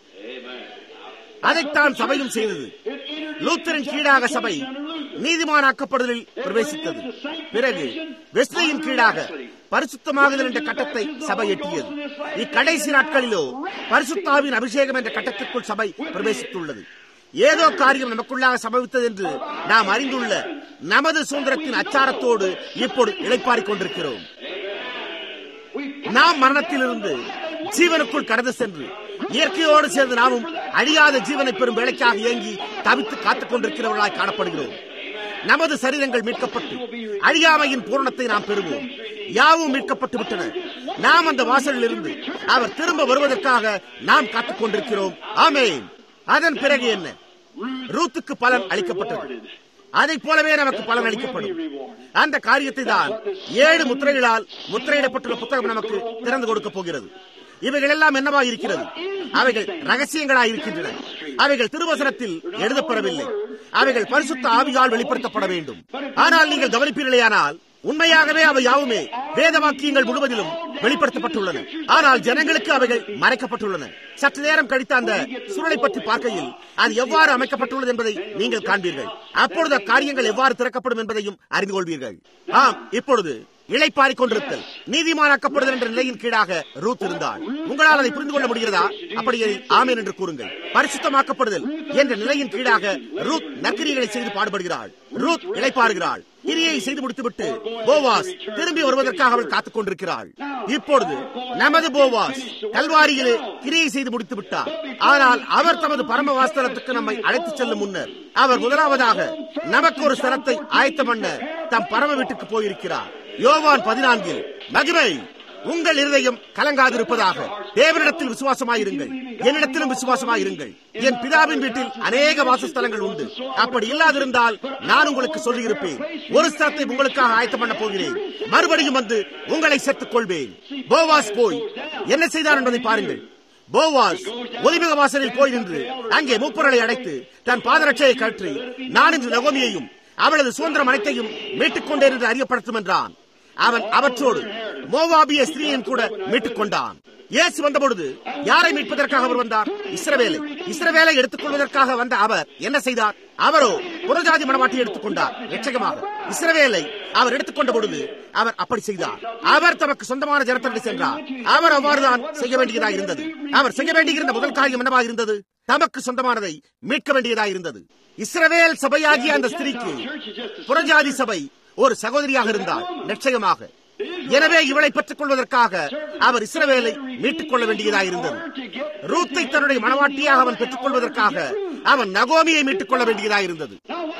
அதைத்தான் சபையும் செய்தது லூத்தரின் கீழாக சபை நீதிமானாக்கப்படுதலில் பிரவேசித்தது பிறகு வெஸ்லியின் கீழாக பரிசுத்தமாகுதல் என்ற கட்டத்தை சபை எட்டியது இக்கடைசி நாட்களிலோ பரிசுத்தாவின் அபிஷேகம் என்ற கட்டத்திற்குள் சபை பிரவேசித்துள்ளது ஏதோ காரியம் நமக்குள்ளாக சம்பவித்தது என்று நாம் அறிந்துள்ள நமது சுதந்திரத்தின் அச்சாரத்தோடு இப்போது இழைப்பாரிக் கொண்டிருக்கிறோம் நாம் மரணத்திலிருந்து ஜீவனுக்குள் கடந்து சென்று இயற்கையோடு சேர்ந்து நாமும் அழியாத ஜீவனை பெறும் வேலைக்காக இயங்கி தவித்து காத்துக் கொண்டிருக்கிறவர்களாய் காணப்படுகிறோம் நமது சரீரங்கள் மீட்கப்பட்டு அழியாமையின் பூரணத்தை நாம் பெறுவோம் யாவும் மீட்கப்பட்டு விட்டன நாம் அந்த வாசலில் இருந்து அவர் திரும்ப வருவதற்காக நாம் காத்துக் கொண்டிருக்கிறோம் ஆமேன் அதன் பிறகு என்ன ரூத்துக்கு பலன் அளிக்கப்பட்டது அதை போலவே நமக்கு பலன் அளிக்கப்படும் அந்த காரியத்தை தான் ஏழு முத்திரைகளால் முத்திரையிடப்பட்டுள்ள புத்தகம் நமக்கு திறந்து கொடுக்க போகிறது இவைகள் எல்லாம் என்னவா இருக்கிறது அவைகள் ரகசியங்களாய் இருக்கின்றன அவைகள் திருவசனத்தில் எழுதப்படவில்லை அவைகள் பரிசுத்த ஆவியால் வெளிப்படுத்தப்பட வேண்டும் ஆனால் நீங்கள் கவனிப்பீர்களேயானால் உண்மையாகவே அவை யாவுமே வேத வாக்கியங்கள் முழுவதிலும் வெளிப்படுத்தப்பட்டுள்ளன ஆனால் ஜனங்களுக்கு அவைகள் மறைக்கப்பட்டுள்ளன சற்று நேரம் கழித்த அந்த சுருளை பற்றி பார்க்கையில் அது எவ்வாறு அமைக்கப்பட்டுள்ளது என்பதை நீங்கள் காண்பீர்கள் அப்பொழுது அக்காரியங்கள் எவ்வாறு திறக்கப்படும் என்பதையும் அறிந்து கொள்வீர்கள் ஆம் இப்பொழுது இழைப்பாரிக் கொண்டிருத்தல் நீதிமானாக்கப்படுதல் என்ற நிலையின் கீழாக ரூத் இருந்தாள் உங்களால் அதை புரிந்து கொள்ள முடிகிறதா அப்படியே ஆமேன் என்று கூறுங்கள் பரிசுத்தமாக்கப்படுதல் என்ற நிலையின் கீழாக ரூத் நற்கிரிகளை செய்து பாடுபடுகிறாள் ரூத் இழைப்பாருகிறாள் கிரியை செய்து முடித்துவிட்டு போவாஸ் திரும்பி வருவதற்காக அவள் காத்துக் கொண்டிருக்கிறாள் இப்பொழுது நமது போவாஸ் கல்வாரியிலே கிரியை செய்து முடித்து விட்டார் ஆனால் அவர் தமது பரம வாஸ்தலத்துக்கு நம்மை அழைத்துச் செல்லும் முன்னர் அவர் முதலாவதாக நமக்கு ஒரு ஸ்தலத்தை ஆயத்தம் பண்ண தம் பரம வீட்டுக்கு போயிருக்கிறார் யோவான் பதினான்கில் மகிமை உங்கள் இருதயம் கலங்காதிருப்பதாக தேவனிடத்தில் விசுவாசமாயிருங்கள் என்னிடத்திலும் விசுவாசமாயிருங்கள் என் பிதாவின் வீட்டில் அநேக வாசஸ்தலங்கள் உண்டு அப்படி இல்லாதிருந்தால் நான் உங்களுக்கு சொல்லியிருப்பேன் ஒரு ஸ்தலத்தை உங்களுக்காக ஆயத்தம் பண்ண போகிறேன் மறுபடியும் வந்து உங்களை சேர்த்துக் கொள்வேன் போவாஸ் போய் என்ன செய்தார் என்பதை பாருங்கள் போவாஸ் ஒலிமிக வாசலில் போய் நின்று அங்கே மூப்பொருளை அடைத்து தன் பாதரட்சையை கற்றி நான் இன்று நகோமியையும் அவளது சுதந்திரம் அனைத்தையும் மீட்டுக் கொண்டேன் என்று அறியப்படுத்தும் என்றான் அவன் அவற்றோடு மோவாபிய ஸ்திரீயும் கூட மீட்டுக் கொண்டான் இயேசு வந்தபொழுது யாரை மீட்பதற்காக அவர் வந்தார் இஸ்ரவேலை இஸ்ரவேலை எடுத்துக் கொள்வதற்காக வந்த அவர் என்ன செய்தார் அவரோ புறஜாதி மனவாட்டி எடுத்துக் கொண்டார் நிச்சயமாக இஸ்ரவேலை அவர் எடுத்துக்கொண்ட பொழுது அவர் அப்படி செய்தார் அவர் தமக்கு சொந்தமான ஜனத்தோடு சென்றார் அவர் அவ்வாறுதான் செய்ய வேண்டியதாக இருந்தது அவர் செய்ய வேண்டியிருந்த முதல் காரியம் என்னவாக இருந்தது தமக்கு சொந்தமானதை மீட்க வேண்டியதாக இருந்தது இஸ்ரவேல் சபையாகிய அந்த ஸ்திரீக்கு புறஜாதி சபை ஒரு சகோதரியாக இருந்தார் நிச்சயமாக எனவே இவளை பெற்றுக் கொள்வதற்காக அவர் இஸ்ரவேலை மீட்டுக் கொள்ள வேண்டியதாக இருந்தது ரூத்தை தன்னுடைய மனவாட்டியாக அவன் பெற்றுக் கொள்வதற்காக அவன் நகோமியை மீட்டுக் கொள்ள வேண்டியதாக இருந்தது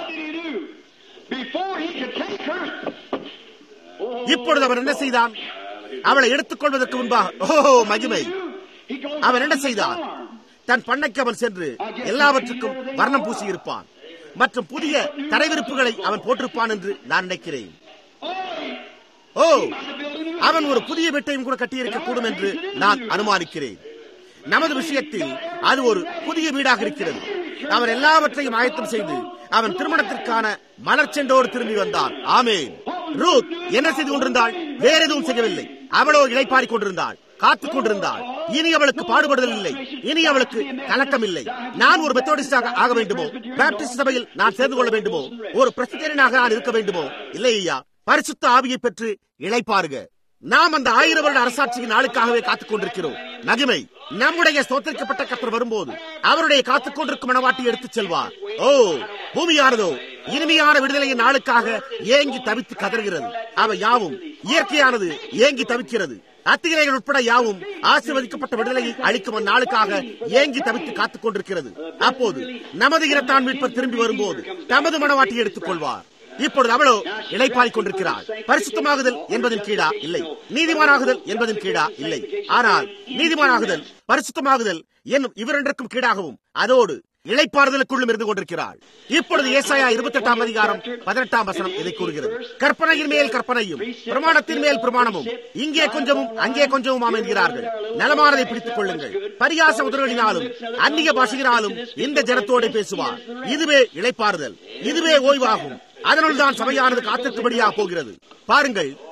இப்பொழுது அவன் என்ன செய்தான் அவளை எடுத்துக் கொள்வதற்கு முன்பாக ஓஹோ மகிமை அவன் என்ன செய்தான் தன் பண்ணைக்கு அவன் சென்று எல்லாவற்றுக்கும் வர்ணம் பூசி இருப்பான் மற்றும் புதிய தரைவிருப்புகளை அவன் போட்டிருப்பான் என்று நான் நினைக்கிறேன் ஓ அவன் ஒரு புதிய வீட்டையும் கூட கட்டியிருக்க கூடும் என்று நான் அனுமானிக்கிறேன் நமது விஷயத்தில் அது ஒரு புதிய வீடாக இருக்கிறது அவன் எல்லாவற்றையும் ஆயத்தம் செய்து அவன் திருமணத்திற்கான மலர் சென்றோடு திரும்பி வந்தான் ஆமேன் ரூத் என்ன செய்து கொண்டிருந்தாள் வேற எதுவும் செய்யவில்லை அவளோ இழைப்பாரிக் கொண்டிருந்தாள் காத்துக் கொண்டிருந்தாள் இனி அவளுக்கு பாடுபடுதல் இல்லை இனி அவளுக்கு கலக்கம் இல்லை நான் ஒரு மெத்தோடிஸ்டாக ஆக வேண்டுமோ பேப்டிஸ்ட் சபையில் நான் சேர்ந்து கொள்ள வேண்டுமோ ஒரு பிரசிடனாக நான் இருக்க வேண்டுமோ இல்லை ஐயா பரிசுத்த ஆவியை பெற்று இழைப்பாருக நாம் அந்த ஆயிரம் வருட அரசாட்சியின் நாளுக்காகவே காத்துக் கொண்டிருக்கிறோம் மகிமை நம்முடைய ஸ்தோத்தரிக்கப்பட்ட கத்தர் வரும்போது அவருடைய காத்துக் கொண்டிருக்கும் மனவாட்டி எடுத்துச் செல்வார் ஓ பூமியானதோ இனிமையான விடுதலையின் நாளுக்காக ஏங்கி தவித்து கதறுகிறது அவை யாவும் இயற்கையானது ஏங்கி தவிக்கிறது அத்திகிரைகள் உட்பட யாவும் ஆசீர்வதிக்கப்பட்ட விடுதலையை அளிக்கும் அந்நாளுக்காக ஏங்கி தவித்து காத்துக் கொண்டிருக்கிறது அப்போது நமது இனத்தான் மீட்பர் திரும்பி வரும்போது தமது மனவாட்டி எடுத்துக் கொள்வார் இப்பொழுது அவளோ இழைப்பாரிக் கொண்டிருக்கிறாள் பரிசுத்தமாகுதல் என்பதன் கீழா இல்லை நீதிமானாகுதல் என்பதன் கீழா இல்லை ஆனால் நீதிமானாகுதல் பரிசுத்தமாகுதல் என்னும் இவரென்றுக்கும் கீழாகவும் அதோடு இழைப்பாறுதலுக்குள்ளும் இருந்து கொண்டிருக்கிறாள் இப்பொழுது ஏசாயா இருபத்தி எட்டாம் அதிகாரம் பதினெட்டாம் வசனம் இதை கூறுகிறது கற்பனையின் மேல் கற்பனையும் பிரமாணத்தின் மேல் பிரமாணமும் இங்கே கொஞ்சமும் அங்கே கொஞ்சமும் என்கிறார்கள் நலமானதை பிடித்துக் கொள்ளுங்கள் பரியாச உதவிகளினாலும் அந்நிய பாஷையினாலும் இந்த ஜனத்தோடு பேசுவார் இதுவே இழைப்பாறுதல் இதுவே ஓய்வாகும் அதனுள் தான் சபையானது காத்திருக்கும்படியாக போகிறது பாருங்கள்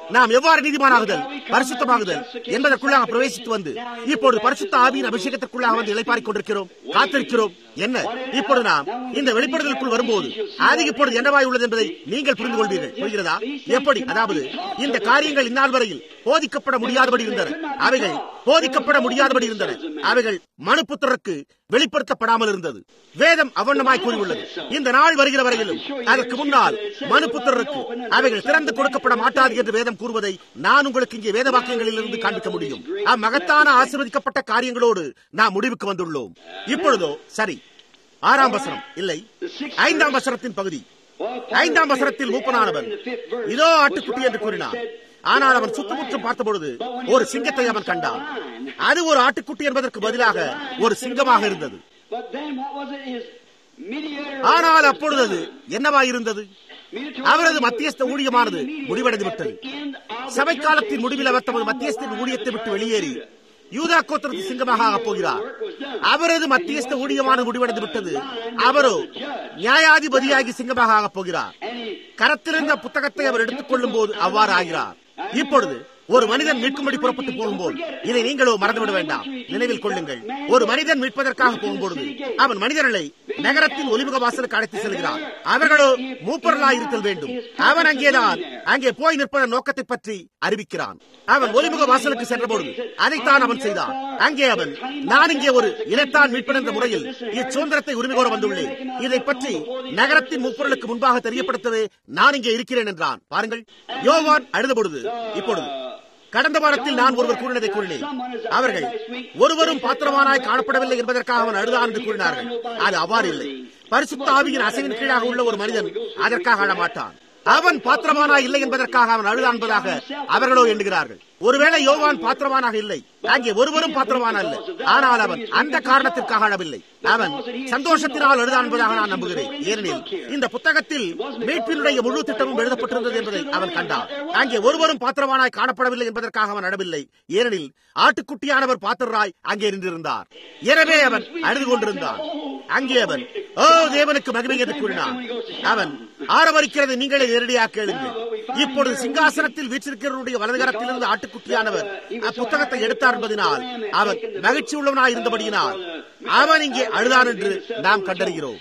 நாம் எவ்வாறு நீதிமானாகுதல் பரிசுத்தமாகுதல் என்பதற்குள்ளாக பிரவேசித்து வந்து இப்பொழுது பரிசுத்த ஆவியின் அபிஷேகத்திற்குள்ளாக வந்து இலைப்பாரிக் கொண்டிருக்கிறோம் காத்திருக்கிறோம் என்ன இப்பொழுது நாம் இந்த வெளிப்படுதலுக்குள் வரும்போது அது இப்பொழுது என்னவாய் உள்ளது என்பதை நீங்கள் புரிந்து கொள்வீர்கள் புரிகிறதா எப்படி அதாவது இந்த காரியங்கள் இந்நாள் வரையில் போதிக்கப்பட முடியாதபடி இருந்தன அவைகள் போதிக்கப்பட முடியாதபடி இருந்தன அவைகள் மனுப்புத்தருக்கு வெளிப்படுத்தப்படாமல் இருந்தது வேதம் அவண்ணமாய் கூறியுள்ளது இந்த நாள் வருகிற வரையிலும் அதற்கு முன்னால் மனுப்புத்தருக்கு அவைகள் திறந்து கொடுக்கப்பட மாட்டாது என்று வேதம் கூறுவதை நான் உங்களுக்கு இங்கே வேத வாக்கியங்களில் இருந்து காண்பிக்க முடியும் அம்மகத்தான ஆசீர்வதிக்கப்பட்ட காரியங்களோடு நாம் முடிவுக்கு வந்துள்ளோம் இப்பொழுதோ சரி ஆறாம் வசனம் இல்லை ஐந்தாம் வசனத்தின் பகுதி ஐந்தாம் வசனத்தில் மூப்பனானவன் இதோ ஆட்டுக்குட்டி என்று கூறினான் ஆனால் அவன் சுத்தமுற்றும் பார்த்தபொழுது ஒரு சிங்கத்தை அவன் கண்டான் அது ஒரு ஆட்டுக்குட்டி என்பதற்கு பதிலாக ஒரு சிங்கமாக இருந்தது ஆனால் அப்பொழுது அது என்னவாயிருந்தது அவரது மத்தியஸ்த ஊழியமானது முடிவடைந்து விட்டது சபை காலத்தின் முடிவில் அவர் தமது மத்தியஸ்தின் ஊழியத்தை விட்டு வெளியேறி யூதா கோத்திரத்து சிங்கமாக ஆகப் போகிறார் அவரது மத்தியஸ்த ஊழியமான முடிவடைந்து விட்டது அவரோ நியாயாதிபதியாகி சிங்கமாக ஆகப் போகிறார் கரத்திலிருந்த புத்தகத்தை அவர் எடுத்துக் கொள்ளும் போது அவ்வாறு ஆகிறார் இப்பொழுது ஒரு மனிதன் மீட்கும்படி புறப்பட்டு போகும்போது இதை நீங்களோ மறந்துவிட வேண்டாம் நினைவில் கொள்ளுங்கள் ஒரு மனிதன் மீட்பதற்காக போகும்பொழுது அவன் மனிதர்களை நகரத்தின் ஒலிமுக வாசலுக்கு அழைத்து செல்கிறான் அவர்களோ மூப்பர்களாய் இருத்தல் வேண்டும் அவன் அங்கேதான் அங்கே போய் நிற்பதன் நோக்கத்தை பற்றி அறிவிக்கிறான் அவன் ஒலிமுக வாசலுக்கு சென்றபொழுது அதைத்தான் அவன் செய்தான் அங்கே அவன் நான் இங்கே ஒரு இனத்தான் மீட்பன் என்ற முறையில் இச்சுதந்திரத்தை உரிமை கோர வந்துள்ளேன் இதை பற்றி நகரத்தின் முப்பொருளுக்கு முன்பாக தெரியப்படுத்தவே நான் இங்கே இருக்கிறேன் என்றான் பாருங்கள் யோவான் அழுத பொழுது இப்பொழுது கடந்த வாரத்தில் நான் ஒருவர் கூறினதை கூறினேன் அவர்கள் ஒருவரும் பாத்திரமானாய் காணப்படவில்லை என்பதற்காக அவன் அழுதான் என்று கூறினார்கள் அது அவ்வாறு இல்லை பரிசுத்த ஆவியின் அசைவின் கீழாக உள்ள ஒரு மனிதன் அதற்காக அழமாட்டான் அவன் பாத்திரமானா இல்லை என்பதற்காக அவன் அழுதான் என்பதாக அவர்களோ எண்ணுகிறார்கள் ஒருவேளை யோவான் பாத்திரமானாக இல்லை அங்கே ஒருவரும் பாத்திரமான அல்ல ஆனால் அவன் அந்த காரணத்திற்காக அழவில்லை அவன் சந்தோஷத்தினால் அழுதான் என்பதாக நான் நம்புகிறேன் ஏனெனில் இந்த புத்தகத்தில் மீட்பினுடைய முழு திட்டமும் எழுதப்பட்டிருந்தது என்பதை அவன் கண்டான் அங்கே ஒருவரும் பாத்திரமானாய் காணப்படவில்லை என்பதற்காக அவன் அழவில்லை ஏனெனில் ஆட்டுக்குட்டியானவர் பாத்திரராய் அங்கே நின்றிருந்தார் எனவே அவன் அழுது கொண்டிருந்தான் அங்கே அவன் ஓ தேவனுக்கு மகிமை என்று கூறினான் அவன் ஆரவரிக்கிறது நீங்களே நேரடியாக கேளுங்கள் இப்பொழுது சிங்காசனத்தில் வீற்றிருக்கிறவருடைய வலதுகரத்திலிருந்து ஆட்டுக்குட்டியானவர் அப்புத்தகத்தை எடுத்தார் என்பதனால் அவன் மகிழ்ச்சி உள்ளவனாய் இருந்தபடியினால் அவன் இங்கே அழுதான் என்று நாம் கண்டறிகிறோம்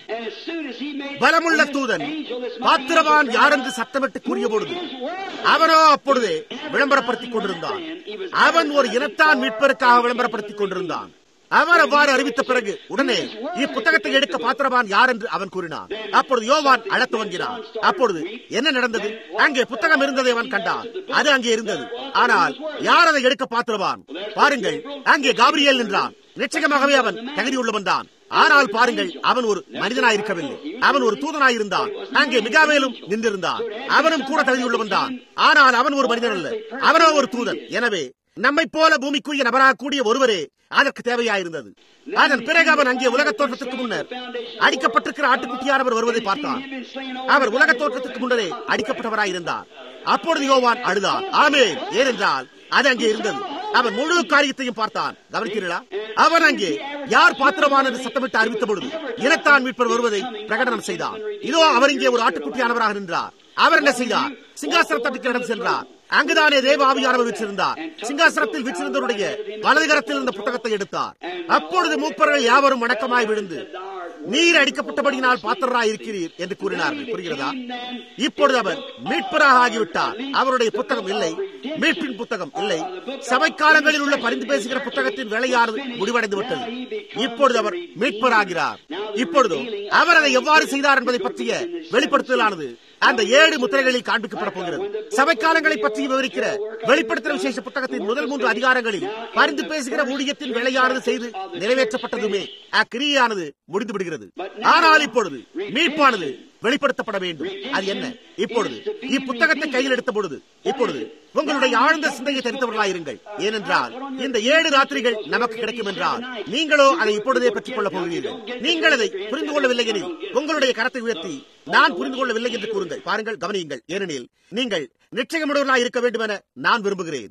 பலமுள்ள தூதன் பாத்திரவான் யார் என்று சத்தமிட்டு கூறிய பொழுது அவனோ அப்பொழுதே விளம்பரப்படுத்திக் கொண்டிருந்தான் அவன் ஒரு இனத்தான் மீட்பதற்காக விளம்பரப்படுத்திக் கொண்டிருந்தான் அவர் அவ்வாறு அறிவித்த பிறகு உடனே இப்புத்தகத்தை எடுக்க பாத்திரவான் யார் என்று அவன் கூறினான் அப்பொழுது யோவான் அழத் துவங்கினான் அப்பொழுது என்ன நடந்தது அங்கே புத்தகம் இருந்ததை அவன் கண்டான் அது அங்கே இருந்தது ஆனால் யார் அதை எடுக்க பாத்திரவான் பாருங்கள் அங்கே காபிரியல் நின்றான் நிச்சயமாகவே அவன் தகுதியுள்ளவன் தான் ஆனால் பாருங்கள் அவன் ஒரு மனிதனாயிருக்கவில்லை அவன் ஒரு தூதனாயிருந்தான் அங்கே மிகாவேலும் நின்றிருந்தான் அவனும் கூட தகுதியுள்ளவன் தான் ஆனால் அவன் ஒரு மனிதன் அல்ல அவனோ ஒரு தூதன் எனவே நம்மை போல பூமிக்குரிய நபராக கூடிய ஒருவரே அதற்கு தேவையாயிருந்தது அதன் பிறகு அவன் அங்கே உலக தோற்றத்திற்கு முன்னர் அடிக்கப்பட்டிருக்கிற ஆட்டுக்குட்டியானவர் வருவதை பார்த்தான் அவர் உலக தோற்றத்திற்கு முன்னரே அடிக்கப்பட்டவராயிருந்தார் அப்பொழுது யோவான் அழுதான் ஆமே ஏனென்றால் அது அங்கே இருந்தது அவன் முழு காரியத்தையும் பார்த்தான் கவனிக்கிறீர்களா அவன் அங்கே யார் பாத்திரமான என்று சத்தமிட்டு அறிவித்த பொழுது இனத்தான் மீட்பர் வருவதை பிரகடனம் செய்தான் இதோ அவர் இங்கே ஒரு ஆட்டுக்குட்டியானவராக நின்றார் அவர் என்ன செய்தார் சிங்காசனத்தட்டுக்கு இடம் சென்றார் அங்குதானே தேவ ஆவியானவர் வீற்றிருந்தார் சிங்காசனத்தில் வீற்றிருந்தவருடைய வலதுகரத்தில் இருந்த புத்தகத்தை எடுத்தார் அப்பொழுது மூப்பர்கள் யாவரும் வணக்கமாய் விழுந்து நீர் அடிக்கப்பட்டபடியினால் பாத்திரராய் இருக்கிறீர் என்று கூறினார்கள் புரிகிறதா இப்பொழுது அவர் மீட்பராக ஆகிவிட்டார் அவருடைய புத்தகம் இல்லை மீட்பின் புத்தகம் இல்லை சபைக்காலங்களில் உள்ள பரிந்து பேசுகிற புத்தகத்தின் வேலையானது முடிவடைந்து விட்டது இப்பொழுது அவர் மீட்பராகிறார் இப்பொழுது அவர் அதை எவ்வாறு செய்தார் என்பதை பற்றிய வெளிப்படுத்தலானது அந்த ஏழு முத்திரைகளில் காண்பிக்கப்பட போகிறது சபைக்காலங்களை பற்றி விவரிக்கிற வெளிப்படுத்துகிற விசேஷ புத்தகத்தின் முதல் மூன்று அதிகாரங்களில் பரிந்து பேசுகிற ஊழியத்தின் வேலையானது செய்து நிறைவேற்றப்பட்டதுமே அக்கிரியானது முடிந்து விடுகிறது ஆனால் இப்பொழுது மீட்பானது வெளிப்படுத்தப்பட வேண்டும் அது என்ன இப்பொழுது இப்புத்தகத்தை கையில் எடுத்த பொழுது இப்பொழுது உங்களுடைய ஆழ்ந்த சிந்தையை தெரிந்தவர்களாயிருங்கள் ஏனென்றால் இந்த ஏழு ராத்திரிகள் நமக்கு கிடைக்கும் என்றால் நீங்களோ அதை இப்பொழுதே பெற்றுக் கொள்ளப் போகிறீர்கள் நீங்கள் அதை புரிந்து கொள்ளவில்லை எனில் உங்களுடைய கரத்தை உயர்த்தி நான் புரிந்து கொள்ளவில்லை என்று கூறுங்கள் பாருங்கள் கவனியுங்கள் ஏனெனில் நீங்கள் நிச்சயமுடையவர்களாக இருக்க வேண்டும் என நான் விரும்புகிறேன்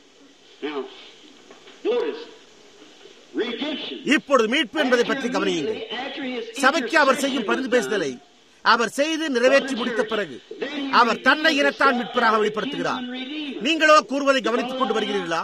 இப்பொழுது மீட்பு என்பதை பற்றி கவனியுங்கள் சபைக்கு அவர் செய்யும் பரிந்து பேசுதலை அவர் செய்து நிறைவேற்றி முடித்த பிறகு அவர் தன்னை இனத்தான் மீட்பராக வெளிப்படுத்துகிறார் நீங்களோ கூறுவதை கவனித்துக் கொண்டு வருகிறீர்களா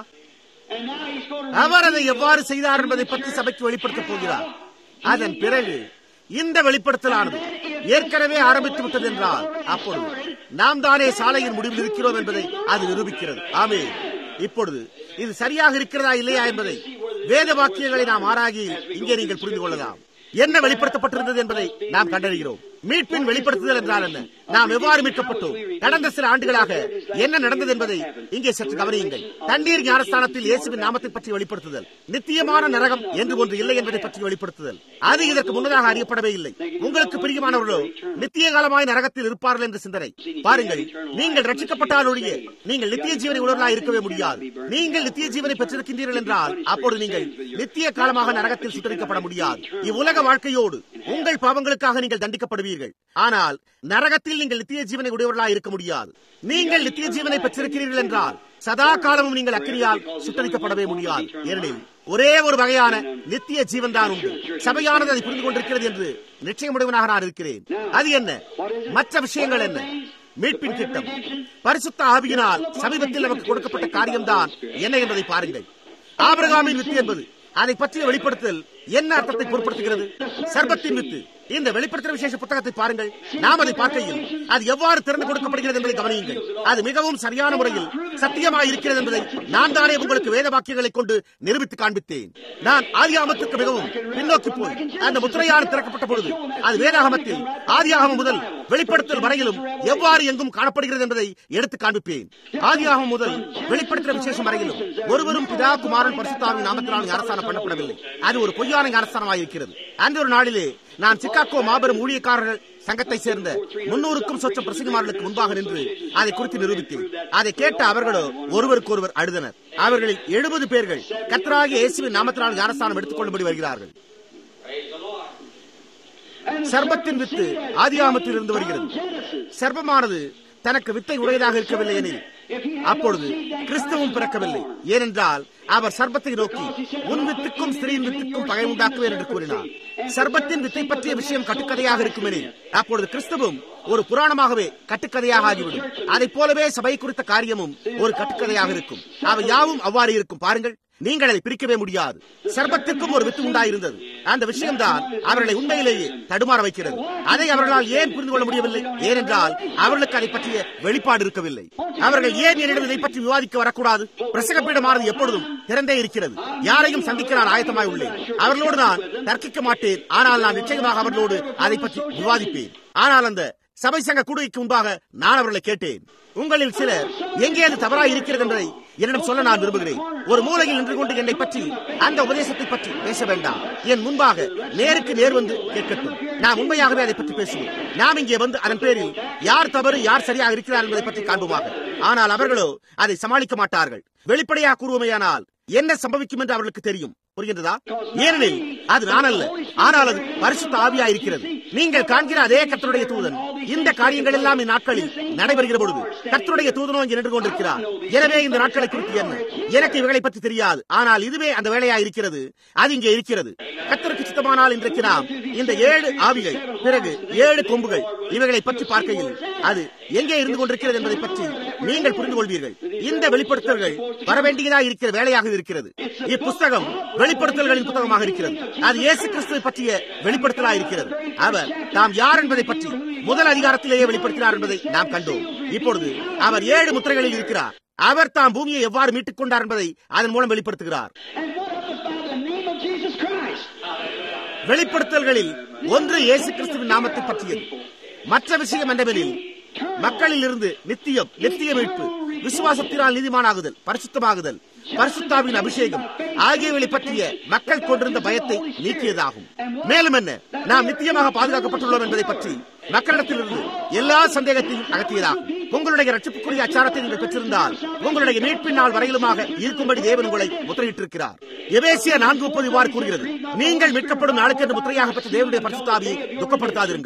அவர் அதை எவ்வாறு செய்தார் என்பதை பற்றி சபைக்கு வெளிப்படுத்தப் போகிறார் அதன் பிறகு இந்த வெளிப்படுத்தலானது ஏற்கனவே ஆரம்பித்து விட்டது என்றால் அப்பொழுது நாம் தானே சாலையின் முடிவில் இருக்கிறோம் என்பதை அது நிரூபிக்கிறது ஆமே இப்பொழுது இது சரியாக இருக்கிறதா இல்லையா என்பதை வேத வாக்கியங்களை நாம் ஆராகி இங்கே நீங்கள் புரிந்து கொள்ளலாம் என்ன வெளிப்படுத்தப்பட்டிருந்தது என்பதை நாம் கண்டறிகிறோம் மீட்பின் வெளிப்படுத்துதல் என்றால் என்ன நாம் எவ்வாறு மீட்கப்பட்டோம் கடந்த சில ஆண்டுகளாக என்ன நடந்தது என்பதை இங்கே சற்று கவனியுங்கள் தண்ணீர் ஞானஸ்தானத்தில் இயேசுவின் நாமத்தை பற்றி வெளிப்படுத்துதல் நித்தியமான நரகம் என்று ஒன்று இல்லை என்பதை பற்றி வெளிப்படுத்துதல் அது இதற்கு முன்னதாக அறியப்படவே இல்லை உங்களுக்கு பிரியமானவர்களோ நித்திய காலமாய் நரகத்தில் இருப்பார்கள் என்ற சிந்தனை பாருங்கள் நீங்கள் ரட்சிக்கப்பட்டால் ஒழிய நீங்கள் நித்திய ஜீவனை உணர்வதாக இருக்கவே முடியாது நீங்கள் நித்திய ஜீவனை பெற்றிருக்கின்றீர்கள் என்றால் அப்பொழுது நீங்கள் நித்திய காலமாக நரகத்தில் சுட்டரிக்கப்பட முடியாது இவ்வுலக வாழ்க்கையோடு உங்கள் பாவங்களுக்காக நீங்கள் தண்டிக்கப்படுவீர்கள் ஆனால் நரகத்தில் நீங்கள் நித்திய ஜீவனை உடையவர்களாக இருக்க முடியாது நீங்கள் நித்திய ஜீவனை பெற்றிருக்கிறீர்கள் என்றால் சதா காலமும் நீங்கள் அக்கிரியால் சுட்டரிக்கப்படவே முடியாது ஏனெனில் ஒரே ஒரு வகையான நித்திய ஜீவன் தான் உண்டு சபையானது அதை புரிந்து கொண்டிருக்கிறது என்று நிச்சயமுடையவனாக நான் இருக்கிறேன் அது என்ன மற்ற விஷயங்கள் என்ன மீட்பின் திட்டம் பரிசுத்த ஆவியினால் சமீபத்தில் நமக்கு கொடுக்கப்பட்ட காரியம்தான் என்ன என்பதை பாருங்கள் ஆபிரகாமின் வித்து என்பது அதை பற்றிய வெளிப்படுத்தல் என்ன அர்த்தத்தை பொருட்படுத்துகிறது சர்பத்தின் வித்து இந்த வெளிப்படுத்துகிற விசேஷ புத்தகத்தை பாருங்கள் நாம் அதை பார்க்கையில் அது எவ்வாறு திறந்து கொடுக்கப்படுகிறது என்பதை கவனியுங்கள் அது மிகவும் சரியான முறையில் சத்தியமாக இருக்கிறது என்பதை நான் தானே உங்களுக்கு வேத வாக்கியங்களை கொண்டு நிரூபித்து காண்பித்தேன் நான் ஆதியாமத்துக்கு மிகவும் பின்னோக்கி போய் அந்த முத்திரையாறு திறக்கப்பட்ட பொழுது அது வேதாகமத்தில் ஆதியாகமம் முதல் வெளிப்படுத்தல் வரையிலும் எவ்வாறு எங்கும் காணப்படுகிறது என்பதை எடுத்து காண்பிப்பேன் ஆதியாகமம் முதல் வெளிப்படுத்துகிற விசேஷம் வரையிலும் ஒருவரும் பிதா குமாரன் பரிசுத்தாவின் நாமத்தினால் அரசாணம் பண்ணப்படவில்லை அது ஒரு பொய்யான அரசாணமாக இருக்கிறது அந்த ஒரு நாளிலே நான் சிக்காகோ மாபெரும் ஊழியக்காரர்கள் சங்கத்தை சேர்ந்த முன்னூறுக்கும் சொச்சம் பிரசங்கமார்களுக்கு முன்பாக நின்று அதை குறித்து நிரூபித்தேன் அதை கேட்ட அவர்களோ ஒருவருக்கொருவர் அழுதனர் அவர்களில் எழுபது பேர்கள் கத்தராகிய இயேசுவின் நாமத்தினால் ஞானஸ்தானம் எடுத்துக் கொள்ளும்படி வருகிறார்கள் சர்பத்தின் வித்து ஆதியாமத்தில் இருந்து வருகிறது சர்பமானது தனக்கு வித்தை உடையதாக இருக்கவில்லை எனில் அப்பொழுது கிறிஸ்தவம் பிறக்கவில்லை ஏனென்றால் அவர் சர்பத்தை நோக்கி உன் வித்துக்கும் ஸ்திரீயின் வித்துக்கும் பகை உண்டாக்குவேன் என்று கூறினார் சர்பத்தின் வித்தை பற்றிய விஷயம் கட்டுக்கதையாக இருக்கும் எனில் அப்பொழுது கிறிஸ்தவம் ஒரு புராணமாகவே கட்டுக்கதையாக ஆகிவிடும் அதை போலவே சபை குறித்த காரியமும் ஒரு கட்டுக்கதையாக இருக்கும் அவை யாவும் அவ்வாறு இருக்கும் பாருங்கள் நீங்கள் அதை பிரிக்கவே முடியாது சர்பத்திற்கும் ஒரு வித்து உண்டாயிருந்தது அந்த விஷயம்தான் அவர்களை உண்மையிலேயே தடுமாற வைக்கிறது அதை அவர்களால் ஏன் புரிந்து கொள்ள முடியவில்லை ஏனென்றால் அவர்களுக்கு அதை பற்றிய வெளிப்பாடு இருக்கவில்லை அவர்கள் ஏன் என்னிடம் இதை பற்றி விவாதிக்க வரக்கூடாது பிரசங்கப்பீடமானது எப்பொழுதும் திறந்தே இருக்கிறது யாரையும் சந்திக்க நான் ஆயத்தமாய் உள்ளேன் அவர்களோடு நான் தர்க்கிக்க மாட்டேன் ஆனால் நான் நிச்சயமாக அவர்களோடு அதை பற்றி விவாதிப்பேன் ஆனால் அந்த சபை சங்க கூடுகைக்கு முன்பாக நான் அவர்களை கேட்டேன் உங்களில் சிலர் எங்கே அது தவறாக இருக்கிறது என்பதை என்னிடம் சொல்ல நான் விரும்புகிறேன் ஒரு மூலையில் நின்று கொண்டு என்னை பற்றி அந்த உபதேசத்தை பற்றி பேச வேண்டாம் என் முன்பாக நேருக்கு நேர் வந்து கேட்கட்டும் நான் உண்மையாகவே அதை பற்றி பேசுவேன் நாம் இங்கே வந்து அதன் பேரில் யார் தவறு யார் சரியாக இருக்கிறார் என்பதை பற்றி காண்போமாக ஆனால் அவர்களோ அதை சமாளிக்க மாட்டார்கள் வெளிப்படையாக கூறுவோமையானால் என்ன சம்பவிக்கும் என்று அவர்களுக்கு தெரியும் புரிகின்றதா ஏனெனில் அது நான் அல்ல ஆனால் அது பரிசுத்த ஆவியா இருக்கிறது நீங்கள் காண்கிற அதே கத்தருடைய தூதன் இந்த காரியங்கள் எல்லாம் இந்நாட்களில் நடைபெறுகிற பொழுது கத்தருடைய தூதனோ இங்கே நின்று கொண்டிருக்கிறார் எனவே இந்த நாட்களை குறித்து என்ன எனக்கு இவைகளை பற்றி தெரியாது ஆனால் இதுவே அந்த வேலையா இருக்கிறது அது இங்கே இருக்கிறது கத்தருக்கு சித்தமானால் இன்றைக்கு நாம் இந்த ஏழு ஆவிகள் பிறகு ஏழு கொம்புகள் இவைகளை பற்றி பார்க்கையில் அது எங்கே இருந்து கொண்டிருக்கிறது என்பதை பற்றி நீங்கள் புரிந்து கொள்வீர்கள் இந்த வெளிப்படுத்தல்கள் வரவேண்டியதாக இருக்கிற வேலையாக இருக்கிறது இப்புஸ்தகம் வெளிப்படுத்தல்களின் புத்தகமாக இருக்கிறது அது இயேசு கிறிஸ்துவை பற்றிய வெளிப்படுத்தலா இருக்கிறது அவர் தாம் யார் என்பதை பற்றி முதல் அதிகாரத்திலேயே வெளிப்படுத்தினார் என்பதை நாம் கண்டோம் இப்பொழுது அவர் ஏழு முத்திரைகளில் இருக்கிறார் அவர் தாம் பூமியை எவ்வாறு மீட்டுக் கொண்டார் என்பதை அதன் மூலம் வெளிப்படுத்துகிறார் வெளிப்படுத்தல்களில் ஒன்று இயேசு கிறிஸ்துவின் நாமத்தை பற்றியது மற்ற விஷயம் என்னவெனில் மக்களில் இருந்து நித்தியம் நித்திய மீட்பு விசுவாசத்தினால் நீதிமானாகுதல் பரிசுத்தமாகுதல் பரிசுத்தாவின் அபிஷேகம் ஆகியவை பற்றிய மக்கள் கொண்டிருந்த பயத்தை நீக்கியதாகும் மேலும் என்ன நாம் நித்தியமாக பாதுகாக்கப்பட்டுள்ளோம் என்பதை பற்றி மக்களிடத்திலிருந்து எல்லா சந்தேகத்தையும் அகற்றியதாகும் உங்களுடைய ரட்சிப்புக்குரிய அச்சாரத்தை நீங்கள் பெற்றிருந்தால் உங்களுடைய மீட்பின் நாள் வரையிலுமாக இருக்கும்படி தேவன் உங்களை முத்திரையிட்டிருக்கிறார் எவேசிய நான்கு முப்பது இவ்வாறு கூறுகிறது நீங்கள் மீட்கப்படும் நாளுக்கென்று முத்திரையாக பெற்ற தேவனுடைய பரிசுத்தாவியை துக்கப்படுத்தாதிருங்கள்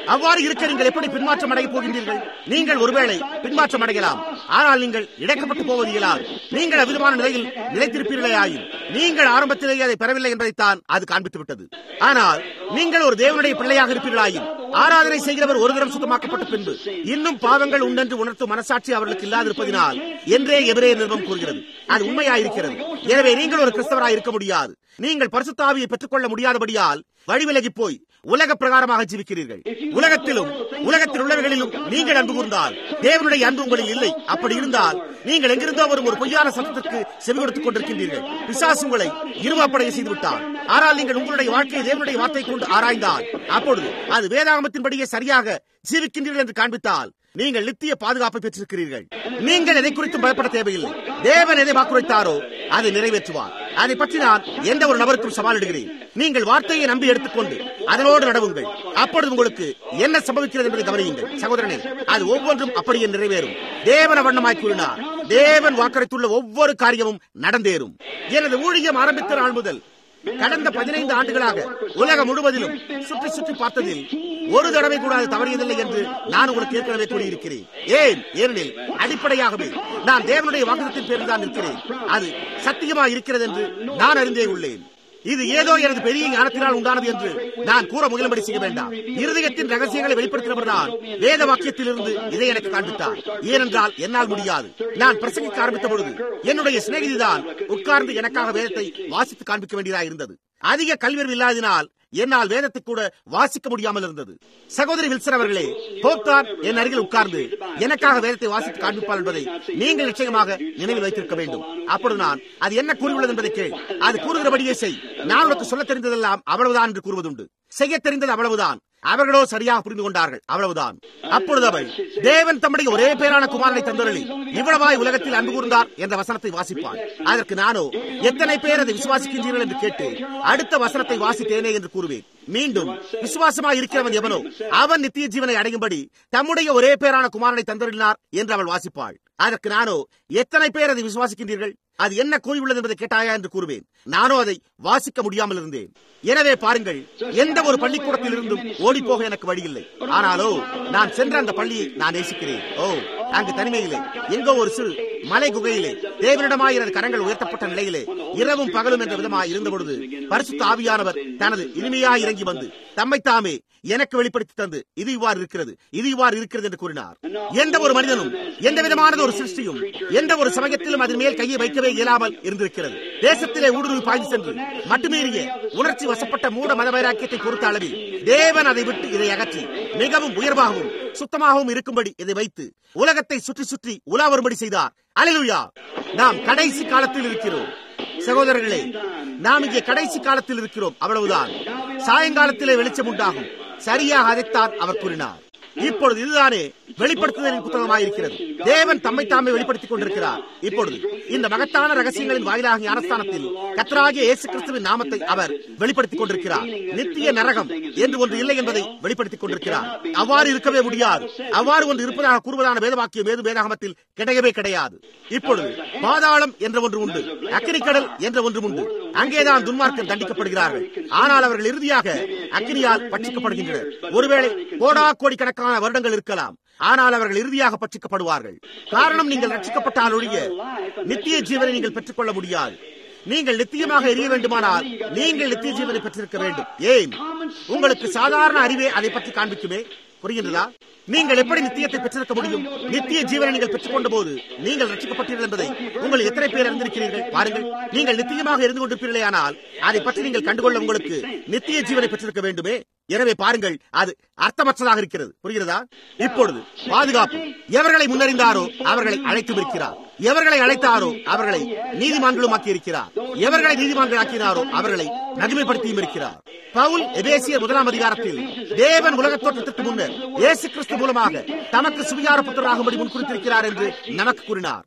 அவ்வாறு இருக்க நீங்கள் எப்படி பின்மாற்றம் அடைய போகின்றீர்கள் நீங்கள் ஒருவேளை பின்மாற்றம் அடையலாம் ஆனால் நீங்கள் இடைக்கப்பட்டு போவது இயலாது நீங்கள் அவ்விதமான நிலையில் நிலைத்திருப்பீர்களே ஆயின் நீங்கள் ஆரம்பத்திலேயே அதை பெறவில்லை என்பதைத்தான் அது காண்பித்து விட்டது ஆனால் நீங்கள் ஒரு தேவனுடைய பிள்ளையாக இருப்பீர்களாயின் ஆராதனை செய்கிறவர் ஒரு தரம் சுத்தமாக்கப்பட்ட பின்பு இன்னும் பாவங்கள் உண்டென்று உணர்த்தும் மனசாட்சி அவர்களுக்கு இல்லாதிருப்பதினால் என்றே எவரே நிறுவனம் கூறுகிறது அது உண்மையாயிருக்கிறது எனவே நீங்கள் ஒரு கிறிஸ்தவராய் இருக்க முடியாது நீங்கள் பரிசுத்தாவியை பெற்றுக்கொள்ள முடியாதபடியால் வழிவிலகி போய் உலக பிரகாரமாக ஜீவிக்கிறீர்கள் உலகத்திலும் உலகத்தில் உள்ளவர்களிலும் நீங்கள் அன்பு கூர்ந்தால் தேவனுடைய அன்பு உங்களில் இல்லை அப்படி இருந்தால் நீங்கள் எங்கிருந்தோ வரும் ஒரு பொய்யான சத்தத்திற்கு செவி கொடுத்துக் கொண்டிருக்கின்றீர்கள் பிசாசு உங்களை இருவாப்படைய செய்து விட்டார் ஆனால் நீங்கள் உங்களுடைய வாழ்க்கையை தேவனுடைய வார்த்தை கொண்டு ஆராய்ந்தால் அப்பொழுது அது வேதாகமத்தின்படியே சரியாக ஜீவிக்கின்றீர்கள் என்று காண்பித்தால் நீங்கள் நித்திய பாதுகாப்பை பெற்றிருக்கிறீர்கள் நீங்கள் எதை குறித்தும் பயப்பட தேவையில்லை தேவன் எதை வாக்குரைத்தாரோ அதை நிறைவேற்றுவார் அதை பற்றி நான் எந்த ஒரு நபருக்கும் சவாலிடுகிறேன் நீங்கள் வார்த்தையை நம்பி எடுத்துக்கொண்டு அதனோடு நடவுங்கள் அப்பொழுது உங்களுக்கு என்ன சம்பவிக்கிறது என்பதை கவனியுங்கள் சகோதரனே அது ஒவ்வொன்றும் அப்படியே நிறைவேறும் தேவன வண்ணமாய் கூறினார் தேவன் வாக்களித்துள்ள ஒவ்வொரு காரியமும் நடந்தேறும் எனது ஊழியம் ஆரம்பித்த நாள் முதல் கடந்த பதினைந்து ஆண்டுகளாக உலகம் முழுவதிலும் சுற்றி சுற்றி பார்த்ததில் ஒரு தடவை கூட அது தவறியதில்லை என்று நான் உங்களுக்கு ஏற்கனவே கூறியிருக்கிறேன் ஏன் ஏனெனில் அடிப்படையாகவே நான் தேவனுடைய வாக்குத்தின் பேரில் தான் இருக்கிறேன் அது சத்தியமா இருக்கிறது என்று நான் அறிந்தே உள்ளேன் இது ஏதோ எனது பெரிய ஞானத்தினால் உண்டானது என்று நான் கூற முயலும்படி செய்ய வேண்டாம் இருதயத்தின் ரகசியங்களை வெளிப்படுத்துகிறவர் தான் வேத வாக்கியத்திலிருந்து இதை எனக்கு காண்பித்தார் ஏனென்றால் என்னால் முடியாது நான் பிரசங்கிக்க ஆரம்பித்த பொழுது என்னுடைய சிநேகிதிதான் உட்கார்ந்து எனக்காக வேதத்தை வாசித்து காண்பிக்க வேண்டியதாக இருந்தது அதிக கல்வியறிவு இல்லாததினால் என்னால் வேதத்தை கூட வாசிக்க முடியாமல் இருந்தது சகோதரி வில்சன் அவர்களே போப்தான் என் அருகில் உட்கார்ந்து எனக்காக வேதத்தை வாசித்து காண்பிப்பார் என்பதை நீங்கள் நிச்சயமாக நினைவில் வைத்திருக்க வேண்டும் அப்பொழுது நான் அது என்ன கூறியுள்ளது என்பதை கேள் அது கூறுகிறபடியே செய் நான் உனக்கு சொல்ல தெரிந்ததெல்லாம் அவ்வளவுதான் என்று கூறுவதுண்டு செய்ய தெரிந்தது அவ்வளவுதான் அவர்களோ சரியாக புரிந்து கொண்டார்கள் அவ்வளவுதான் அப்பொழுது அவள் தேவன் தம்முடைய ஒரே பேரான குமாரனை தந்தொருளி இவ்வளவாய் உலகத்தில் அன்பு கூர்ந்தார் என்ற வசனத்தை வாசிப்பாள் அதற்கு நானோ எத்தனை பேர் அதை விசுவாசிக்கின்றீர்கள் என்று கேட்டு அடுத்த வசனத்தை வாசித்தேனே என்று கூறுவேன் மீண்டும் விசுவாசமாய் இருக்கிறவன் எவனோ அவன் நித்திய ஜீவனை அடையும்படி தம்முடைய ஒரே பேரான குமாரனை தந்தொருளினார் என்று அவள் வாசிப்பாள் அதற்கு நானோ எத்தனை பேர் அதை விசுவாசிக்கின்றீர்கள் அது என்ன கூறியுள்ளது என்பதை கேட்டாயா என்று கூறுவேன் நானோ அதை வாசிக்க முடியாமல் இருந்தேன் எனவே பாருங்கள் எந்த ஒரு பள்ளிக்கூடத்தில் இருந்தும் ஓடிப்போக எனக்கு வழி இல்லை ஆனாலோ நான் சென்ற அந்த பள்ளியை நான் நேசிக்கிறேன் ஓ அங்கு தனிமையிலே எங்கோ ஒரு சிறு மலை குகையிலே தேவனிடமாய் எனது கரங்கள் உயர்த்தப்பட்ட நிலையிலே இரவும் பகலும் என்ற விதமாய் இருந்த பொழுது பரிசுத்த ஆவியானவர் தனது இனிமையாய் இறங்கி வந்து தம்மை தாமே எனக்கு வெளிப்படுத்தி தந்து இது இவ்வாறு இருக்கிறது இது இவ்வாறு இருக்கிறது என்று கூறினார் எந்த ஒரு மனிதனும் எந்த விதமானது ஒரு சிருஷ்டியும் எந்த ஒரு சமயத்திலும் அதன் மேல் கையை வைக்கவே இயலாமல் இருந்திருக்கிறது தேசத்திலே ஊடுருவி பாய்ந்து சென்று மட்டுமீறிய உணர்ச்சி வசப்பட்ட மூட மத வைராக்கியத்தை பொறுத்த அளவில் தேவன் அதை விட்டு இதை அகற்றி மிகவும் உயர்வாகவும் சுத்தமாகவும் இருக்கும்படி இதை வைத்து உலகத்தை சுற்றி சுற்றி உலா வரும்படி செய்தார் அலிலுயா நாம் கடைசி காலத்தில் இருக்கிறோம் சகோதரர்களே நாம் இங்கே கடைசி காலத்தில் இருக்கிறோம் அவ்வளவுதான் சாயங்காலத்திலே வெளிச்சம் உண்டாகும் சரியாக அதைத்தான் அவர் கூறினார் இப்பொழுது இதுதானே வெளிப்படுத்துதலின் புத்தகமாயிருக்கிறது தேவன் தம்மை தாமே வெளிப்படுத்திக் கொண்டிருக்கிறார் இப்பொழுது இந்த மகத்தான ரகசியங்களின் வாயிலாக ஞானஸ்தானத்தில் கத்தராகிய இயேசு கிறிஸ்துவின் நாமத்தை அவர் வெளிப்படுத்திக் கொண்டிருக்கிறார் நித்திய நரகம் என்று ஒன்று இல்லை என்பதை வெளிப்படுத்திக் கொண்டிருக்கிறார் அவ்வாறு இருக்கவே முடியாது அவ்வாறு ஒன்று இருப்பதாக கூறுவதான வேதவாக்கியம் ஏது வேதாகமத்தில் கிடையவே கிடையாது இப்பொழுது பாதாளம் என்ற ஒன்று உண்டு அக்கினிக்கடல் என்ற ஒன்று உண்டு அங்கேதான் துன்மார்க்கர் தண்டிக்கப்படுகிறார்கள் ஆனால் அவர்கள் இறுதியாக அக்கினியால் பட்சிக்கப்படுகின்றனர் ஒருவேளை கோடா கோடி கணக்கான வருடங்கள் இருக்கலாம் ஆனால் அவர்கள் இறுதியாக பட்சிக்கப்படுவார்கள் காரணம் நீங்கள் ரட்சிக்கப்பட்டால் ஒழிய நித்திய ஜீவனை நீங்கள் பெற்றுக்கொள்ள முடியாது நீங்கள் நித்தியமாக எரிய வேண்டுமானால் நீங்கள் நித்திய ஜீவனை பெற்றிருக்க வேண்டும் ஏன் உங்களுக்கு சாதாரண அறிவே அதை பற்றி காண்பிக்குமே புரிகின்றதா நீங்கள் எப்படி நித்தியத்தை பெற்றிருக்க முடியும் நித்திய ஜீவனை நீங்கள் பெற்றுக்கொண்ட போது நீங்கள் ரட்சிக்கப்பட்டீர்கள் என்பதை உங்கள் எத்தனை பேர் அறிந்திருக்கிறீர்கள் பாருங்கள் நீங்கள் நித்தியமாக இருந்து கொண்டிருப்பீர்களே ஆனால் அதை பற்றி நீங்கள் கண்டுகொள்ள உங்களுக்கு நித்திய ஜீவனை பெற்றிருக்க வேண்டுமே எனவே பாருங்கள் அது அர்த்தமற்றதாக இருக்கிறது புரிகிறதா இப்பொழுது பாதுகாப்பு எவர்களை முன்னறிந்தாரோ அவர்களை அழைத்து இருக்கிறார் எவர்களை அழைத்தாரோ அவர்களை நீதிமான்களும் ஆக்கி இருக்கிறார் எவர்களை நீதிமான்கள் ஆக்கினாரோ அவர்களை நடுமைப்படுத்தியும் இருக்கிறார் பவுல் எபேசிய முதலாம் அதிகாரத்தில் தேவன் உலக தோற்றத்திற்கு முன்னர் இயேசு கிறிஸ்து மூலமாக தமக்கு சுவிகார புத்தராகும்படி முன்குறித்திருக்கிறார் என்று நமக்கு கூறினார்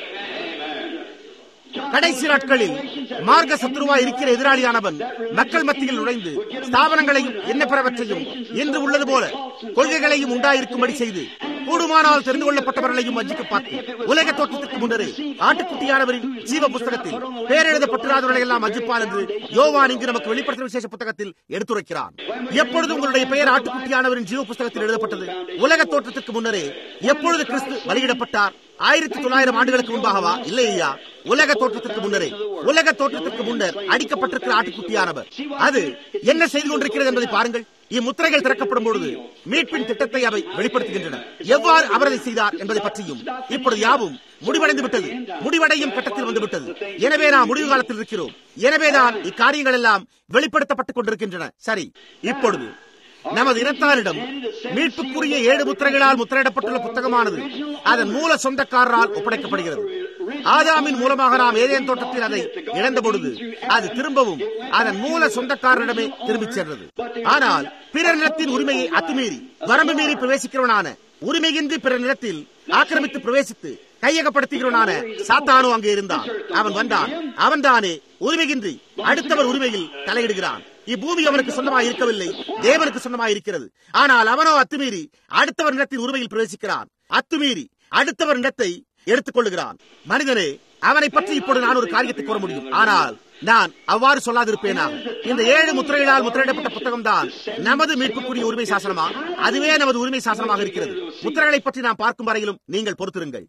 கடைசி நாட்களில் மார்க்க சத்ருவா இருக்கிற எதிராளியானவன் மக்கள் மத்தியில் நுழைந்து ஸ்தாபனங்களையும் என்ன பிறவற்றையும் என்று உள்ளது போல கொள்கைகளையும் உண்டாயிருக்கும்படி செய்து கூடுமானால் தெரிந்து கொள்ளப்பட்டவர்களையும் வஞ்சிக்க பார்த்து உலக தோற்றத்திற்கு முன்னரே ஆட்டுக்குட்டியானவரின் ஜீவ புஸ்தகத்தில் பேர் எழுதப்பட்டிராதவர்களை எல்லாம் வஞ்சிப்பான் என்று யோவான் இங்கு நமக்கு வெளிப்படுத்த விசேஷ புத்தகத்தில் எடுத்துரைக்கிறான் எப்பொழுது உங்களுடைய பெயர் ஆட்டுக்குட்டியானவரின் ஜீவ புஸ்தகத்தில் எழுதப்பட்டது உலக தோற்றத்திற்கு முன்னரே எப்பொழுது கிறிஸ்து வெளியிடப்பட்டார் ஆயிரத்தி தொள்ளாயிரம் ஆண்டுகளுக்கு முன்பாகவா இல்லை ஐயா உலக தோற்றத்திற்கு முன்னரே உலக தோற்றத்திற்கு முன்னர் அடிக்கப்பட்டிருக்கிற ஆட்டுக்குட்டியானவர் அது என்ன செய்து கொண்டிருக்கிறது என்பதை பாருங்கள் இம்முத்திரைகள் திறக்கப்படும் பொழுது மீட்பின் திட்டத்தை அவை வெளிப்படுத்துகின்றன எவ்வாறு அவர் அதை செய்தார் என்பதை பற்றியும் இப்பொழுது யாவும் முடிவடைந்து விட்டது முடிவடையும் கட்டத்தில் வந்துவிட்டது எனவே நாம் முடிவு காலத்தில் இருக்கிறோம் எனவேதான் இக்காரியங்கள் எல்லாம் வெளிப்படுத்தப்பட்டுக் கொண்டிருக்கின்றன சரி இப்பொழுது நமது இனத்தாரிடம் மீட்புக்குரிய ஏழு முத்திரைகளால் முத்திரையிடப்பட்டுள்ள புத்தகமானது அதன் மூல சொந்தக்காரரால் ஒப்படைக்கப்படுகிறது ஆதாமின் மூலமாக நாம் ஏதேன் தோட்டத்தில் அதை இழந்த பொழுது அது திரும்பவும் அதன் மூல சொந்தக்காரரிடமே திரும்பிச் சென்றது ஆனால் பிற நிலத்தின் உரிமையை அத்துமீறி வரம்பு மீறி பிரவேசிக்கிறவனான உரிமையின்றி பிற நிலத்தில் ஆக்கிரமித்து பிரவேசித்து கையகப்படுத்துகிறவனான சாத்தானோ அங்கே இருந்தான் அவன் வந்தான் அவன்தானே உரிமையின்றி அடுத்தவர் உரிமையில் தலையிடுகிறான் இப்பூமி அவனுக்கு சொந்தமாக இருக்கவில்லை தேவனுக்கு சொந்தமாக இருக்கிறது ஆனால் அவனோ அத்துமீறி அடுத்தவர் நிலத்தின் உரிமையில் பிரவேசிக்கிறான் அத்துமீறி அடுத்தவர் நிலத்தை எடுத்துக் கொள்ளுகிறான் மனிதனே அவனை பற்றி இப்பொழுது நான் ஒரு காரியத்தை கூற முடியும் ஆனால் நான் அவ்வாறு சொல்லாதிருப்பேனா இந்த ஏழு முத்திரைகளால் முத்திரையிடப்பட்ட புத்தகம் தான் நமது மீட்புக்குரிய உரிமை சாசனமா அதுவே நமது உரிமை சாசனமாக இருக்கிறது முத்திரைகளை பற்றி நாம் பார்க்கும் வரையிலும் நீங்கள் பொறுத்திருங்கள்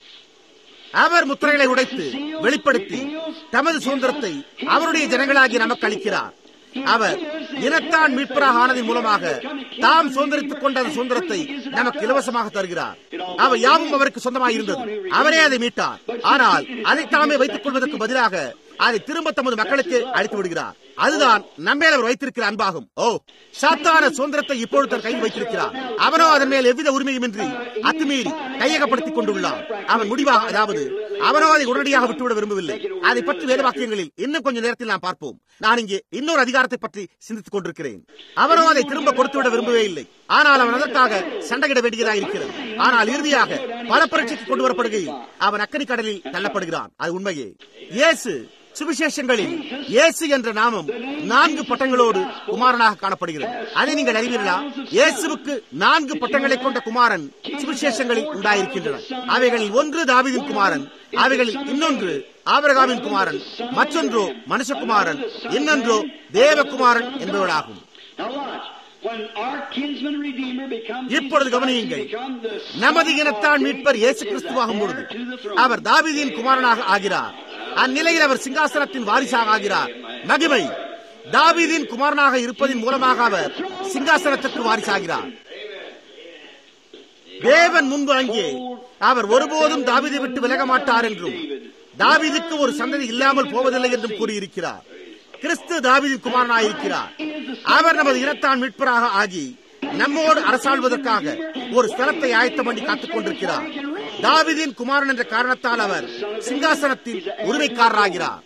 அவர் முத்திரைகளை உடைத்து வெளிப்படுத்தி தமது சுதந்திரத்தை அவருடைய ஜனங்களாகி நமக்கு அளிக்கிறார் அவர் இனத்தான் மீட்பராக ஆனதின் மூலமாக தாம் சுதந்திரித்துக் கொண்ட அந்த சுதந்திரத்தை நமக்கு இலவசமாக தருகிறார் அவர் யாவும் அவருக்கு சொந்தமாக இருந்தது அவரே அதை மீட்டார் ஆனால் அதை தாமே வைத்துக் கொள்வதற்கு பதிலாக அதை திரும்ப தமது மக்களுக்கு அளித்து விடுகிறார் அதுதான் நம்மேல் அவர் வைத்திருக்கிற அன்பாகும் ஓ சாத்தான சுதந்திரத்தை இப்பொழுது தன் கையில் வைத்திருக்கிறார் அவனோ அதன் மேல் எவ்வித உரிமையுமின்றி அத்துமீறி கையகப்படுத்திக் கொண்டுள்ளான் அவன் முடிவாக அதாவது அவனோ அதை உடனடியாக விட்டுவிட விரும்பவில்லை அதை பற்றி வேறு வாக்கியங்களில் இன்னும் கொஞ்சம் நேரத்தில் நாம் பார்ப்போம் நான் இங்கே இன்னொரு அதிகாரத்தை பற்றி சிந்தித்துக் கொண்டிருக்கிறேன் அவனோ அதை திரும்ப கொடுத்துவிட விரும்பவே இல்லை ஆனால் அவன் அதற்காக சண்டையிட வேண்டியதாக இருக்கிறது ஆனால் இறுதியாக பல பரீட்சைக்கு கொண்டு வரப்படுகையில் அவன் அக்கனி கடலில் தள்ளப்படுகிறான் அது உண்மையே இயேசு சுவிசேஷங்களில் இயேசு என்ற நாமம் நான்கு பட்டங்களோடு குமாரனாக காணப்படுகிறது அதை நீங்கள் அறிவீர்களா இயேசுவுக்கு நான்கு பட்டங்களை கொண்ட குமாரன் சுவிசேஷங்களில் உண்டாயிருக்கின்றன அவைகளில் ஒன்று தாவிதின் குமாரன் அவைகளில் இன்னொன்று ஆபரகாமின் குமாரன் மற்றொன்றோ மனுஷகுமாரன் இன்னொன்றோ தேவகுமாரன் என்பவர்களாகும் இப்பொழுது கவனியுங்கள் நமது இனத்தான் மீட்பர் இயேசு கிறிஸ்துவாகும் பொழுது அவர் தாவிதின் குமாரனாக ஆகிறார் அந்நிலையில் அவர் சிங்காசனத்தின் வாரிசாக ஆகிறார் மகிமை தாவீதின் குமாரனாக இருப்பதன் மூலமாக அவர் சிங்காசனத்திற்கு வாரிசாகிறார் தேவன் முன்பு அங்கே அவர் ஒருபோதும் தாவிதை விட்டு விலக மாட்டார் என்றும் தாவிதுக்கு ஒரு சந்ததி இல்லாமல் போவதில்லை என்றும் கூறியிருக்கிறார் கிறிஸ்து தாவிதின் குமாரனாயிருக்கிறார் அவர் நமது இனத்தான் மீட்பராக ஆகி நம்மோடு அரசாள்வதற்காக ஒரு ஸ்தலத்தை ஆயத்தம் பண்ணி காத்துக் கொண்டிருக்கிறார் தாவிதின் குமாரன் என்ற காரணத்தால் அவர் சிங்காசனத்தின் உரிமைக்காரராகிறார்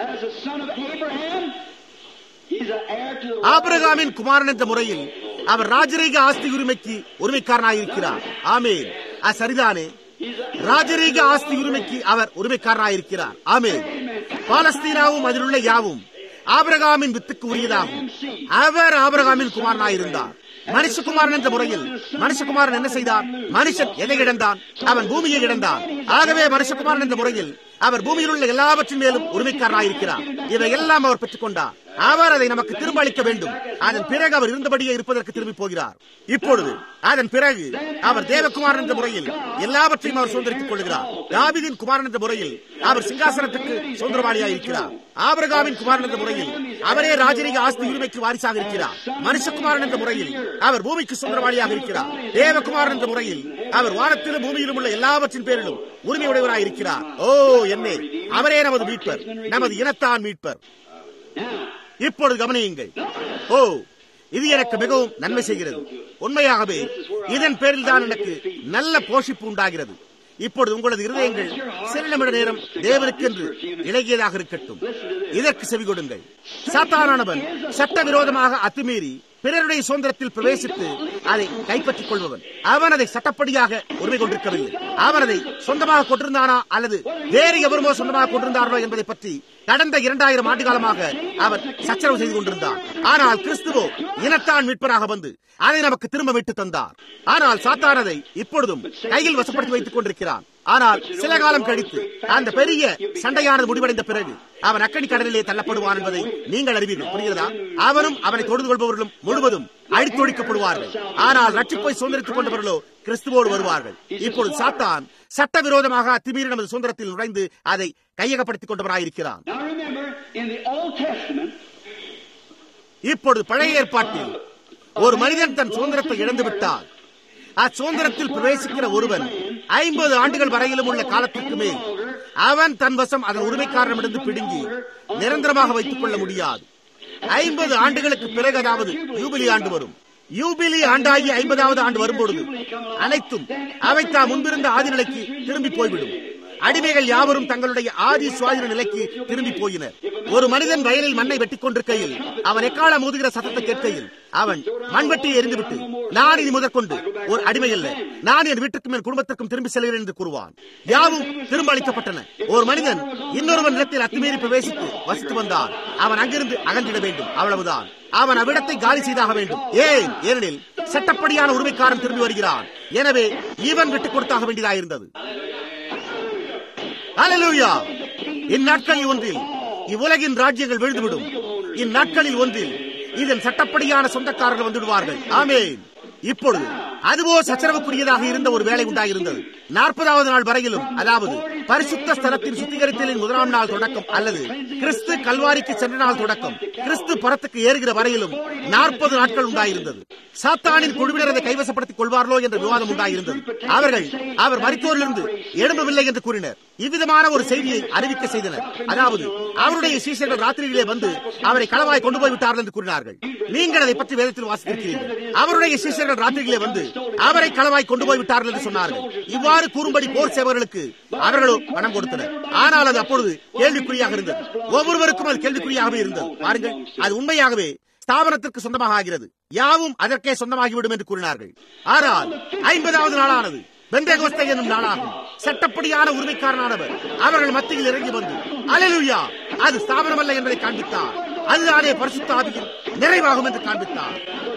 ஆபிரகாமின் குமாரன் என்ற முறையில் அவர் ராஜரீக ஆஸ்தி உரிமைக்கு உரிமைக்காரனாயிருக்கிறார் ஆமே அது சரிதானே ராஜரீக ஆஸ்தி உரிமைக்கு அவர் உரிமைக்காரனாயிருக்கிறார் ஆமே பாலஸ்தீனாவும் அதிலுள்ள யாவும் ஆபிரகாமின் வித்துக்கு உரியதாகும் அவர் ஆபிரகாமின் குமாரனாயிருந்தார் மனுஷகுமாரன் என்ற முறையில் மனுஷகுமாரன் என்ன செய்தார் மனுஷன் எதை இழந்தான் அவன் பூமியை இழந்தான் ஆகவே மனுஷகுமாரன் என்ற முறையில் அவர் பூமியில் உள்ள எல்லாவற்றின் மேலும் உரிமைக்காரனாயிருக்கிறார் இவை எல்லாம் அவர் பெற்றுக் கொண்டார் அவர் அதை நமக்கு திரும்ப அளிக்க வேண்டும் அதன் பிறகு அவர் இருந்தபடியே இருப்பதற்கு திரும்பி போகிறார் இப்பொழுது அதன் பிறகு அவர் தேவகுமாரன் என்ற முறையில் எல்லாவற்றையும் அவர் சுதந்திரித்துக் கொள்கிறார் தாவிதின் குமாரன் என்ற முறையில் அவர் சிங்காசனத்துக்கு சுதந்திரவாளியாக இருக்கிறார் ஆபரகாவின் குமாரன் என்ற முறையில் அவரே ராஜரீக ஆஸ்தி உரிமைக்கு வாரிசாக இருக்கிறார் மனுஷகுமாரன் என்ற முறையில் அவர் பூமிக்கு சுதந்திரவாளியாக இருக்கிறார் தேவகுமாரன் என்ற முறையில் அவர் வானத்திலும் பூமியிலும் உள்ள எல்லாவற்றின் பேரிலும் உரிமை உடையவராக இருக்கிறார் ஓ என்னே அவரே நமது மீட்பர் நமது இனத்தான் மீட்பர் இப்பொழுது கவனியுங்கள் ஓ இது எனக்கு மிகவும் நன்மை செய்கிறது உண்மையாகவே இதன் பேரில் தான் எனக்கு நல்ல போஷிப்பு உண்டாகிறது இப்பொழுது உங்களது இருதயங்கள் சில நிமிட நேரம் தேவனுக்கென்று இலகியதாக இருக்கட்டும் இதற்கு செவி கொடுங்கள் சாத்தானவன் சட்ட விரோதமாக அத்துமீறி பிறருடைய சுதந்திரத்தில் பிரவேசித்து அதை கைப்பற்றிக் கொள்பவன் அவன் அதை சட்டப்படியாக உரிமை கொண்டிருக்கவில்லை அவன் அதை சொந்தமாக கொண்டிருந்தானா அல்லது வேறு எவருமோ சொந்தமாக கொண்டிருந்தார்களோ என்பதை பற்றி கடந்த இரண்டாயிரம் ஆண்டு காலமாக அவர் சச்சரவு செய்து கொண்டிருந்தார் ஆனால் கிறிஸ்துவோ இனத்தான் மீட்பராக வந்து அதை நமக்கு திரும்ப விட்டு தந்தார் ஆனால் சாத்தானதை இப்பொழுதும் கையில் வசப்படுத்தி வைத்துக் கொண்டிருக்கிறான் ஆனால் சில காலம் கழித்து அந்த பெரிய சண்டையானது முடிவடைந்த பிறகு அவன் அக்கடி கடலிலே தள்ளப்படுவான் என்பதை நீங்கள் அறிவீர்கள் புரிகிறதா அவனும் அவனை தொழுது கொள்பவர்களும் முழுவதும் அழித்தொழிக்கப்படுவார்கள் ஆனால் ரட்சிப்பை சுதந்திரித்துக் கொண்டவர்களோ கிறிஸ்துவோடு வருவார்கள் இப்பொழுது சாத்தான் சட்டவிரோதமாக அத்துமீறி நமது சுதந்திரத்தில் நுழைந்து அதை கையகப்படுத்திக் கொண்டவராயிருக்கிறான் Now remember, in the Old Testament, இப்பொழுது பழைய ஏற்பாட்டில் ஒரு மனிதன் தன் சுதந்திரத்தை இழந்து விட்டார் அச்சுதந்திரத்தில் பிரவேசிக்கிற ஒருவன் ஐம்பது ஆண்டுகள் வரையிலும் உள்ள காலத்திற்கு மேல் அவன் தன் வசம் அதன் உரிமைக்காரனிடந்து பிடுங்கி நிரந்தரமாக வைத்துக் கொள்ள முடியாது ஐம்பது ஆண்டுகளுக்கு பிறகு அதாவது யூபிலி ஆண்டு வரும் யூபிலி ஆண்டாகி ஐம்பதாவது ஆண்டு வரும்பொழுது அனைத்தும் அவை தாம் முன்பிருந்த ஆதிநிலைக்கு திரும்பி போய்விடும் அடிமைகள் யாவரும் தங்களுடைய ஆதி சுவாதின நிலைக்கு திரும்பி போயினர் ஒரு மனிதன் வயலில் மண்ணை வெட்டிக் கொண்டிருக்கையில் அவன் எக்கால மோதுகிற சத்தத்தை கேட்கையில் அவன் மண்வெட்டியை எரிந்துவிட்டு நான் இனி முதற்கொண்டு ஒரு அடிமை அல்ல நான் என் வீட்டுக்கும் என் குடும்பத்திற்கும் திரும்பி செல்கிறேன் என்று கூறுவான் யாவும் திரும்ப அளிக்கப்பட்டன ஒரு மனிதன் இன்னொருவன் நிலத்தில் அத்துமீறி பிரவேசித்து வசித்து வந்தான் அவன் அங்கிருந்து அகன்றிட வேண்டும் அவ்வளவுதான் அவன் அவ்விடத்தை காலி செய்தாக வேண்டும் ஏன் ஏனெனில் சட்டப்படியான உரிமைக்காரன் திரும்பி வருகிறான் எனவே இவன் விட்டுக் கொடுத்தாக வேண்டியதாயிருந்தது ஹalleluya இந்நாட்களில் ஒன்றில் இவ்வுலகின் ராஜ்யங்கள் விழுந்துவிடும் இந்நாட்களில் ஒன்றில் இதன் சட்டப்படியான சொந்தக்காரர்கள் வந்துவிடுவார்கள் ஆமேன் இப்பொழுது அதுவோ சச்சரவுக்குரியதாக இருந்த ஒரு வேலை உண்டாயிருந்தது நாற்பதாவது நாள் வரையிலும் அதாவது பரிசுத்த ஸ்தலத்தின் சுத்திகரித்தலின் முதலாம் நாள் தொடக்கம் அல்லது கிறிஸ்து கல்வாரிக்கு சென்ற நாள் தொடக்கம் கிறிஸ்து பரத்துக்கு ஏறுகிற வரையிலும் நாற்பது நாட்கள் உண்டாயிருந்தது சாத்தானின் குழுவினர் அதை கைவசப்படுத்திக் கொள்வார்களோ என்ற விவாதம் உண்டாயிருந்தது அவர்கள் அவர் மருத்துவரிலிருந்து எழும்பவில்லை என்று கூறினர் இவ்விதமான ஒரு செய்தியை அறிவிக்க செய்தனர் அதாவது அவருடைய சீசர்கள் ராத்திரியிலே வந்து அவரை களவாய் கொண்டு போய் விட்டார்கள் என்று கூறினார்கள் நீங்கள் அதை பற்றி வேதத்தில் வாசித்திருக்கிறீர்கள் அவருடைய சீசர்கள் ராத்திரியிலே வந்து அவரை களவாய் கொண்டு போய் விட்டார்கள் என்று சொன்னார்கள் இவ்வாறு கூறும்படி போர் சேவர்களுக்கு அவர்களோ பணம் கொடுத்தனர் ஆனால் அது அப்பொழுது கேள்விக்குறியாக இருந்தது ஒவ்வொருவருக்கும் அது கேள்விக்குறியாகவே இருந்தது பாருங்கள் அது உண்மையாகவே ஸ்தாபனத்திற்கு சொந்தமாக ஆகிறது யாவும் அதற்கே சொந்தமாகிவிடும் என்று கூறினார்கள் ஆனால் ஐம்பதாவது நாளானது பெந்தேகோஸ்தை என்னும் நாளாகும் சட்டப்படியான உரிமைக்காரனானவர் அவர்கள் மத்தியில் இறங்கி வந்து அலலுயா அது ஸ்தாபனம் அல்ல என்பதை காண்பித்தார் அதுதானே பரிசுத்த ஆவியின் நிறைவாகும் என்று காண்பித்தார்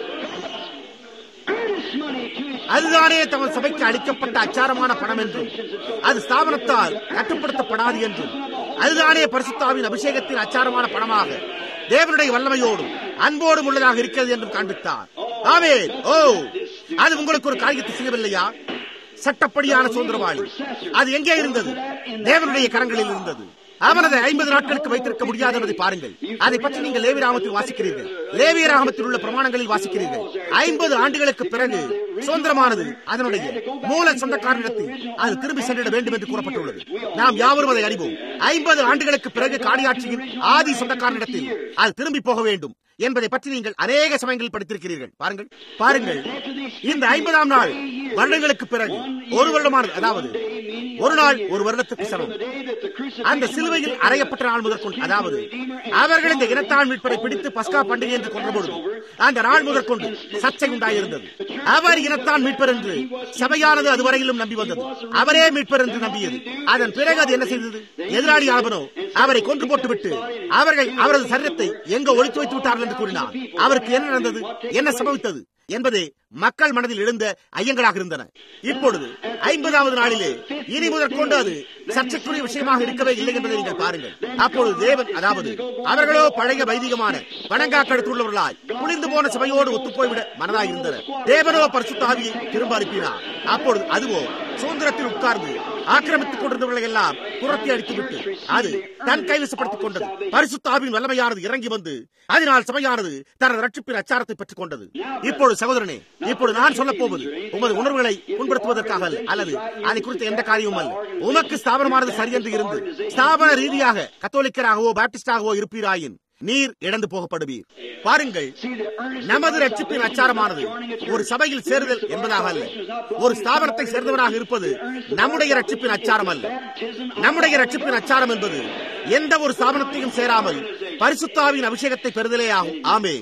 அதுதானே தமது சபைக்கு அளிக்கப்பட்ட அச்சாரமான பணம் என்றும் அது ஸ்தாபனத்தால் கட்டுப்படுத்தப்படாது என்றும் அதுதானே பரிசுத்தாவின் அபிஷேகத்தின் அச்சாரமான பணமாக தேவனுடைய வல்லமையோடும் அன்போடும் உள்ளதாக இருக்கிறது என்றும் காண்பித்தார் ஆமே ஓ அது உங்களுக்கு ஒரு காரியத்தை செய்யவில்லையா சட்டப்படியான சுதந்திரவாளி அது எங்கே இருந்தது தேவனுடைய கரங்களில் இருந்தது அவனது ஐம்பது நாட்களுக்கு வைத்திருக்க முடியாது என்பதை பாருங்கள் அதை பற்றி நீங்கள் லேவி ராமத்தில் வாசிக்கிறீர்கள் லேவிய ராமத்தில் உள்ள பிரமாணங்களில் வாசிக்கிறீர்கள் ஐம்பது ஆண்டுகளுக்கு பிறகு சுதந்திரமானது அதனுடைய மூல சொந்தக்காரனிடத்தில் அது திரும்பி சென்றிட வேண்டும் என்று கூறப்பட்டுள்ளது நாம் யாவரும் அதை அறிவோம் ஐம்பது ஆண்டுகளுக்கு பிறகு காணியாட்சியின் ஆதி சொந்தக்காரனிடத்தில் அது திரும்பி போக வேண்டும் என்பதை பற்றி நீங்கள் அநேக சமயங்களில் படித்திருக்கிறீர்கள் பாருங்கள் பாருங்கள் இந்த ஐம்பதாம் நாள் வருடங்களுக்கு பிறகு ஒரு வருடமானது அதாவது ஒரு நாள் ஒரு வருடத்துக்கு சமம் அந்த சிலுவையில் அறையப்பட்ட நாள் முதற்கொண்டு அதாவது அவர்கள் இந்த இனத்தாள் மீட்பரை பிடித்து பஸ்கா பண்டிகை என்று கொன்றபொழுது அந்த நாள் முதற்கொண்டு சர்ச்சை உண்டாயிருந்தது அவர் இனத்தான் மீட்பர் என்று சபையானது அதுவரையிலும் நம்பி வந்தது அவரே மீட்பர் என்று நம்பியது அதன் பிறகு அது என்ன செய்தது எதிராளி ஆபனோ அவரை கொன்று போட்டுவிட்டு அவர்கள் அவரது சரீரத்தை எங்க ஒழித்து வைத்து விட்டார்கள் என்று கூறினார் அவருக்கு என்ன நடந்தது என்ன சம்பவித்தது என்பதே மக்கள் மனதில் எழுந்த ஐயங்களாக இருந்தன இப்பொழுது ஐம்பதாவது நாளிலே இனி முதற்கொண்டு அது சர்ச்சைக்குரிய விஷயமாக இருக்கவே இல்லை என்பதை நீங்கள் பாருங்கள் அப்பொழுது தேவன் அதாவது அவர்களோ பழைய வைதிகமான வணங்காக்கடுத்துள்ளவர்களாய் குளிர்ந்து போன சபையோடு ஒத்துப்போய்விட மனதாய் இருந்தனர் தேவனோ பரிசுத்த ஆவியை திரும்ப அனுப்பினார் அப்பொழுது அதுவோ சுதந்திரத்தில் உட்கார்ந்து ஆக்கிரமித்துக் கொண்டிருந்தவர்களை எல்லாம் புறத்தி அடித்துவிட்டு அது தன் கைவசப்படுத்திக் கொண்டது பரிசுத்த ஆவியின் வல்லமையானது இறங்கி வந்து அதனால் சபையானது தனது ரட்சிப்பின் அச்சாரத்தை பெற்றுக் கொண்டது இப்பொழுது சகோதரனே இப்பொழுது நான் சொல்ல போவது உமது உணர்வுகளை புண்படுத்துவதற்காக அல்ல அல்லது அதை குறித்த எந்த காரியமும் அல்ல உமக்கு ஸ்தாபனமானது சரியென்று இருந்து ஸ்தாபன ரீதியாக கத்தோலிக்கராகவோ பாப்டிஸ்டாகவோ இருப்பீராயின் நீர் இழந்து போகப்படுவீர் பாருங்கள் நமது ரட்சிப்பின் அச்சாரமானது ஒரு சபையில் சேருதல் என்பதாக அல்ல ஒரு ஸ்தாபனத்தை சேர்ந்தவனாக இருப்பது நம்முடைய ரட்சிப்பின் அச்சாரம் அல்ல நம்முடைய ரட்சிப்பின் அச்சாரம் என்பது எந்த ஒரு ஸ்தாபனத்தையும் சேராமல் பரிசுத்தாவின் அபிஷேகத்தை பெறுதலே ஆகும் ஆமேன்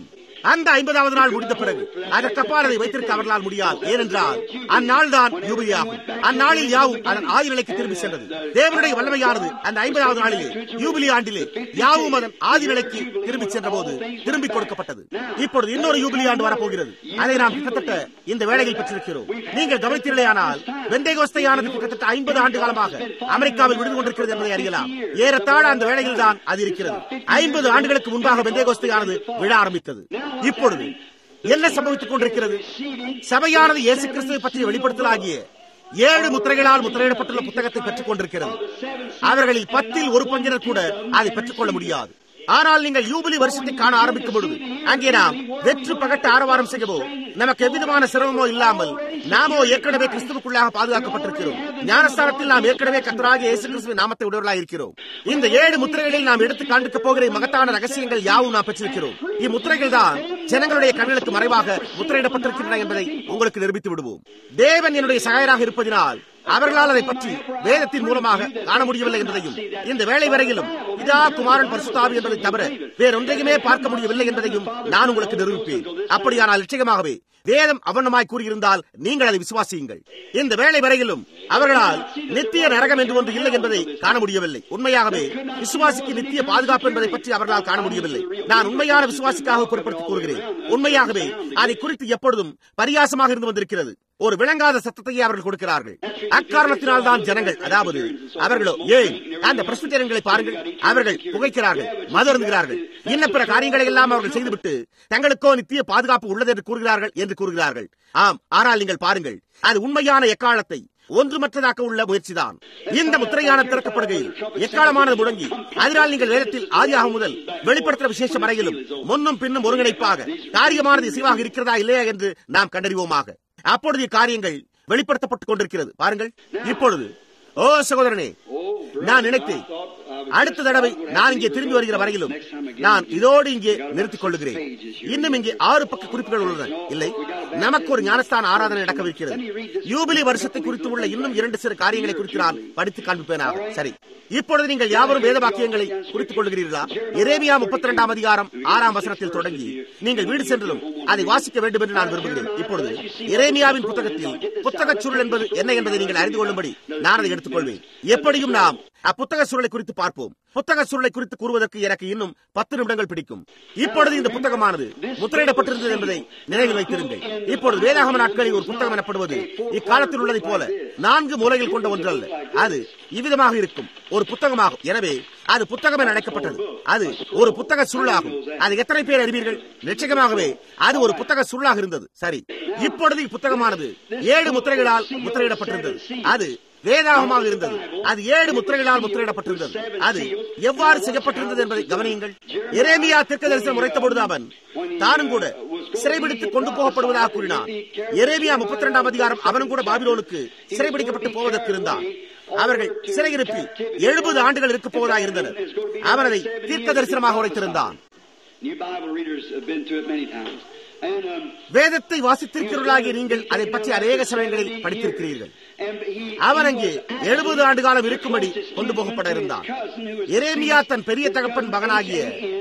அந்த ஐம்பதாவது நாள் முடிந்த பிறகு அதற்கப்பால் அதை வைத்திருக்க அவர்களால் முடியாது ஏனென்றால் அந்நாள் தான் யூபிலியாகும் அந்நாளில் யாவும் அதன் ஆயுள் நிலைக்கு திரும்பி சென்றது தேவனுடைய வல்லமையானது அந்த ஐம்பதாவது நாளிலே யூபிலி ஆண்டிலே யாவும் அதன் ஆதி நிலைக்கு திரும்பி சென்ற போது திரும்பி கொடுக்கப்பட்டது இப்பொழுது இன்னொரு யூபிலி ஆண்டு வரப்போகிறது அதை நாம் கிட்டத்தட்ட இந்த வேளையில் பெற்றிருக்கிறோம் நீங்கள் கவனித்தீர்களேயானால் வெந்தேகோஸ்தையானது கிட்டத்தட்ட ஐம்பது ஆண்டு காலமாக அமெரிக்காவில் விடுந்து கொண்டிருக்கிறது என்பதை அறியலாம் ஏறத்தாழ அந்த வேளையில் தான் அது இருக்கிறது ஐம்பது ஆண்டுகளுக்கு முன்பாக வெந்தேகோஸ்தையானது விழ ஆரம்பித்தது இப்பொழுது என்ன சம்பவித்துக் கொண்டிருக்கிறது சபையானது இயேசு கிறிஸ்துவை பற்றிய வெளிப்படுத்தலாகிய ஏழு முத்திரைகளால் முத்திரையிடப்பட்டுள்ள புத்தகத்தை பெற்றுக் கொண்டிருக்கிறது அவர்களில் பத்தில் ஒரு பங்கினர் கூட அதை பெற்றுக்கொள்ள முடியாது ஆனால் நீங்கள் யூபிலி வருஷத்தை காண ஆரம்பிக்கும் பொழுது அங்கே நாம் வெற்று பகட்டு ஆரவாரம் செய்யவோ நமக்கு எவ்விதமான சிரமமோ இல்லாமல் நாமோ ஏற்கனவே கிறிஸ்துவுக்குள்ளாக பாதுகாக்கப்பட்டிருக்கிறோம் ஞானஸ்தானத்தில் நாம் ஏற்கனவே கத்தராக இயேசு கிறிஸ்துவின் நாமத்தை உடையவர்களாக இருக்கிறோம் இந்த ஏழு முத்திரைகளில் நாம் எடுத்து காண்பிக்க போகிற மகத்தான ரகசியங்கள் யாவும் நாம் பெற்றிருக்கிறோம் இம்முத்திரைகள் தான் ஜனங்களுடைய கண்களுக்கு மறைவாக முத்திரையிடப்பட்டிருக்கின்றன என்பதை உங்களுக்கு நிரூபித்து விடுவோம் தேவன் என்னுடைய சகாயராக இருப்பதினால் அவர்களால் அதை பற்றி வேதத்தின் மூலமாக காண முடியவில்லை என்பதையும் இந்த வேலை வரையிலும் இதா குமாரன் பரிசுத்தாவி என்பதை தவிர வேறொன்றையுமே பார்க்க முடியவில்லை என்பதையும் நான் உங்களுக்கு நிரூபிப்பேன் அப்படியானால் நிச்சயமாகவே வேதம் அவனமாய் கூறியிருந்தால் நீங்கள் அதை விசுவாசியுங்கள் இந்த வேலை வரையிலும் அவர்களால் நித்திய நரகம் என்று ஒன்று இல்லை என்பதை காண முடியவில்லை உண்மையாகவே விசுவாசிக்கு நித்திய பாதுகாப்பு என்பதை பற்றி அவர்களால் காண முடியவில்லை நான் உண்மையான விசுவாசிக்காக பொருட்படுத்தி கூறுகிறேன் உண்மையாகவே அதை குறித்து எப்பொழுதும் பரியாசமாக இருந்து வந்திருக்கிறது ஒரு விளங்காத சத்தத்தையே அவர்கள் கொடுக்கிறார்கள் அக்காரணத்தினால் தான் ஜனங்கள் அதாவது அவர்களோ ஏன் அந்த பிரஸ்பிட்டரன்களை பாருங்கள் அவர்கள் புகைக்கிறார்கள் மது அருந்துகிறார்கள் இன்ன பிற காரியங்களை எல்லாம் அவர்கள் செய்துவிட்டு தங்களுக்கோ நித்திய பாதுகாப்பு உள்ளது என்று கூறுகிறார்கள் என்று கூறுகிறார்கள் ஆம் ஆனால் நீங்கள் பாருங்கள் அது உண்மையான எக்காலத்தை ஒன்றுமற்றதாக்க உள்ள முயற்சிதான் இந்த முத்திரையான திறக்கப்படுகையில் எக்காலமானது முழங்கி அதனால் நீங்கள் வேதத்தில் ஆதியாக முதல் வெளிப்படுத்துற விசேஷம் வரையிலும் முன்னும் பின்னும் ஒருங்கிணைப்பாக காரியமானது இசைவாக இருக்கிறதா இல்லையா என்று நாம் கண்டறிவோமாக அப்பொழுது காரியங்கள் வெளிப்படுத்தப்பட்டுக் கொண்டிருக்கிறது பாருங்கள் இப்பொழுது ஓ சகோதரனே நான் நினைத்தேன் அடுத்த தடவை நான் இங்கே திரும்பி வருகிற வரையிலும் நான் இதோடு இங்கே நிறுத்திக் கொள்ளுகிறேன் இன்னும் இங்கே ஆறு பக்க குறிப்புகள் உள்ளன இல்லை நமக்கு ஒரு ஞானஸ்தான ஆராதனை நடக்கவிருக்கிறது யூபிலி வருஷத்தை குறித்து உள்ள இன்னும் இரண்டு சிறு காரியங்களை குறித்து நான் படித்து காண்பிப்பேனாக சரி இப்பொழுது நீங்கள் யாவரும் வேத வாக்கியங்களை குறித்துக் கொள்கிறீர்களா எரேமியா முப்பத்தி இரண்டாம் அதிகாரம் ஆறாம் வசனத்தில் தொடங்கி நீங்கள் வீடு சென்றதும் அதை வாசிக்க வேண்டும் என்று நான் விரும்புகிறேன் இப்பொழுது எரேமியாவின் புத்தகத்தில் புத்தக சுருள் என்பது என்ன என்பதை நீங்கள் அறிந்து கொள்ளும்படி நான் அதை எடுத்துக்கொள்வேன் எப்படியும் நாம் அப்புத்தக சுருளை குறித்து பார்ப்போம் புத்தக சுருளை குறித்து கூறுவதற்கு எனக்கு இன்னும் பத்து நிமிடங்கள் பிடிக்கும் இப்பொழுது இந்த புத்தகமானது முத்திரையிடப்பட்டிருந்தது என்பதை நினைவில் வைத்திருங்கள் இப்பொழுது வேதாகம நாட்களில் ஒரு புத்தகம் எனப்படுவது இக்காலத்தில் உள்ளதைப் போல நான்கு மூலைகள் கொண்ட ஒன்றல்ல அது இவ்விதமாக இருக்கும் ஒரு புத்தகமாகும் எனவே அது புத்தகம் என அழைக்கப்பட்டது அது ஒரு புத்தக சுருளாகும் அது எத்தனை பேர் அறிவீர்கள் நிச்சயமாகவே அது ஒரு புத்தக சுருளாக இருந்தது சரி இப்பொழுது இப்புத்தகமானது ஏழு முத்திரைகளால் முத்திரையிடப்பட்டிருந்தது அது வேதாகமாக இருந்தது அது ஏழு முத்திரைகளால் முத்திரையிடப்பட்டிருந்தது அது எவ்வாறு செய்யப்பட்டிருந்தது என்பதை கவனியுங்கள் எரேமியா தீர்க்க தரிசனம் உரைத்த பொழுது அவன் தானும் கூட சிறைபிடித்து கொண்டு போகப்படுவதாக கூறினார் எரேமியா முப்பத்தி இரண்டாம் அதிகாரம் அவனும் கூட பாபிலோனுக்கு சிறைபிடிக்கப்பட்டு போவதற்கு இருந்தான் அவர்கள் சிறையிருப்பில் எழுபது ஆண்டுகள் இருக்க போவதாக இருந்தனர் அவன் அதை தீர்க்க தரிசனமாக உரைத்திருந்தான் New Bible readers have been to it many times. And, um, வேதத்தை வாசித்திருக்கிறவர்களாகிய நீங்கள் அதை பற்றி அநேக சமயங்களில் படித்திருக்கிறீர்கள் and he, அவன் அங்கே எழுபது ஆண்டு காலம் இருக்கும்படி கொண்டு போகப்பட இருந்தான் எரேமியா தன் பெரிய தகப்பன் மகனாகிய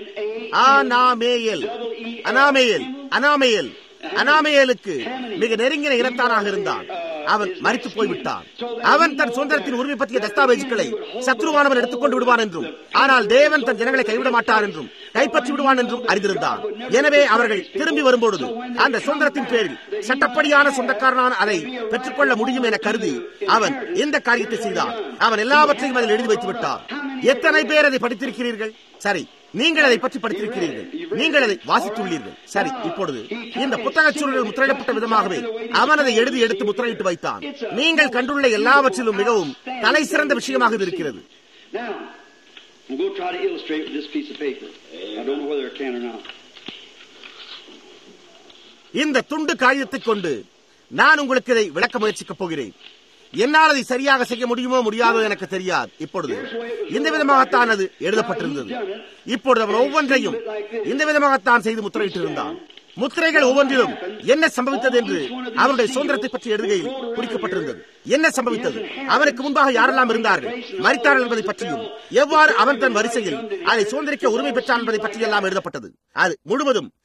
அனாமேயல் அனாமேயல் அனாமேயல் அனாமேயலுக்கு மிக நெருங்கின இனத்தானாக இருந்தான் அவன் மறித்து போய்விட்டான் அவன் தன் சுதந்திரத்தின் உரிமை பற்றிய தஸ்தாவேஜுகளை சத்ருவானவன் எடுத்துக்கொண்டு விடுவான் என்றும் ஆனால் தேவன் தன் ஜனங்களை கைவிட மாட்டார் என்றும் கைப்பற்றி விடுவான் என்றும் அறிந்திருந்தான் எனவே அவர்கள் திரும்பி வரும்பொழுது அந்த சுதந்திரத்தின் பேரில் சட்டப்படியான சொந்தக்காரனான அதை பெற்றுக்கொள்ள முடியும் என கருதி அவன் இந்த காரியத்தை செய்தான் அவன் எல்லாவற்றையும் அதில் எழுதி வைத்து விட்டான் எத்தனை பேர் அதை படித்திருக்கிறீர்கள் சரி நீங்கள் அதை பற்றி படித்திருக்கிறீர்கள் நீங்கள் அதை வாசித்துள்ளீர்கள் சரி இப்பொழுது இந்த புத்தக சூழலில் முத்திரையிடப்பட்ட விதமாகவே அவன் அதை எழுதி எடுத்து முத்திரையிட்டு வைத்தான் நீங்கள் கண்டுள்ள எல்லாவற்றிலும் மிகவும் தலை சிறந்த விஷயமாக இது இருக்கிறது now, we'll go try to illustrate with this piece of paper. I don't know whether I can or not. இந்த துண்டு காகிதத்தை கொண்டு நான் உங்களுக்கு இதை விளக்க முயற்சிக்கப் போகிறேன் என்னால் அதை சரியாக செய்ய முடியுமோ முடியாதோ எனக்கு தெரியாது இப்பொழுது இந்த விதமாகத்தான் அது எழுதப்பட்டிருந்தது இப்பொழுது அவன் ஒவ்வொன்றையும் இந்த விதமாகத்தான் செய்து முத்திரையிட்டிருந்தான் முத்திரைகள் ஒவ்வொன்றிலும் என்ன சம்பவித்தது என்று அவருடைய சுதந்திரத்தை பற்றி எழுதுகையில் குறிக்கப்பட்டிருந்தது என்ன சம்பவித்தது அவனுக்கு முன்பாக யாரெல்லாம் இருந்தார்கள் மறித்தார்கள் என்பதை பற்றியும் எவ்வாறு அவன் தன் வரிசையில் அதை சுதந்திரிக்க உரிமை பெற்றான் என்பதை பற்றியெல்லாம் எழுதப்பட்டது அது முழுவதும்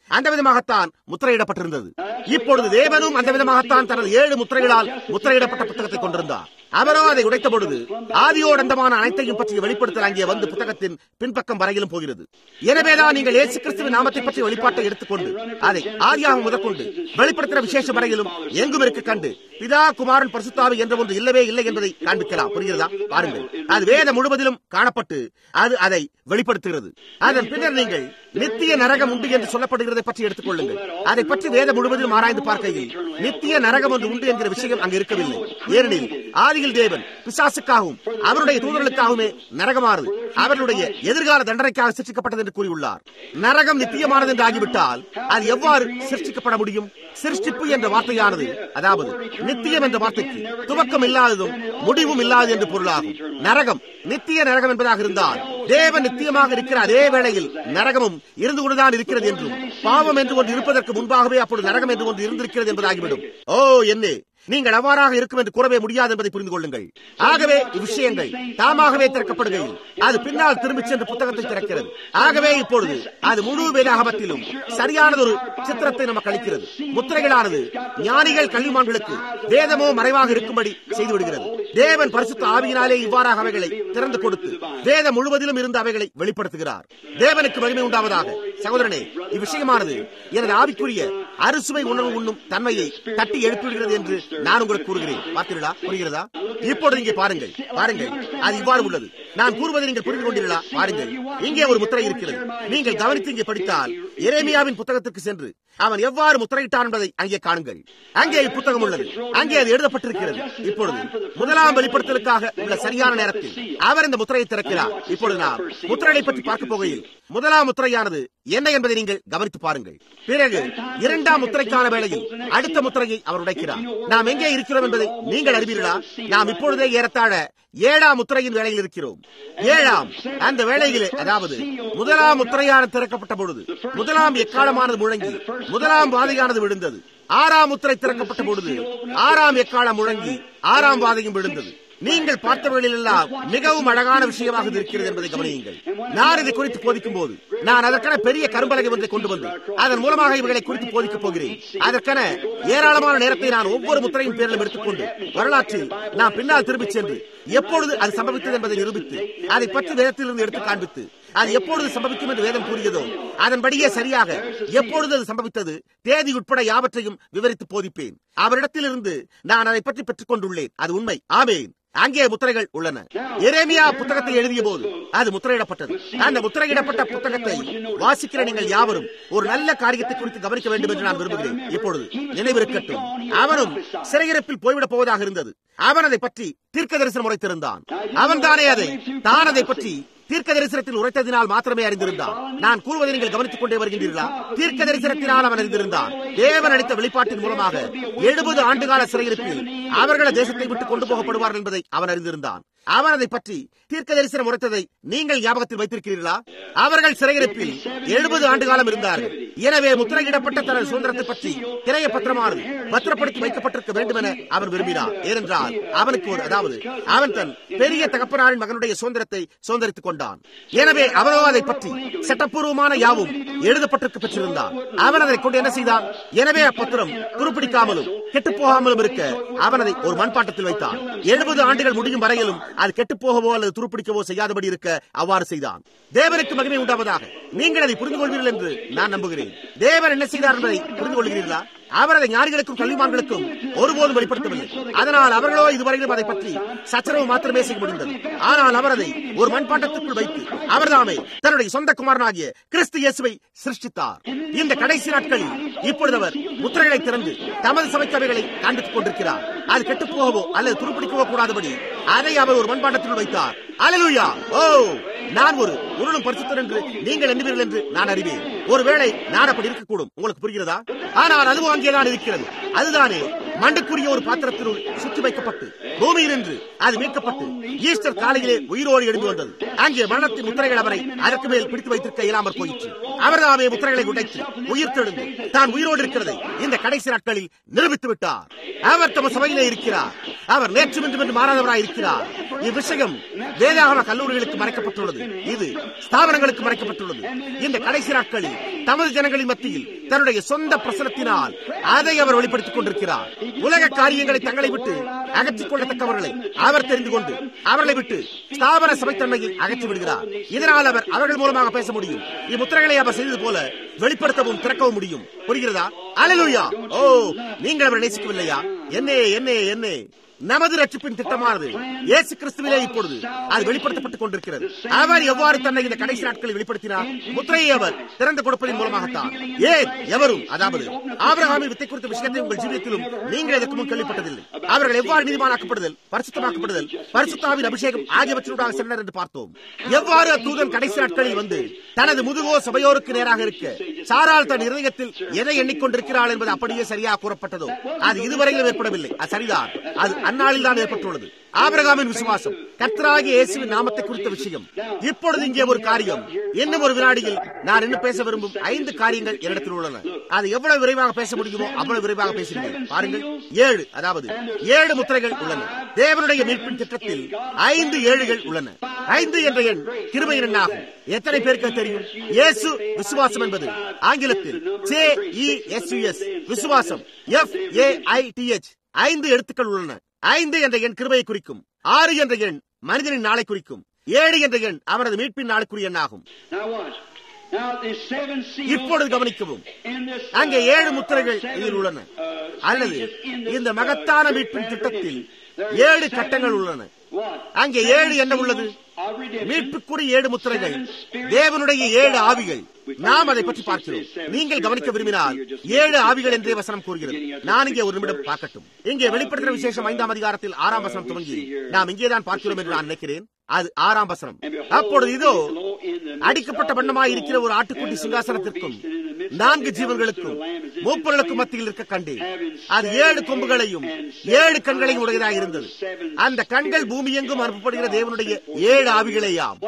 அந்த விதமாகத்தான் முத்திரையிடப்பட்டிருந்தது இப்பொழுது தேவனும் அந்த விதமாகத்தான் தனது ஏழு முத்திரைகளால் முத்திரையிடப்பட்ட புத்தகத்தை கொண்டிருந்தார் அவரோ அதை உடைத்த பொழுது ஆதியோடந்தமான அனைத்தையும் பற்றிய வெளிப்படுத்தல் அங்கே வந்து புத்தகத்தின் பின்பக்கம் வரையிலும் போகிறது எனவேதான் நீங்கள் இயேசு கிறிஸ்துவின் நாமத்தை பற்றிய வெளிப்பாட்டை எடுத்துக்கொண்டு அதை ஆதியாக முதற்கொண்டு வெளிப்படுத்துகிற விசேஷ வரையிலும் எங்கும் இருக்க கண்டு பிதா குமாரன் பரிசுத்தாவி என்ற ஒன்று இல்லவே இல்லை என்பதை காண்பிக்கலாம் புரிகிறதா பாருங்கள் அது வேத முழுவதிலும் காணப்பட்டு அது அதை வெளிப்படுத்துகிறது அதன் பின்னர் நீங்கள் நித்திய நரகம் உண்டு என்று சொல்லப்படுகிறதை பற்றி எடுத்துக் கொள்ளுங்கள் அதை பற்றி வேத முழுவதிலும் ஆராய்ந்து பார்க்கையில் நித்திய நரகம் ஒன்று உண்டு என்கிற விஷயம் அங்கு இருக்கவில்லை ஏனெனில் ஆதியில் தேவன் பிசாசுக்காகவும் அவருடைய தூதர்களுக்காகவுமே நரகமானது அவர்களுடைய எதிர்கால தண்டனைக்காக சிருஷ்டிக்கப்பட்டது என்று கூறியுள்ளார் நரகம் நித்தியமானது என்று ஆகிவிட்டால் அது எவ்வாறு சிருஷ்டிக்கப்பட முடியும் சிருஷ்டிப்பு என்ற வார்த்தையானது அதாவது நித்தியம் என்ற வார்த்தைக்கு துவக்கம் இல்லாததும் முடிவும் இல்லாதது என்று பொருளாகும் நரகம் நித்திய நரகம் என்பதாக இருந்தால் தேவன் நித்தியமாக இருக்கிற அதே வேளையில் நரகமும் இருந்து கொண்டுதான் இருக்கிறது என்றும் பாவம் என்று ஒன்று இருப்பதற்கு முன்பாகவே அப்பொழுது நரகம் என்று ஒன்று இருந்திருக்கிறது என்பதாகிவிடும் ஓ என்னே நீங்கள் அவ்வாறாக இருக்கும் என்று கூறவே முடியாது என்பதை புரிந்து கொள்ளுங்கள் ஆகவே இவ்விஷயங்கள் தாமாகவே திறக்கப்படுகையில் அது பின்னால் திரும்பிச் சென்று புத்தகத்தை திறக்கிறது ஆகவே இப்பொழுது அது முழு வேதாகமத்திலும் சரியானதொரு சித்திரத்தை நமக்கு அளிக்கிறது முத்திரைகளானது ஞானிகள் கல்விமான்களுக்கு வேதமோ மறைவாக இருக்கும்படி செய்துவிடுகிறது தேவன் பரிசுத்த ஆவியினாலே இவ்வாறாக அவைகளை திறந்து கொடுத்து வேதம் முழுவதிலும் இருந்து அவைகளை வெளிப்படுத்துகிறார் தேவனுக்கு மகிமை உண்டாவதாக சகோதரனே இவ்விஷயமானது எனது ஆவிக்குரிய அறுசுவை உணர்வு உண்ணும் தன்மையை தட்டி எழுப்பிவிடுகிறது என்று நான் உங்களுக்கு கூறுகிறேன் பார்த்தீர்களா புரிகிறதா இப்பொழுது இங்கே பாருங்கள் பாருங்கள் அது இவ்வாறு உள்ளது நான் கூறுவதை நீங்கள் புரிந்து கொண்டீர்களா பாருங்கள் இங்கே ஒரு முத்திரை இருக்கிறது நீங்கள் கவனித்து இங்கே படித்தால் எரேமியாவின் புத்தகத்திற்கு சென்று அவன் எவ்வாறு முத்திரையிட்டான் என்பதை அங்கே காணுங்கள் அங்கே இப்புத்தகம் உள்ளது அங்கே அது எழுதப்பட்டிருக்கிறது இப்பொழுது முதலாம் வெளிப்படுத்தலுக்காக உள்ள சரியான நேரத்தில் அவர் இந்த முத்திரையை திறக்கிறார் இப்பொழுது நாம் முத்திரையை பற்றி பார்க்க போகையில் முதலாம் முத்திரையானது என்ன என்பதை நீங்கள் கவனித்து பாருங்கள் பிறகு இரண்டாம் முத்திரைக்கான வேளையில் அடுத்த முத்திரையை அவர் உடைக்கிறார் நாம் எங்கே இருக்கிறோம் என்பதை நீங்கள் அறிவீர்களா நாம் இப்பொழுதே ஏறத்தாழ ஏழாம் முத்திரையின் வேலையில் இருக்கிறோம் ஏழாம் அந்த வேளையிலே அதாவது முதலாம் முத்திரையான திறக்கப்பட்ட பொழுது முதலாம் எக்காலமானது முழங்கி முதலாம் வாதையானது விழுந்தது ஆறாம் முத்திரை திறக்கப்பட்ட பொழுது ஆறாம் எக்காலம் முழங்கி ஆறாம் வாதையும் விழுந்தது நீங்கள் பார்த்தவர்களில் எல்லாம் மிகவும் அழகான விஷயமாக இருக்கிறது என்பதை கவனியுங்கள் நான் இதை குறித்து போதிக்கும் போது நான் அதற்கென பெரிய கரும்பலகை ஒன்றை கொண்டு வந்து அதன் மூலமாக இவர்களை குறித்து போதிக்கப் போகிறேன் அதற்கென ஏராளமான நேரத்தை நான் ஒவ்வொரு முத்திரையின் பேரிலும் எடுத்துக்கொண்டு வரலாற்றில் நான் பின்னால் திரும்பிச் சென்று எப்பொழுது அது சம்பவித்தது என்பதை நிரூபித்து அதை பற்றி வேதத்திலிருந்து எடுத்து காண்பித்து அது எப்பொழுது சம்பவிக்கும் என்று வேதம் கூறியதோ அதன்படியே சரியாக எப்பொழுது அது சம்பவித்தது தேதி உட்பட யாவற்றையும் விவரித்து போதிப்பேன் அவரிடத்திலிருந்து நான் அதை பற்றி பெற்றுக் கொண்டுள்ளேன் அது உண்மை ஆமேன் அங்கே முத்திரைகள் உள்ளன எரேமியா புத்தகத்தை எழுதிய போது அது முத்திரையிடப்பட்டது அந்த முத்திரையிடப்பட்ட புத்தகத்தை வாசிக்கிற நீங்கள் யாவரும் ஒரு நல்ல காரியத்தை குறித்து கவனிக்க வேண்டும் என்று நான் விரும்புகிறேன் இப்பொழுது நினைவிருக்கட்டும் அவனும் சிறையிருப்பில் போய்விடப் போவதாக இருந்தது அவன் அதை பற்றி தீர்க்க தரிசனம் உரைத்திருந்தான் அவன் தானே அதை தான் அதை பற்றி தீர்க்க தரிசனத்தில் உரைத்ததினால் மாத்திரமே அறிந்திருந்தான் நான் கூறுவதை நீங்கள் கவனித்துக் கொண்டே வருகின்றீர்களா தீர்க்க தரிசனத்தினால் அவன் அறிந்திருந்தான் தேவன் அளித்த வெளிப்பாட்டின் மூலமாக எழுபது ஆண்டுகால சிறையிருப்பில் அவர்கள தேசத்தை விட்டு கொண்டு போகப்படுவார்கள் என்பதை அவன் அறிந்திருந்தான் அவன் அதை பற்றி தீர்க்க தரிசனம் உரைத்ததை நீங்கள் ஞாபகத்தில் வைத்திருக்கிறீர்களா அவர்கள் சிறையிருப்பில் எழுபது ஆண்டு காலம் இருந்தார்கள் எனவே முத்திரையிடப்பட்ட தனது சுதந்திரத்தை பற்றி திரைய பத்திரமானது பத்திரப்படுத்தி வைக்கப்பட்டிருக்க வேண்டும் என அவன் விரும்பினார் ஏனென்றால் அவனுக்கு ஒரு அதாவது அவன் தன் பெரிய தகப்பனாரின் மகனுடைய சுதந்திரத்தை சுதந்திரித்துக் கொண்டான் எனவே அவனோ அதை பற்றி சட்டப்பூர்வமான யாவும் எழுதப்பட்டிருக்க பெற்றிருந்தான் அவன் அதை கொண்டு என்ன செய்தான் எனவே அப்பத்திரம் துருப்பிடிக்காமலும் கெட்டு போகாமலும் இருக்க அவன் அதை ஒரு மண்பாட்டத்தில் வைத்தான் எழுபது ஆண்டுகள் முடியும் வரையிலும் அது கெட்டுப் போகவோ அல்லது துருப்பிடிக்கவோ செய்யாதபடி இருக்க அவ்வாறு செய்தான் தேவனுக்கு மகிமை உண்டாவதாக நீங்கள் அதை புரிந்து கொள்வீர்கள் என்று நான் நம்புகிறேன் தேவன் என்ன செய்தார் என்பதை புரிந்து கொள்கிறீர்களா அவர் அதை ஞானிகளுக்கும் கல்விமான்களுக்கும் ஒருபோதும் வெளிப்படுத்தவில்லை அதனால் அவர்களோ இதுவரையிலும் அதை பற்றி சச்சரவு மாத்திரமே செய்ய முடிந்தது ஆனால் அவர் அதை ஒரு மண்பாட்டத்திற்குள் வைத்து அவர்தாமே தன்னுடைய சொந்த குமாரனாகிய கிறிஸ்து இயேசுவை சிருஷ்டித்தார் இந்த கடைசி நாட்களில் இப்பொழுது அவர் முத்திரைகளை திறந்து தமது சபைக்கவைகளை காண்பித்துக் கொண்டிருக்கிறார் அது கெட்டுப் போகவோ அல்லது துருப்பிடிக்கவோ கூடாதபடி அதை அவர் ஒரு மண்பாண்டத்தில் வைத்தார் அலலுயா ஓ நான் ஒரு உருளும் பரிசுத்தர் என்று நீங்கள் எண்ணுவீர்கள் என்று நான் அறிவேன் ஒருவேளை நான் அப்படி இருக்கக்கூடும் உங்களுக்கு புரிகிறதா ஆனால் அதுவும் அங்கேதான் இருக்கிறது அதுதானே மண்டுக்குரிய ஒரு பாத்திரத்தினுள் சுற்றி வைக்கப்பட்டு பூமியில் நின்று அது மீட்கப்பட்டு ஈஸ்டர் காலையிலே உயிரோடு எழுந்து வந்தது அங்கே மரணத்தின் முத்திரைகள் அவரை அதற்கு மேல் பிடித்து வைத்திருக்க இயலாமற் போயிற்று அவர்தாமே முத்திரைகளை உடைத்து உயிர் தெழுந்து தான் உயிரோடு இருக்கிறதை இந்த கடைசி நாட்களில் நிரூபித்து விட்டார் அவர் தம சபையிலே இருக்கிறார் அவர் நேற்று இன்றும் என்று மாறாதவராய் இருக்கிறார் இவ்விஷயம் வேதாகம கல்லூரிகளுக்கு மறைக்கப்பட்டுள்ளது இது ஸ்தாபனங்களுக்கு மறைக்கப்பட்டுள்ளது இந்த கடைசி நாட்களில் தமது ஜனங்களின் மத்தியில் தன்னுடைய சொந்த பிரசனத்தினால் அதை அவர் வெளிப்படுத்திக் கொண்டிருக்கிறார் உலக காரியங்களை தங்களை விட்டு அகற்றிக் கொள்ளத்தக்கவர்களை அவர் தெரிந்து கொண்டு அவர்களை விட்டு ஸ்தாபன சபைத்தன்மையை அகற்றி விடுகிறார் இதனால் அவர் அவர்கள் மூலமாக பேச முடியும் இம்முத்திரைகளை அவர் செய்தது போல வெளிப்படுத்தவும் திறக்கவும் முடியும் புரிகிறதா அலலுயா ஓ நீங்கள் அவரை நேசிக்கவில்லையா என்னே என்னே என்னே நமது ரட்சிப்பின் திட்டமானது இயேசு கிறிஸ்துவிலே இப்பொழுது அது வெளிப்படுத்தப்பட்டுக் கொண்டிருக்கிறது அவர் எவ்வாறு தன்னை இந்த கடைசி நாட்களில் வெளிப்படுத்தினார் முத்திரையை அவர் திறந்து கொடுப்பதன் மூலமாகத்தான் ஏன் எவரும் அதாவது ஆபிரகாமின் வித்தை குறித்த விஷயத்தை உங்கள் ஜீவியத்திலும் நீங்கள் இதற்கு முன் கேள்விப்பட்டதில்லை அவர்கள் எவ்வாறு நீதிமானாக்கப்படுதல் பரிசுத்தமாக்கப்படுதல் பரிசுத்தாவின் அபிஷேகம் ஆகியவற்றூடாக சென்றனர் என்று பார்த்தோம் எவ்வாறு அத்தூதன் கடைசி நாட்களில் வந்து தனது முதுகோ சபையோருக்கு நேராக இருக்க சாரால் தன் இருதயத்தில் எதை எண்ணிக்கொண்டிருக்கிறாள் என்பது அப்படியே சரியாக கூறப்பட்டதோ அது இதுவரையிலும் ஏற்படவில்லை அது சரிதான் அது அந்நாளில் தான் ஏற்பட்டுள்ளது ஆபிரகாமின் விசுவாசம் கர்த்தராகிய இயேசுவின் நாமத்தை குறித்த விஷயம் இப்பொழுது இங்கே ஒரு காரியம் இன்னும் ஒரு வினாடியில் நான் இன்னும் பேச விரும்பும் ஐந்து காரியங்கள் என்னிடத்தில் உள்ளன அது எவ்வளவு விரைவாக பேச முடியுமோ அவ்வளவு விரைவாக பேசுகிறேன் பாருங்கள் ஏழு அதாவது ஏழு முத்திரைகள் உள்ளன தேவனுடைய மீட்பின் திட்டத்தில் ஐந்து ஏழுகள் உள்ளன ஐந்து என்ற எண் கிருபை எண்ணாகும் எத்தனை பேருக்கு தெரியும் இயேசு விசுவாசம் என்பது ஆங்கிலத்தில் ஜே இ எஸ் எஸ் விசுவாசம் F A I T H ஐந்து எழுத்துக்கள் உள்ளன ஐந்து என்ற எண் கிருபையை குறிக்கும் ஆறு என்ற எண் மனிதனின் நாளை குறிக்கும் ஏழு என்ற எண் அவரது மீட்பின் நாளுக்குரிய எண்ணாகும் இப்பொழுது கவனிக்கவும் அங்கே ஏழு முத்திரைகள் இதில் உள்ளன அல்லது இந்த மகத்தான மீட்பின் திட்டத்தில் ஏழு கட்டங்கள் உள்ளன அங்கே ஏழு என்ன உள்ளது மீட்புக்குரிய ஏழு முத்திரைகள் தேவனுடைய ஏழு ஆவிகள் நாம் அதை பற்றி பார்க்கிறோம் நீங்கள் கவனிக்க விரும்பினால் ஏழு ஆவிகள் என்றே வசனம் கூறுகிறது நான் இங்கே ஒரு நிமிடம் பார்க்கட்டும் இங்கே வெளிப்படுத்துகிற விசேஷம் ஐந்தாம் அதிகாரத்தில் ஆறாம் வசனம் துவங்கி நாம் இங்கேதான் பார்க்கிறோம் என்று நான் நினைக்கிறேன் அது ஆறாம் வசனம் அப்பொழுது இதோ அடிக்கப்பட்ட வண்ணமாய் இருக்கிற ஒரு ஆட்டுக்குட்டி சிங்காசனத்திற்கும் நான்கு ஜீவன்களுக்கும் மூப்பர்களுக்கும் மத்தியில் இருக்க கண்டேன் அது ஏழு கொம்புகளையும் ஏழு கண்களையும் உடையதாக இருந்தது அந்த கண்கள் பூமி எங்கும் அனுப்பப்படுகிற தேவனுடைய ஏழு ஆவிகளேயாம்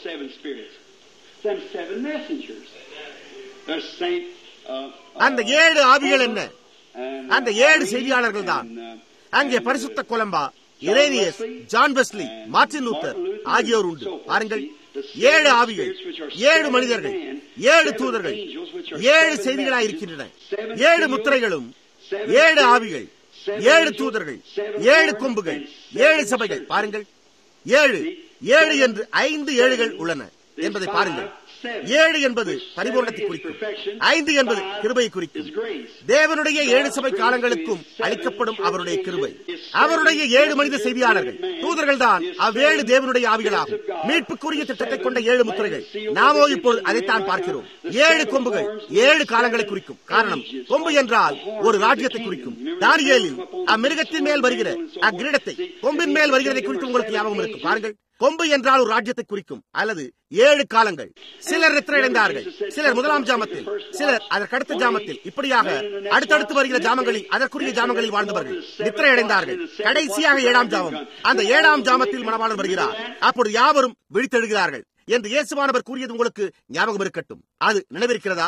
அந்த ஏழு ஆவிகள் என்ன அந்த ஏழு செய்தியாளர்கள் தான் அங்கே பரிசுத்த Columba Rhenius John Wesley Martin Luther ஆகியோர் உண்டு பாருங்கள் ஏழு ஆவிகள் ஏழு மனிதர்கள் ஏழு தூதர்கள் ஏழு செய்திகளாய் இருக்கின்றன ஏழு முத்திரைகளும் ஏழு ஆவிகள் ஏழு தூதர்கள் ஏழு கொம்புகள் ஏழு சபைகள் பாருங்கள் ஏழு ஏழு என்று ஐந்து ஏழுகள் உள்ளன என்பதை பாருங்கள் ஏழு என்பது பரிபூர்ணத்தை குறிக்கும் ஐந்து என்பது கிருபையை குறிக்கும் தேவனுடைய ஏழு சபை காலங்களுக்கும் அளிக்கப்படும் அவருடைய கிருபை அவருடைய ஏழு மனித செய்தியாளர்கள் தூதர்கள் தான் அவ்வேழு தேவனுடைய ஆவிகளாகும் மீட்புக்குரிய திட்டத்தை கொண்ட ஏழு முத்திரைகள் நாமோ இப்பொழுது அதைத்தான் பார்க்கிறோம் ஏழு கொம்புகள் ஏழு காலங்களை குறிக்கும் காரணம் கொம்பு என்றால் ஒரு ராஜ்யத்தை குறிக்கும் தானியேலில் அம்மிருகத்தின் மேல் வருகிற அக்கிரீடத்தை கொம்பின் மேல் வருகிறதை குறித்து உங்களுக்கு ஞாபகம் இருக்கும் பாருங்கள் கொம்பு என்றால் ஒரு ராஜ்யத்தை குறிக்கும் அல்லது ஏழு காலங்கள் சிலர் நித்திரையடைந்தார்கள் சிலர் முதலாம் ஜாமத்தில் சிலர் அதற்கடுத்த ஜாமத்தில் இப்படியாக அடுத்தடுத்து வருகிற ஜாமங்களில் அதற்குரிய ஜாமங்களில் வாழ்ந்தவர்கள் நித்திரையடைந்தார்கள் கடைசியாக ஏழாம் ஜாமம் அந்த ஏழாம் ஜாமத்தில் மணவாளன் வருகிறார் அப்பொழுது யாவரும் விழித்தெழுகிறார்கள் என்று இயேசுவானவர் கூறியது உங்களுக்கு ஞாபகம் இருக்கட்டும் அது நினைவிருக்கிறதா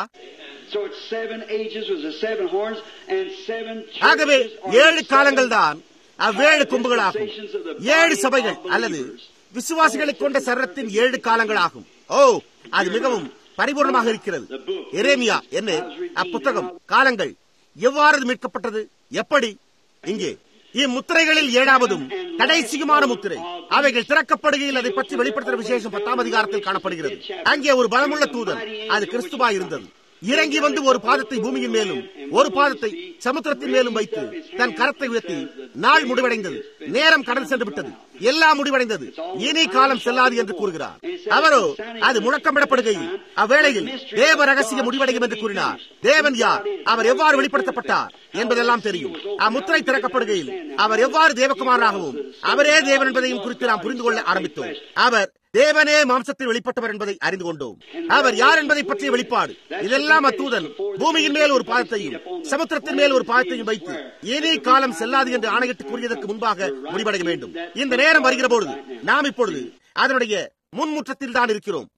ஆகவே ஏழு காலங்கள் தான் அவ்வேழு கொம்புகளாகும் ஏழு சபைகள் அல்லது விசுவாசிகளை கொண்ட சரத்தின் ஏழு காலங்களாகும் ஓ அது மிகவும் பரிபூர்ணமாக இருக்கிறது எரேமியா என்ன அப்புத்தகம் காலங்கள் எவ்வாறு மீட்கப்பட்டது எப்படி இங்கே இம்முத்திரைகளில் ஏழாவதும் கடைசியுமான முத்திரை அவைகள் திறக்கப்படுகையில் அதை பற்றி வெளிப்படுத்துகிற விசேஷம் பத்தாம் அதிகாரத்தில் காணப்படுகிறது அங்கே ஒரு பலமுள்ள தூதன் அது கிறிஸ்துவா இருந்தது இறங்கி வந்து ஒரு பாதத்தை பூமியின் மேலும் ஒரு பாதத்தை சமுத்திரத்தின் மேலும் வைத்து தன் கரத்தை உயர்த்தி நாள் முடிவடைந்தது நேரம் கடந்து சென்று விட்டது எல்லாம் முடிவடைந்தது இனி காலம் செல்லாது என்று கூறுகிறார் அவரோ அது முழக்கமிடப்படுகையில் அவ்வேளையில் தேவ ரகசியம் முடிவடையும் என்று கூறினார் தேவன் யார் அவர் எவ்வாறு வெளிப்படுத்தப்பட்டார் என்பதெல்லாம் தெரியும் அம்முத்திரை திறக்கப்படுகையில் அவர் எவ்வாறு தேவகுமாராகவும் அவரே தேவன் என்பதையும் குறித்து நாம் புரிந்து கொள்ள ஆரம்பித்தோம் அவர் தேவனே மாம்சத்தில் வெளிப்பட்டவர் என்பதை அறிந்து கொண்டோம் அவர் யார் என்பதை பற்றிய வெளிப்பாடு இதெல்லாம் அத்தூதன் பூமியின் மேல் ஒரு பாதத்தையும் சமுத்திரத்தின் மேல் ஒரு பாதத்தையும் வைத்து இனி காலம் செல்லாது என்று ஆணையிட்டு கூறியதற்கு முன்பாக முடிவடைய வேண்டும் இந்த நேரம் வருகிற பொழுது நாம் இப்பொழுது அதனுடைய முன்முற்றத்தில் தான் இருக்கிறோம்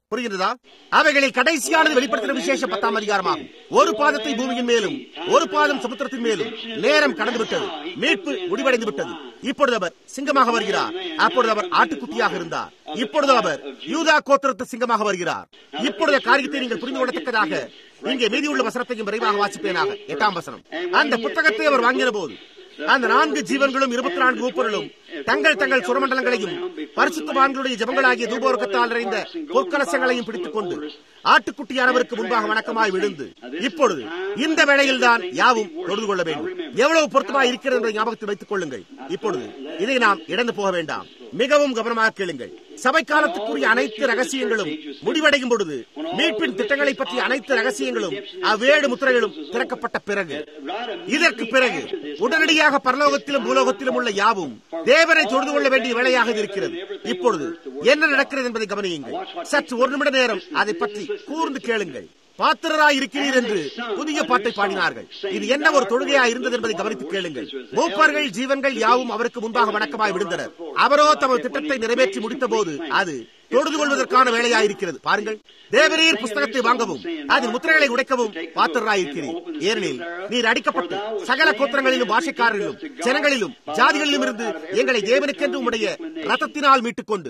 புரிகிறதா அவைகளை கடைசியானது வெளிப்படுத்தின விசேஷ பத்தாம் அதிகாரமாகும் ஒரு பாதத்தை பூமியின் மேலும் ஒரு பாதம் சமுத்திரத்தின் மேலும் நேரம் கடந்து விட்டது மீட்பு முடிவடைந்து விட்டது இப்பொழுது அவர் சிங்கமாக வருகிறார் அப்பொழுது அவர் ஆட்டுக்குட்டியாக இருந்தார் இப்பொழுது அவர் யூதா கோத்திரத்து சிங்கமாக வருகிறார் இப்பொழுது காரியத்தை நீங்கள் புரிந்து கொள்ளத்தக்கதாக இங்கே மீதியுள்ள வசனத்தையும் விரைவாக வாசிப்பேனாக எட்டாம் வசனம் அந்த புத்தகத்தை அவர் வாங்கின போது அந்த நான்கு ஜீவன்களும் இருபத்தி நான்கு மூப்பர்களும் தங்கள் தங்கள் சுரமண்டலங்களையும் பரிசுத்தவான்களுடைய ஜபங்களாகிய தூபோர்க்கத்தால் நிறைந்த பொற்கலசங்களையும் பிடித்துக் கொண்டு ஆட்டுக்குட்டியானவருக்கு முன்பாக வணக்கமாய் விழுந்து இப்பொழுது இந்த வேளையில் தான் யாவும் தொழுது கொள்ள வேண்டும் எவ்வளவு பொருத்தமாய் இருக்கிறது என்பதை ஞாபகத்தில் வைத்துக் கொள்ளுங்கள் இப்பொழுது இதை நாம் இழந்து போக வேண்டாம் மிகவும் கவனமாக கேளுங்கள் சபை காலத்துக்குரிய அனைத்து ரகசியங்களும் முடிவடையும் பொழுது மீட்பின் திட்டங்களை பற்றிய அனைத்து ரகசியங்களும் அவ்வேழு முத்திரைகளும் திறக்கப்பட்ட பிறகு இதற்கு பிறகு உடனடியாக பரலோகத்திலும் பூலோகத்திலும் உள்ள யாவும் தேவனை தொழுது கொள்ள வேண்டிய வேலையாக இருக்கிறது இப்பொழுது என்ன நடக்கிறது என்பதை கவனியுங்கள் சற்று ஒரு நிமிட நேரம் அதை பற்றி கூர்ந்து கேளுங்கள் பாத்திரராய் இருக்கிறீர் என்று புதிய பாட்டை பாடினார்கள் இது என்ன ஒரு தொழுகையா இருந்தது என்பதை கவனித்து கேளுங்கள் மூப்பர்கள் ஜீவன்கள் யாவும் அவருக்கு முன்பாக வணக்கமாய் விழுந்தனர் அவரோ தமது திட்டத்தை நிறைவேற்றி முடித்த போது அது தொழுது கொள்வதற்கான வேலையாயிருக்கிறது பாருங்கள் தேவரீர் புஸ்தகத்தை வாங்கவும் அதில் முத்திரைகளை உடைக்கவும் பாத்திரராயிருக்கிறீர் ஏனெனில் நீர் அடிக்கப்பட்டு சகல கோத்திரங்களிலும் பாஷைக்காரரிலும் ஜனங்களிலும் ஜாதிகளிலும் இருந்து எங்களை தேவனுக்கென்று உடைய ரத்தத்தினால் மீட்டுக் கொண்டு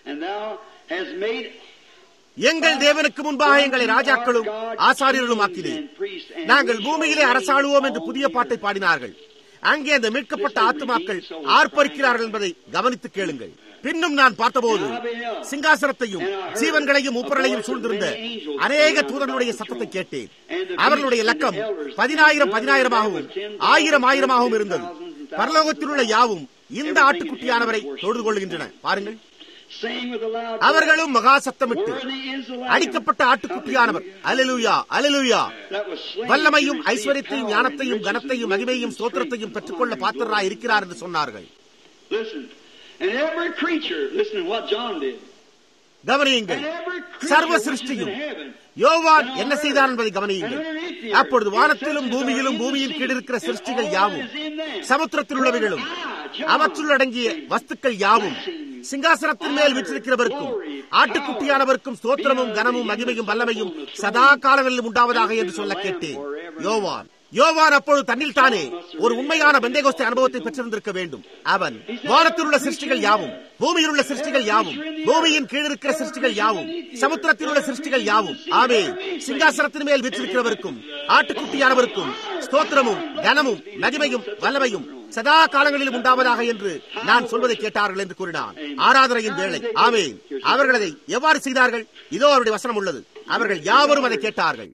எங்கள் தேவனுக்கு முன்பாக எங்களை ராஜாக்களும் ஆசாரியர்களும் ஆக்கினேன் நாங்கள் பூமியிலே அரசாளுவோம் என்று புதிய பாட்டை பாடினார்கள் அங்கே அந்த மீட்கப்பட்ட ஆத்துமாக்கள் ஆர்ப்பரிக்கிறார்கள் என்பதை கவனித்து கேளுங்கள் பின்னும் நான் பார்த்தபோது சிங்காசனத்தையும் ஜீவன்களையும் உப்பரலையும் சூழ்ந்திருந்த அநேக தூதர்களுடைய சத்தத்தை கேட்டேன் அவர்களுடைய இலக்கம் பதினாயிரம் பதினாயிரமாகவும் ஆயிரம் ஆயிரமாகவும் இருந்தது பரலோகத்தில் உள்ள யாவும் இந்த ஆட்டுக்குட்டியானவரை தொழுது கொள்கின்றன பாருங்கள் அவர்களும் மகா சத்தமிட்டு அடிக்கப்பட்ட ஆட்டுக்குட்டியானவர் அலலுயா அலலுயா வல்லமையும் ஐஸ்வர்யத்தையும் ஞானத்தையும் கனத்தையும் மகிமையும் சோத்திரத்தையும் பெற்றுக்கொள்ள பாத்திரராய் இருக்கிறார் என்று சொன்னார்கள் கவனியுங்கள் சர்வ சிருஷ்டியும் யோவான் என்ன செய்தான் என்பதை கவனியுங்கள் அப்பொழுது வானத்திலும் பூமியிலும் பூமியின் கீழ் இருக்கிற சிருஷ்டிகள் யாவும் சமுத்திரத்தில் உள்ளவைகளும் அவற்றுள் அடங்கிய வஸ்துக்கள் யாவும் சிங்காசனத்தின் மேல் வீற்றிருக்கிறவருக்கும் ஆட்டுக்குட்டியானவருக்கும் ஸ்தோத்திரமும் கனமும் மகிமையும் வல்லமையும் சதா காலங்களிலும் உண்டாவதாக என்று சொல்ல கேட்டேன் யோவான் யோவான் அப்பொழுது தன்னில் தானே ஒரு உண்மையான பெந்தேகோஸ்தை அனுபவத்தை பெற்றிருந்திருக்க வேண்டும் அவன் வானத்தில் உள்ள சிருஷ்டிகள் யாவும் பூமியில் உள்ள சிருஷ்டிகள் யாவும் பூமியின் கீழ் இருக்கிற சிருஷ்டிகள் யாவும் சமுத்திரத்தில் உள்ள சிருஷ்டிகள் யாவும் ஆமே சிங்காசனத்தின் மேல் வீற்றிருக்கிறவருக்கும் ஆட்டுக்குட்டியானவருக்கும் ஸ்தோத்திரமும் கனமும் மகிமையும் வல்லமையும் சதா காலங்களிலும் உண்டாவதாக என்று நான் சொல்வதை கேட்டார்கள் என்று கூறினான் ஆராதனையின் வேலை ஆமே அவர்கள் அதை எவ்வாறு செய்தார்கள் இதோ அவருடைய வசனம் உள்ளது அவர்கள் யாவரும் அதை கேட்டார்கள்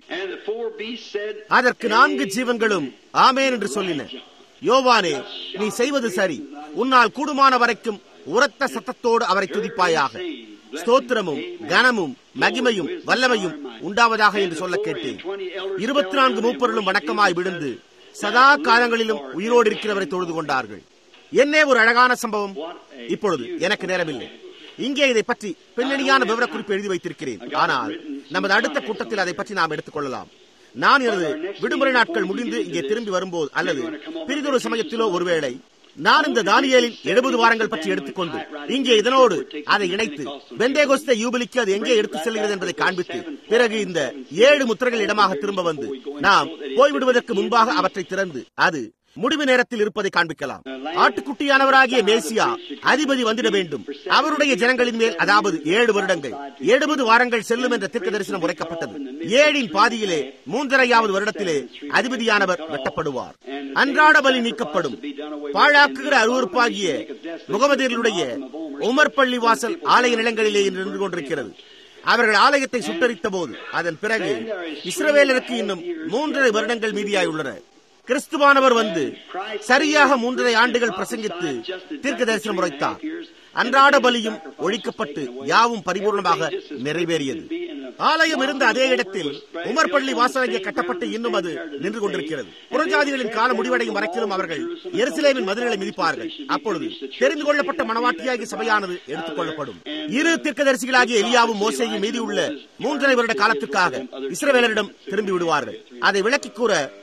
அதற்கு நான்கு ஜீவன்களும் ஆமேன் என்று சொல்லின யோவானே நீ செய்வது சரி உன்னால் கூடுமான வரைக்கும் உரத்த சத்தத்தோடு அவரை துதிப்பாயாக ஸ்தோத்திரமும் கனமும் மகிமையும் வல்லமையும் உண்டாவதாக என்று சொல்ல கேட்டேன் இருபத்தி நான்கு மூப்பொருளும் வணக்கமாய் விழுந்து சதா காலங்களிலும் உயிரோடு இருக்கிறவரை தொழுது கொண்டார்கள் என்னே ஒரு அழகான சம்பவம் இப்பொழுது எனக்கு நேரமில்லை இங்கே இதை பற்றி பின்னணியான விவரக்குறிப்பு எழுதி வைத்திருக்கிறேன் ஆனால் நமது அடுத்த கூட்டத்தில் அதை பற்றி நாம் எடுத்துக் கொள்ளலாம் நான் எனது விடுமுறை நாட்கள் முடிந்து இங்கே திரும்பி வரும்போது அல்லது பிரிதொரு சமயத்திலோ ஒருவேளை நான் இந்த தானியலின் எழுபது வாரங்கள் பற்றி எடுத்துக்கொண்டு இங்கே இதனோடு அதை இணைத்து பெந்தேகோஸ்த யூபிலிக்கு அது எங்கே எடுத்து செல்கிறது என்பதை காண்பித்து பிறகு இந்த ஏழு முத்திரைகள் இடமாக திரும்ப வந்து நாம் போய்விடுவதற்கு முன்பாக அவற்றை திறந்து அது முடிவு நேரத்தில் இருப்பதை காண்பிக்கலாம் ஆட்டுக்குட்டியானவராகிய மேசியா அதிபதி வந்துட வேண்டும் அவருடைய ஜனங்களின் மேல் அதாவது ஏழு வருடங்கள் எழுபது வாரங்கள் செல்லும் என்ற திருக்கு தரிசனம் உரைக்கப்பட்டது ஏழின் பாதியிலே மூன்றரையாவது வருடத்திலே அதிபதியானவர் வெட்டப்படுவார் அன்றாட பலி நீக்கப்படும் பாழாக்குகிற அருவறுப்பாகிய முகமதியர்களுடைய உமர் பள்ளி வாசல் ஆலய நிலங்களிலே இன்று நின்று கொண்டிருக்கிறது அவர்கள் ஆலயத்தை சுட்டரித்த போது அதன் பிறகு இஸ்ரவேலருக்கு இன்னும் மூன்றரை வருடங்கள் மீதியாய் உள்ளன கிறிஸ்துவானவர் வந்து சரியாக மூன்றரை ஆண்டுகள் பிரசங்கித்து தீர்க்க தரிசனம் உரைத்தார் அன்றாட பலியும் ஒழிக்கப்பட்டு யாவும் பரிபூர்ணமாக நிறைவேறியது ஆலயம் இருந்த அதே இடத்தில் உமர் பள்ளி வாசலங்கே கட்டப்பட்டு இன்னும் அது நின்று கொண்டிருக்கிறது புறஜாதிகளின் காலம் முடிவடையும் வரைக்கிலும் அவர்கள் எருசலேமின் மதில்களை மிதிப்பார்கள் அப்பொழுது தெரிந்து கொள்ளப்பட்ட மனவாட்டியாகிய சபையானது எடுத்துக் கொள்ளப்படும் இரு தீர்க்கதரிசிகளாகிய எலியாவும் மோசையும் மீதி உள்ள மூன்றரை வருட காலத்துக்காக இஸ்ரவேலரிடம் திரும்பி விடுவார்கள் அதை விளக்கி கூற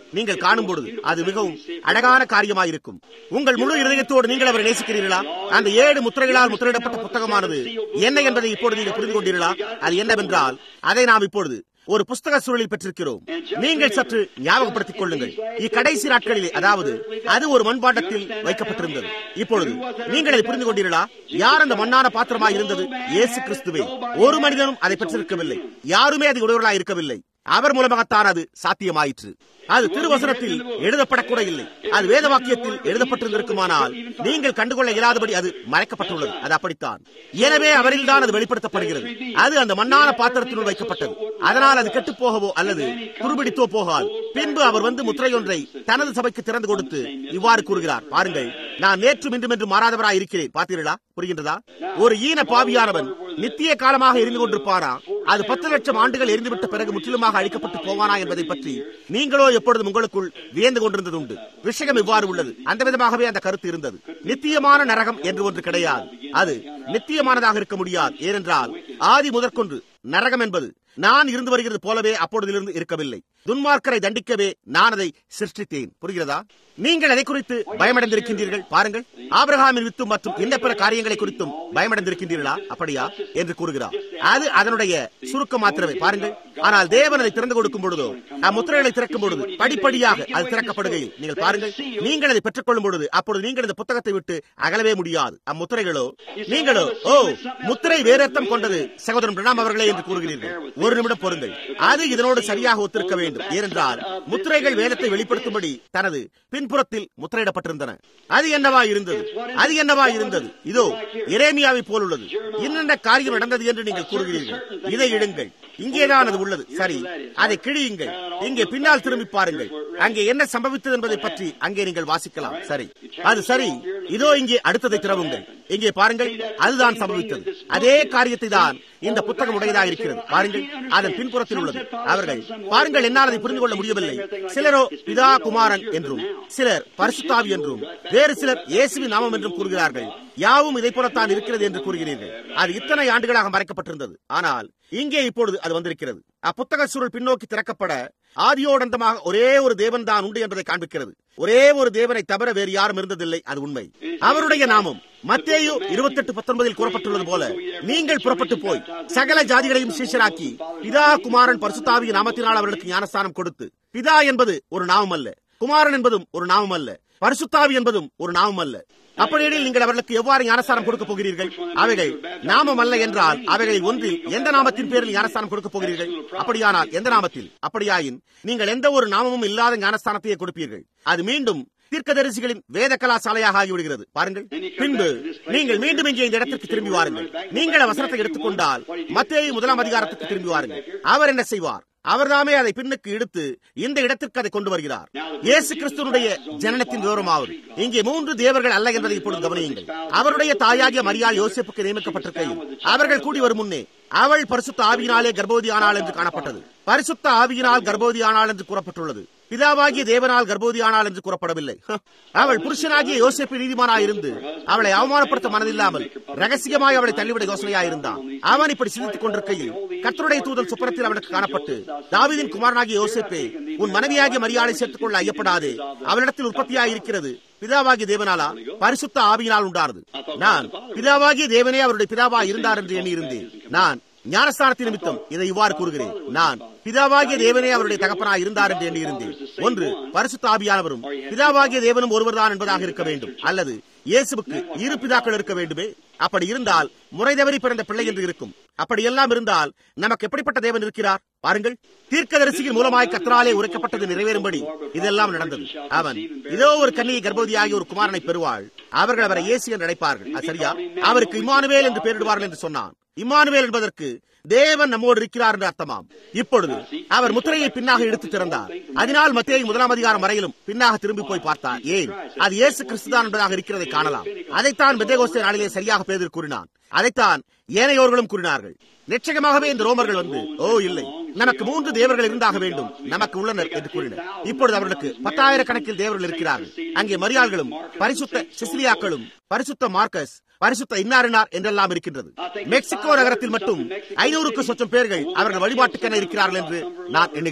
நீங்கள் காணும் பொழுது அது மிகவும் அழகான காரியமாயிருக்கும் உங்கள் முழு இருதயத்தோடு நீங்கள் அவரை நேசிக்கிறீர்களா அந்த ஏழு முத்திரைகளால் முத்திரையிடப்பட்ட புத்தகமானது என்ன என்பதை இப்பொழுது நீங்கள் புரிந்து கொண்டீர்களா அது என்னவென்றால் அதை நாம் இப்பொழுது ஒரு புஸ்தக சூழலில் பெற்றிருக்கிறோம் நீங்கள் சற்று ஞாபகப்படுத்திக் கொள்ளுங்கள் இக்கடைசி நாட்களிலே அதாவது அது ஒரு மண்பாண்டத்தில் வைக்கப்பட்டிருந்தது இப்பொழுது நீங்கள் அதை புரிந்து கொண்டீர்களா யார் அந்த மண்ணான பாத்திரமாய் இருந்தது இயேசு கிறிஸ்துவே ஒரு மனிதனும் அதை பெற்றிருக்கவில்லை யாருமே அது உடையவர்களாய் இருக்கவில்லை அவர் மூலமாகத்தான் அது சாத்தியமாயிற்று அது திருவசனத்தில் எழுதப்படக்கூட இல்லை அது வேத வாக்கியத்தில் எழுதப்பட்டிருந்திருக்குமானால் நீங்கள் கண்டுகொள்ள இயலாதபடி அது மறைக்கப்பட்டுள்ளது அது அப்படித்தான் எனவே அவரில் தான் அது வெளிப்படுத்தப்படுகிறது அது அந்த மண்ணான பாத்திரத்தினுள் வைக்கப்பட்டது அதனால் அது கெட்டு போகவோ அல்லது துருபிடித்தோ போகாது பின்பு அவர் வந்து முத்திரை ஒன்றை தனது சபைக்கு திறந்து கொடுத்து இவ்வாறு கூறுகிறார் பாருங்கள் நான் நேற்றும் இன்றும் என்று மாறாதவராய் இருக்கிறேன் பார்த்தீர்களா புரிகின்றதா ஒரு ஈன பாவியானவன் நித்திய காலமாக எரிந்து கொண்டிருப்பாரா அது பத்து லட்சம் ஆண்டுகள் எரிந்துவிட்ட பிறகு முற்றிலுமாக அழிக்கப்பட்டு போவானா என்பதை பற்றி நீங்களோ எப்பொழுதும் உங்களுக்குள் வியந்து கொண்டிருந்தது உண்டு விஷயம் இவ்வாறு உள்ளது அந்த விதமாகவே அந்த கருத்து இருந்தது நித்தியமான நரகம் என்று ஒன்று கிடையாது அது நித்தியமானதாக இருக்க முடியாது ஏனென்றால் ஆதி முதற்கொண்டு நரகம் என்பது நான் இருந்து வருகிறது போலவே அப்பொழுதிலிருந்து இருக்கவில்லை துன்மார்க்கரை தண்டிக்கவே நான் அதை சிருஷ்டித்தேன் புரிகிறதா நீங்கள் அதை குறித்து பயமடைந்திருக்கின்றீர்கள் பாருங்கள் ஆபிரகாமின் வித்து மற்றும் இன்ன பிற காரியங்களை குறித்தும் பயமடைந்திருக்கின்றீர்களா அப்படியா என்று கூறுகிறார் அது அதனுடைய சுருக்கம் மாத்திரமே பாருங்கள் ஆனால் தேவன் அதை திறந்து கொடுக்கும் பொழுதோ அம்முத்திரைகளை திறக்கும் பொழுது படிப்படியாக அது திறக்கப்படுகையில் நீங்கள் பாருங்கள் நீங்கள் அதை பெற்றுக்கொள்ளும் பொழுது அப்பொழுது நீங்கள் இந்த புத்தகத்தை விட்டு அகலவே முடியாது அம்முத்திரைகளோ நீங்களோ ஓ முத்திரை வேறர்த்தம் கொண்டது சகோதரன் பிரணாம் அவர்களே என்று கூறுகிறீர்கள் ஒரு நிமிடம் பொருங்கள் அது இதனோடு சரியாக ஒத்திருக்க வேண்டும் ஏனென்றால் முத்திரைகள் வேதத்தை வெளிப்படுத்தும்படி தனது பின்புறத்தில் முத்திரையிடப்பட்டிருந்தன அது என்னவா இருந்தது அது என்னவா இருந்தது இதோ இரேமியாவை போல் உள்ளது இன்னென்ன காரியம் நடந்தது என்று நீங்கள் கூறுகிறீர்கள் இதை இடுங்கள் இங்கேதான் அது உள்ளது சரி அதை கிழியுங்கள் இங்கே பின்னால் திரும்பி பாருங்கள் அங்கே என்ன சம்பவித்தது என்பதை பற்றி அங்கே நீங்கள் வாசிக்கலாம் சரி அது சரி இதோ இங்கே அடுத்ததை திறவுங்கள் இங்கே பாருங்கள் அதுதான் சம்பவித்தது அதே காரியத்தை தான் இந்த புத்தகம் உடையதாக இருக்கிறது பாருங்கள் அதன் பின்புறத்தில் உள்ளது அவர்கள் பாருங்கள் என்னால் அதை புரிந்து கொள்ள முடியவில்லை சிலரோ பிதா குமாரன் என்றும் சிலர் பரிசுத்தாவி என்றும் வேறு சிலர் இயேசுவின் நாமம் என்றும் கூறுகிறார்கள் யாவும் இதை போலத்தான் இருக்கிறது என்று கூறுகிறீர்கள் அது இத்தனை ஆண்டுகளாக மறைக்கப்பட்டிருந்தது ஆனால் இங்கே இப்பொழுது அது வந்திருக்கிறது அப்புத்தக சுருள் பின்னோக்கி திறக்கப்பட ஆதியோடந்தமாக ஒரே ஒரு தேவன் தான் உண்டு என்பதை காண்பிக்கிறது ஒரே ஒரு தேவனை தவிர வேறு யாரும் இருந்ததில்லை அது உண்மை அவருடைய நாமம் மத்தேயு இருபத்தெட்டு பத்தொன்பதில் கூறப்பட்டுள்ளது போல நீங்கள் புறப்பட்டு போய் சகல ஜாதிகளையும் சீஷராக்கி பிதா குமாரன் பரிசுத்தாவிய நாமத்தினால் அவர்களுக்கு ஞானஸ்தானம் கொடுத்து பிதா என்பது ஒரு நாமம் அல்ல குமாரன் என்பதும் ஒரு நாமம் அல்ல பரிசுத்தாவி என்பதும் ஒரு நாமம் அல்ல அப்படியெனில் நீங்கள் அவர்களுக்கு எவ்வாறு ஞானஸ்தானம் கொடுக்க போகிறீர்கள் அவைகள் நாமம் அல்ல என்றால் அவைகளில் ஒன்றில் எந்த நாமத்தின் பேரில் ஞானஸ்தானம் கொடுக்க போகிறீர்கள் அப்படியானால் எந்த நாமத்தில் அப்படியாயின் நீங்கள் எந்த ஒரு நாமமும் இல்லாத ஞானஸ்தானத்தையே கொடுப்பீர்கள் அது மீண்டும் தீர்க்கதரிசிகளின் வேத கலாசாலையாக ஆகிவிடுகிறது பாருங்கள் பின்பு நீங்கள் மீண்டும் இங்கே இந்த இடத்திற்கு திரும்பி வாருங்கள் நீங்கள் வசனத்தை எடுத்துக்கொண்டால் மத்திய முதலாம் அதிகாரத்துக்கு திரும்பி வாருங்கள் அவர் என்ன செய்வார் அவர்தாமே அதை பின்னுக்கு எடுத்து இந்த இடத்திற்கு அதை கொண்டு வருகிறார் இயேசு கிறிஸ்துவனுடைய ஜனனத்தின் விவரமாவது இங்கே மூன்று தேவர்கள் அல்ல என்பதை இப்பொழுது கவனியுங்கள் அவருடைய தாயாகிய மரியாள் யோசிப்புக்கு நியமிக்கப்பட்டிருக்கையில் அவர்கள் கூடி வரும் முன்னே அவள் பரிசுத்த ஆவியினாலே கர்ப்பவதி ஆனாள் என்று காணப்பட்டது பரிசுத்த ஆவியினால் கர்ப்பவதி ஆனாள் என்று கூறப்பட்டுள்ளது பிதாவாகிய தேவனால் கர்ப்பவதி ஆனாள் என்று கூறப்படவில்லை அவள் புருஷனாகிய யோசிப்பு நீதிமானாய் இருந்து அவளை அவமானப்படுத்த மனதில்லாமல் ரகசியமாய் அவளை தள்ளிவிட யோசனையாயிருந்தான் அவன் இப்படி சிந்தித்துக் கொண்டிருக்கையில் கத்தருடைய தூதன் சுப்பரத்தில் அவனுக்கு காணப்பட்டு தாவிதின் குமாரனாகிய யோசிப்பே உன் மனைவியாகிய மரியாதை சேர்த்துக் கொள்ள ஐயப்படாதே அவளிடத்தில் உற்பத்தியாய் இருக்கிறது பிதாவாகிய தேவனாலா பரிசுத்த ஆவியினால் உண்டானது நான் பிதாவாகிய தேவனே அவருடைய பிதாவா இருந்தார் என்று எண்ணியிருந்தேன் நான் ஞானஸ்தானத்தின் நிமித்தம் இதை இவ்வாறு கூறுகிறேன் நான் பிதாவாகிய தேவனே அவருடைய தகப்பனாய் இருந்தார் என்று எண்ணியிருந்தேன் ஒன்று பரிசுத்த ஆவியானவரும் பிதாவாகிய தேவனும் ஒருவர்தான் என்பதாக இருக்க வேண்டும் அல்லது இயேசுவுக்கு இரு பிதாக்கள் இருக்க வேண்டுமே அப்படி இருந்தால் முறை தவறி பிறந்த பிள்ளை என்று இருக்கும் அப்படி எல்லாம் இருந்தால் நமக்கு எப்படிப்பட்ட தேவன் இருக்கிறார் பாருங்கள் தீர்க்கதரிசியின் மூலமாய் கத்தராலே உரைக்கப்பட்டது நிறைவேறும்படி இதெல்லாம் நடந்தது அவன் இதோ ஒரு கன்னியை கர்ப்பவதியாகி ஒரு குமாரனை பெறுவாள் அவர்கள் அவரை இயேசு என்று அழைப்பார்கள் அது சரியா அவருக்கு இம்மானுவேல் என்று பெயரிடுவார்கள் என்று சொன்னான் இம்மானுவேல் என்பதற்கு தேவன் நம்மோடு இருக்கிறார் என்று அர்த்தமாம் இப்பொழுது அவர் முத்திரையை பின்னாக எடுத்து திறந்தார் அதனால் மத்திய முதலாம் அதிகாரம் வரையிலும் பின்னாக திரும்பி போய் பார்த்தார் ஏன் அது இயேசு கிறிஸ்துதான் என்பதாக இருக்கிறதை காணலாம் அதைத்தான் பெதேகோஸ்தே நாளிலே சரியாக பேதர் கூறினான் அதைத்தான் ஏனையோர்களும் கூறினார்கள் நிச்சயமாகவே இந்த ரோமர்கள் வந்து ஓ இல்லை நமக்கு மூன்று தேவர்கள் இருந்தாக வேண்டும் நமக்கு உள்ளனர் என்று கூறினர் இப்பொழுது அவர்களுக்கு பத்தாயிரக்கணக்கில் தேவர்கள் இருக்கிறார்கள் அங்கே மரியாள்களும் பரிசுத்த சிசிலியாக்களும் பரிசுத்த மார்க்கஸ் பரிசுத்த இன்னாரினார் என்றெல்லாம் இருக்கின்றது மெக்சிகோ நகரத்தில் மட்டும் ஐநூறுக்கு சொச்சம் பேர்கள் அவர்கள் வழிபாட்டுக்கென இருக்கிறார்கள் என்று நான் எண்ணுகிறேன்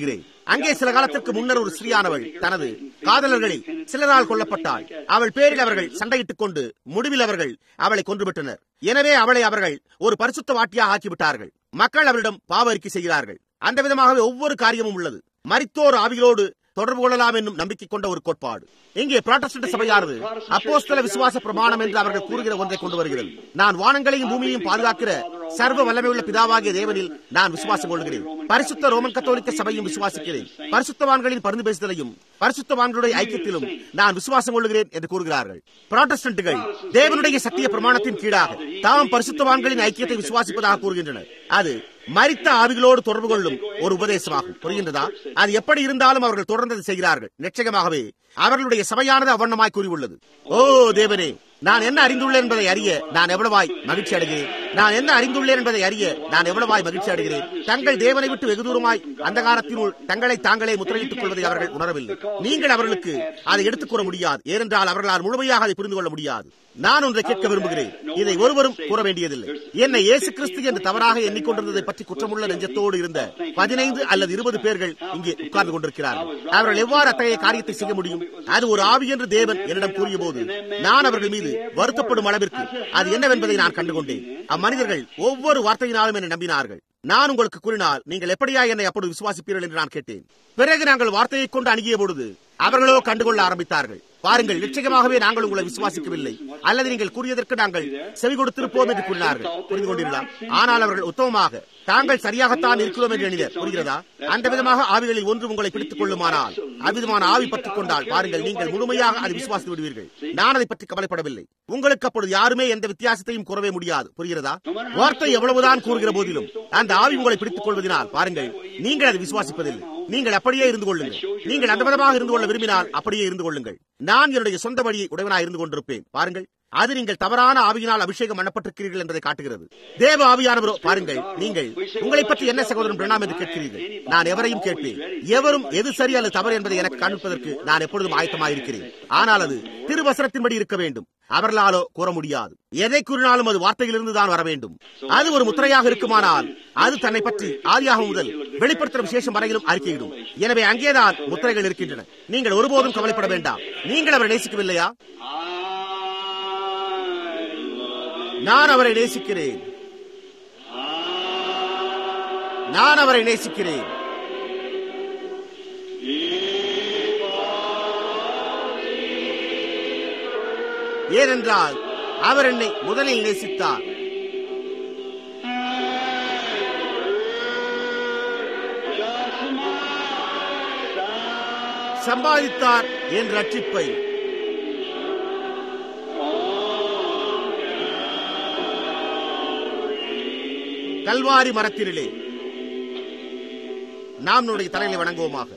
அங்கே சில காலத்திற்கு முன்னர் ஒரு ஸ்திரீயானவள் தனது காதலர்களில் சிலரால் கொல்லப்பட்டாள் அவள் பேரில் அவர்கள் சண்டையிட்டுக் கொண்டு முடிவில் அவர்கள் அவளை கொன்றுவிட்டனர் எனவே அவளை அவர்கள் ஒரு பரிசுத்த வாட்டியாக ஆக்கிவிட்டார்கள் மக்கள் அவரிடம் பாவ அறிக்கை செய்கிறார்கள் அந்த விதமாகவே ஒவ்வொரு காரியமும் உள்ளது மரித்தோர் ஆவிகளோடு தொடர்பு கொள்ளலாம் என்னும் நம்பிக்கை கொண்ட ஒரு கோட்பாடு இங்கே புராட்டஸ்டன்ட் சபையானது அப்போஸ்தல விசுவாச பிரமாணம் என்று அவர்கள் கூறுகிற ஒன்றை கொண்டு வருகிறது நான் வானங்களையும் பூமியையும் பாதுகாக்கிற சர்வ வல்லமையுள்ள பிதாவாகிய தேவனில் நான் விசுவாசம் கொள்கிறேன் பரிசுத்த ரோமன் கத்தோலிக்க சபையும் விசுவாசிக்கிறேன் பரிசுத்தவான்களின் பரிந்து பேசுதலையும் பரிசுத்தவான்களுடைய ஐக்கியத்திலும் நான் விசுவாசம் கொள்கிறேன் என்று கூறுகிறார்கள் புராட்டஸ்டன்ட்டுகள் தேவனுடைய சத்திய பிரமாணத்தின் கீழாக தாம் பரிசுத்தவான்களின் ஐக்கியத்தை விசுவாசிப்பதாக கூறுகின்றனர் அது மரித்த ஆவிகளோடு தொடர்பு கொள்ளும் ஒரு உபதேசமாகும் புரிகின்றதா அது எப்படி இருந்தாலும் அவர்கள் தொடர்ந்து செய்கிறார்கள் நிச்சயமாகவே அவர்களுடைய சபையானது அவண்ணமாய் கூறியுள்ளது ஓ தேவனே நான் என்ன அறிந்துள்ளேன் என்பதை அறிய நான் எவ்வளவாய் மகிழ்ச்சி அடைகிறேன் நான் என்ன அறிந்துள்ளேன் என்பதை அறிய நான் எவ்வளவாய் மகிழ்ச்சி அடைகிறேன் தங்கள் தேவனை விட்டு வெகு தூரமாய் அந்த காலத்தினுள் தங்களை தாங்களே முத்திரையிட்டுக் கொள்வதை அவர்கள் உணரவில்லை நீங்கள் அவர்களுக்கு அதை எடுத்துக் கூற முடியாது ஏனென்றால் அவர்களால் முழுமையாக அதை புரிந்து கொள்ள முடியாது நான் ஒன்றை கேட்க விரும்புகிறேன் இதை ஒருவரும் கூற வேண்டியதில்லை என்னை இயேசு கிறிஸ்து என்று தவறாக எண்ணிக்கொண்டிருந்ததை பற்றி குற்றமுள்ள நெஞ்சத்தோடு இருந்த பதினைந்து அல்லது இருபது பேர்கள் இங்கே உட்கார்ந்து கொண்டிருக்கிறார்கள் அவர்கள் எவ்வாறு அத்தகைய காரியத்தை செய்ய முடியும் அது ஒரு ஆவி என்று தேவன் என்னிடம் கூறிய போது நான் அவர்கள் மீது வருத்தப்படும் அளவிற்கு அது என்னவென்பதை நான் கண்டுகொண்டேன் அம்மனிதர்கள் ஒவ்வொரு வார்த்தையினாலும் என்னை நம்பினார்கள் நான் உங்களுக்கு கூறினால் நீங்கள் எப்படியா என்னை அப்பொழுது விசுவாசிப்பீர்கள் என்று நான் கேட்டேன் பிறகு நாங்கள் வார்த்தையை கொண்டு அணுகிய பொழுது அவர்களோ கண்டுகொள்ள ஆரம்பித்தார்கள் பாருங்கள் நிச்சயமாகவே நாங்கள் உங்களை விசுவாசிக்கவில்லை அல்லது நீங்கள் கூறியதற்கு நாங்கள் செவி கொடுத்திருப்போம் என்று கூறினார்கள் புரிந்து கொண்டீர்களா ஆனால் அவர்கள் உத்தமமாக தாங்கள் சரியாகத்தான் இருக்கிறோம் என்று எண்ணினர் புரிகிறதா அந்த விதமாக ஆவிகளில் ஒன்று உங்களை பிடித்துக் கொள்ளுமானால் அவ்விதமான ஆவி பற்றிக் கொண்டால் பாருங்கள் நீங்கள் முழுமையாக அதை விசுவாசித்து விடுவீர்கள் நான் அதை பற்றி கவலைப்படவில்லை உங்களுக்கு அப்பொழுது யாருமே எந்த வித்தியாசத்தையும் கூறவே முடியாது புரிகிறதா வார்த்தை எவ்வளவுதான் கூறுகிற போதிலும் அந்த ஆவி உங்களை பிடித்துக் கொள்வதனால் பாருங்கள் நீங்கள் அதை விசுவாசிப்பதில்லை நீங்கள் அப்படியே இருந்து கொள்ளுங்கள் நீங்கள் அந்த விதமாக இருந்து கொள்ள விரும்பினால் அப்படியே இருந்து கொள்ளுங்கள் நான் என்னுடைய சொந்த வழியை உடையவனாய் இருந்து கொண்டிருப்பேன் பாருங்கள் அது நீங்கள் தவறான ஆவியினால் அபிஷேகம் பண்ணப்பட்டிருக்கிறீர்கள் என்பதை காட்டுகிறது தேவ ஆவியானவரோ பாருங்கள் நீங்கள் உங்களை பற்றி என்ன சகோதரன் பிரணாம் என்று கேட்கிறீர்கள் நான் எவரையும் கேட்பேன் எவரும் எது சரி அல்லது தவறு என்பதை எனக்கு காண்பிப்பதற்கு நான் எப்பொழுதும் ஆயத்தமாயிருக்கிறேன் ஆனால் அது திருவசனத்தின்படி இருக்க வேண்டும் அவர்களாலோ கூற முடியாது எதை கூறினாலும் அது வார்த்தையிலிருந்து தான் வர வேண்டும் அது ஒரு முத்திரையாக இருக்குமானால் அது தன்னை பற்றி ஆதியாக முதல் வெளிப்படுத்துற விசேஷம் வரையிலும் அறிக்கையிடும் எனவே அங்கேதான் முத்திரைகள் இருக்கின்றன நீங்கள் ஒருபோதும் கவலைப்பட வேண்டாம் நீங்கள் அவரை நேசிக்கவில்லையா நான் அவரை நேசிக்கிறேன் நான் அவரை நேசிக்கிறேன் ஏனென்றால் அவர் என்னை முதலில் நேசித்தார் சம்பாதித்தார் என் ரட்சிப்பை கல்வாரி மரத்தினிலே நாம் நம்முடைய தலையில வணங்குவோமாக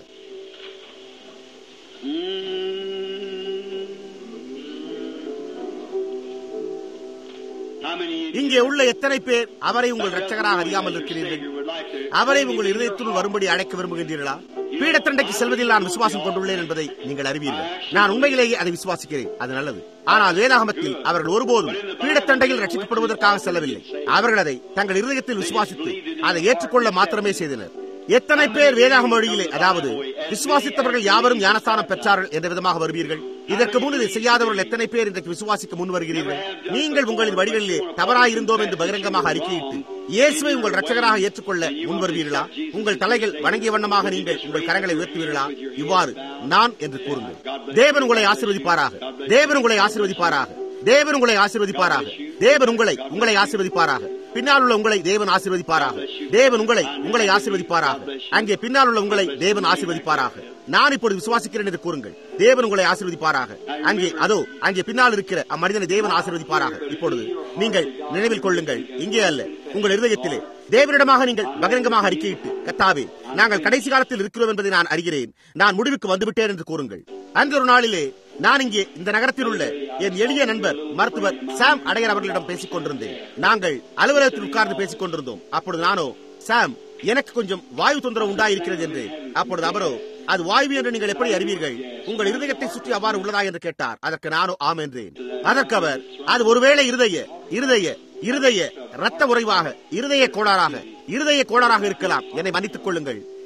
இங்கே உள்ள எத்தனை பேர் அவரை உங்கள் ரட்சகராக அறியாமல் இருக்கிறீர்கள் அவரை உங்கள் இருதயத்துள் வரும்படி அழைக்க விரும்புகின்றீர்களா பீடத்தண்டைக்கு செல்வதில் நான் விசுவாசம் கொண்டுள்ளேன் என்பதை நீங்கள் அறிவீர்கள் நான் உண்மையிலேயே அதை விசுவாசிக்கிறேன் அது நல்லது ஆனால் வேதாகமத்தில் அவர்கள் ஒருபோதும் பீடத்தண்டையில் ரட்சிக்கப்படுவதற்காக செல்லவில்லை அவர்கள் அதை தங்கள் இருதயத்தில் விசுவாசித்து அதை ஏற்றுக்கொள்ள மாத்திரமே செய்தனர் எத்தனை பேர் வேதாக மொழியிலே அதாவது விசுவாசித்தவர்கள் யாவரும் ஞானஸ்தானம் பெற்றார்கள் என்ற விதமாக வருவீர்கள் இதற்கு முன் இதை செய்யாதவர்கள் எத்தனை பேர் இன்றைக்கு விசுவாசிக்க முன் வருகிறீர்கள் நீங்கள் உங்களின் வழிகளிலே தவறாயிருந்தோம் என்று பகிரங்கமாக அறிக்கையிட்டு இயேசுவை உங்கள் ரட்சகராக ஏற்றுக்கொள்ள முன் வருவீர்களா உங்கள் தலைகள் வணங்கிய வண்ணமாக நீங்கள் உங்கள் கரங்களை உயர்த்துவீர்களா இவ்வாறு நான் என்று கூறுங்கள் தேவன் உங்களை ஆசீர்வதிப்பாராக தேவன் உங்களை ஆசீர்வதிப்பாராக தேவன் உங்களை ஆசீர்வதிப்பாராக தேவன் உங்களை உங்களை ஆசீர்வதிப்பாராக பின்னால் உள்ள உங்களை தேவன் ஆசீர்வதிப்பாராக தேவன் உங்களை உங்களை ஆசீர்வதிப்பாராக அங்கே பின்னால் உள்ள உங்களை தேவன் ஆசீர்வதிப்பாராக நான் இப்பொழுது விசுவாசிக்கிறேன் என்று கூறுங்கள் தேவன் உங்களை ஆசீர்வதிப்பாராக அங்கே அதோ அங்கே பின்னால் இருக்கிற அம்மனிதனை தேவன் ஆசீர்வதிப்பாராக இப்பொழுது நீங்கள் நினைவில் கொள்ளுங்கள் இங்கே அல்ல உங்கள் இருதயத்திலே தேவனிடமாக நீங்கள் பகிரங்கமாக அறிக்கையிட்டு கத்தாவே நாங்கள் கடைசி காலத்தில் இருக்கிறோம் என்பதை நான் அறிகிறேன் நான் முடிவுக்கு வந்துவிட்டேன் என்று கூறுங்கள் அந்த ஒரு நாளிலே நான் இங்கே இந்த நகரத்தில் உள்ள என் எளிய நண்பர் மருத்துவர் சாம் அடையர் அவர்களிடம் பேசிக் கொண்டிருந்தேன் நாங்கள் அலுவலகத்தில் உட்கார்ந்து பேசிக் கொண்டிருந்தோம் அப்பொழுது நானோ சாம் எனக்கு கொஞ்சம் வாயு தொந்தரவு உண்டாயிருக்கிறது என்று அப்பொழுது அவரோ அது வாய்வு என்று நீங்கள் எப்படி அறிவீர்கள் உங்கள் இருதயத்தை சுற்றி அவ்வாறு உள்ளதா என்று கேட்டார் அதற்கு நானோ ஆம் என்றேன் அதற்கு அவர் அது ஒருவேளை இருதய இருதய இருதய ரத்த உறைவாக இருதய கோளாறாக இருதய கோளாறாக இருக்கலாம் என்னை மன்னித்துக் கொள்ளுங்கள்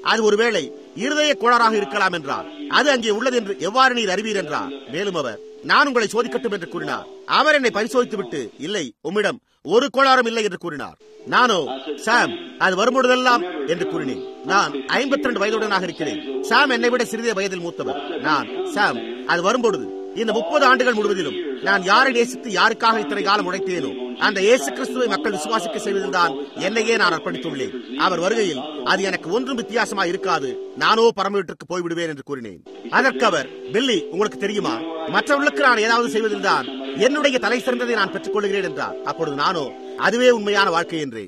அது ஒருவேளை இருதய கோளாறாக இருக்கலாம் என்றார் அது அங்கே உள்ளது என்று எவ்வாறு நீர் அறிவீர் என்றார் மேலும் அவர் நான் உங்களை சோதிக்கட்டும் என்று கூறினார் அவர் என்னை பரிசோதித்து விட்டு இல்லை உம்மிடம் ஒரு கோளாறும் இல்லை என்று கூறினார் நானோ சாம் அது வரும்பொழுதெல்லாம் என்று கூறினேன் நான் ஐம்பத்தி ரெண்டு வயதுடனாக இருக்கிறேன் சாம் என்னை விட சிறிய வயதில் மூத்தவர் நான் சாம் அது வரும்பொழுது இந்த முப்பது ஆண்டுகள் முழுவதிலும் நான் யாரை நேசித்து யாருக்காக இத்தனை காலம் உழைத்தேனோ அந்த இயேசு கிறிஸ்துவை மக்கள் விசுவாசிக்க செய்வதில்தான் என்னையே நான் அர்ப்பணித்துள்ளேன் அவர் வருகையில் அது எனக்கு ஒன்றும் வித்தியாசமா இருக்காது நானோ பரமவீட்டிற்கு போய்விடுவேன் என்று கூறினேன் அதற்கு அவர் பில்லி உங்களுக்கு தெரியுமா மற்றவர்களுக்கு நான் ஏதாவது செய்வதில்தான் என்னுடைய தலை சிறந்ததை நான் பெற்றுக் கொள்கிறேன் என்றார் அப்பொழுது நானோ அதுவே உண்மையான வாழ்க்கை என்றேன்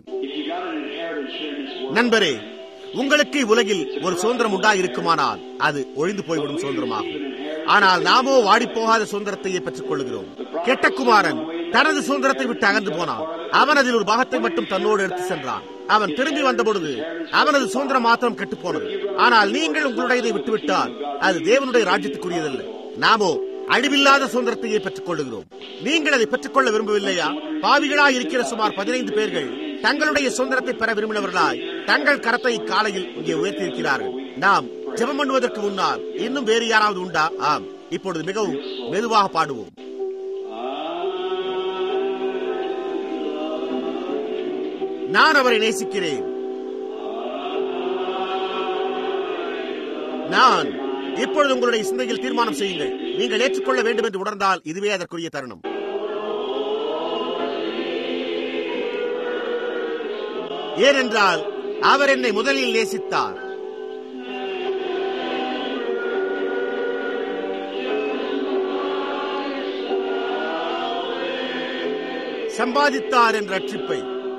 நண்பரே உங்களுக்கு உலகில் ஒரு சுதந்திரம் உண்டா இருக்குமானால் அது ஒழிந்து போய்விடும் சுதந்திரமாகும் ஆனால் நாமோ வாடி போகாத சுதந்திரத்தையே பெற்றுக் கொள்கிறோம் கெட்ட குமாரன் தனது சுதந்திரத்தை விட்டு அகன்று போனான் அவன் அதில் ஒரு பாகத்தை மட்டும் தன்னோடு எடுத்து சென்றான் அவன் திரும்பி வந்த பொழுது அவனது சுதந்திரம் மாத்திரம் கெட்டு போனது ஆனால் நீங்கள் உங்களுடையதை விட்டுவிட்டால் அது தேவனுடைய ராஜ்யத்துக்குரியதல்ல நாமோ அழிவில்லாத சுதந்திரத்தையே பெற்றுக் கொள்ளுகிறோம் நீங்கள் அதை பெற்றுக்கொள்ள விரும்பவில்லையா பாவிகளாய் இருக்கிற சுமார் பதினைந்து பேர்கள் தங்களுடைய சுதந்திரத்தை பெற விரும்பினவர்களாய் தங்கள் கரத்தை காலையில் இங்கே உயர்த்தியிருக்கிறார்கள் நாம் ஜெபம் பண்ணுவதற்கு முன்னால் இன்னும் வேறு யாராவது உண்டா ஆம் இப்பொழுது மிகவும் மெதுவாக பாடுவோம் நான் அவரை நேசிக்கிறேன் நான் இப்பொழுது உங்களுடைய சிந்தையில் தீர்மானம் செய்யுங்கள் நீங்கள் ஏற்றுக்கொள்ள வேண்டும் என்று உணர்ந்தால் இதுவே அதற்குரிய தருணம் ஏனென்றால் அவர் என்னை முதலில் நேசித்தார் சம்பாதித்தார் என்ற ரட்சிப்பை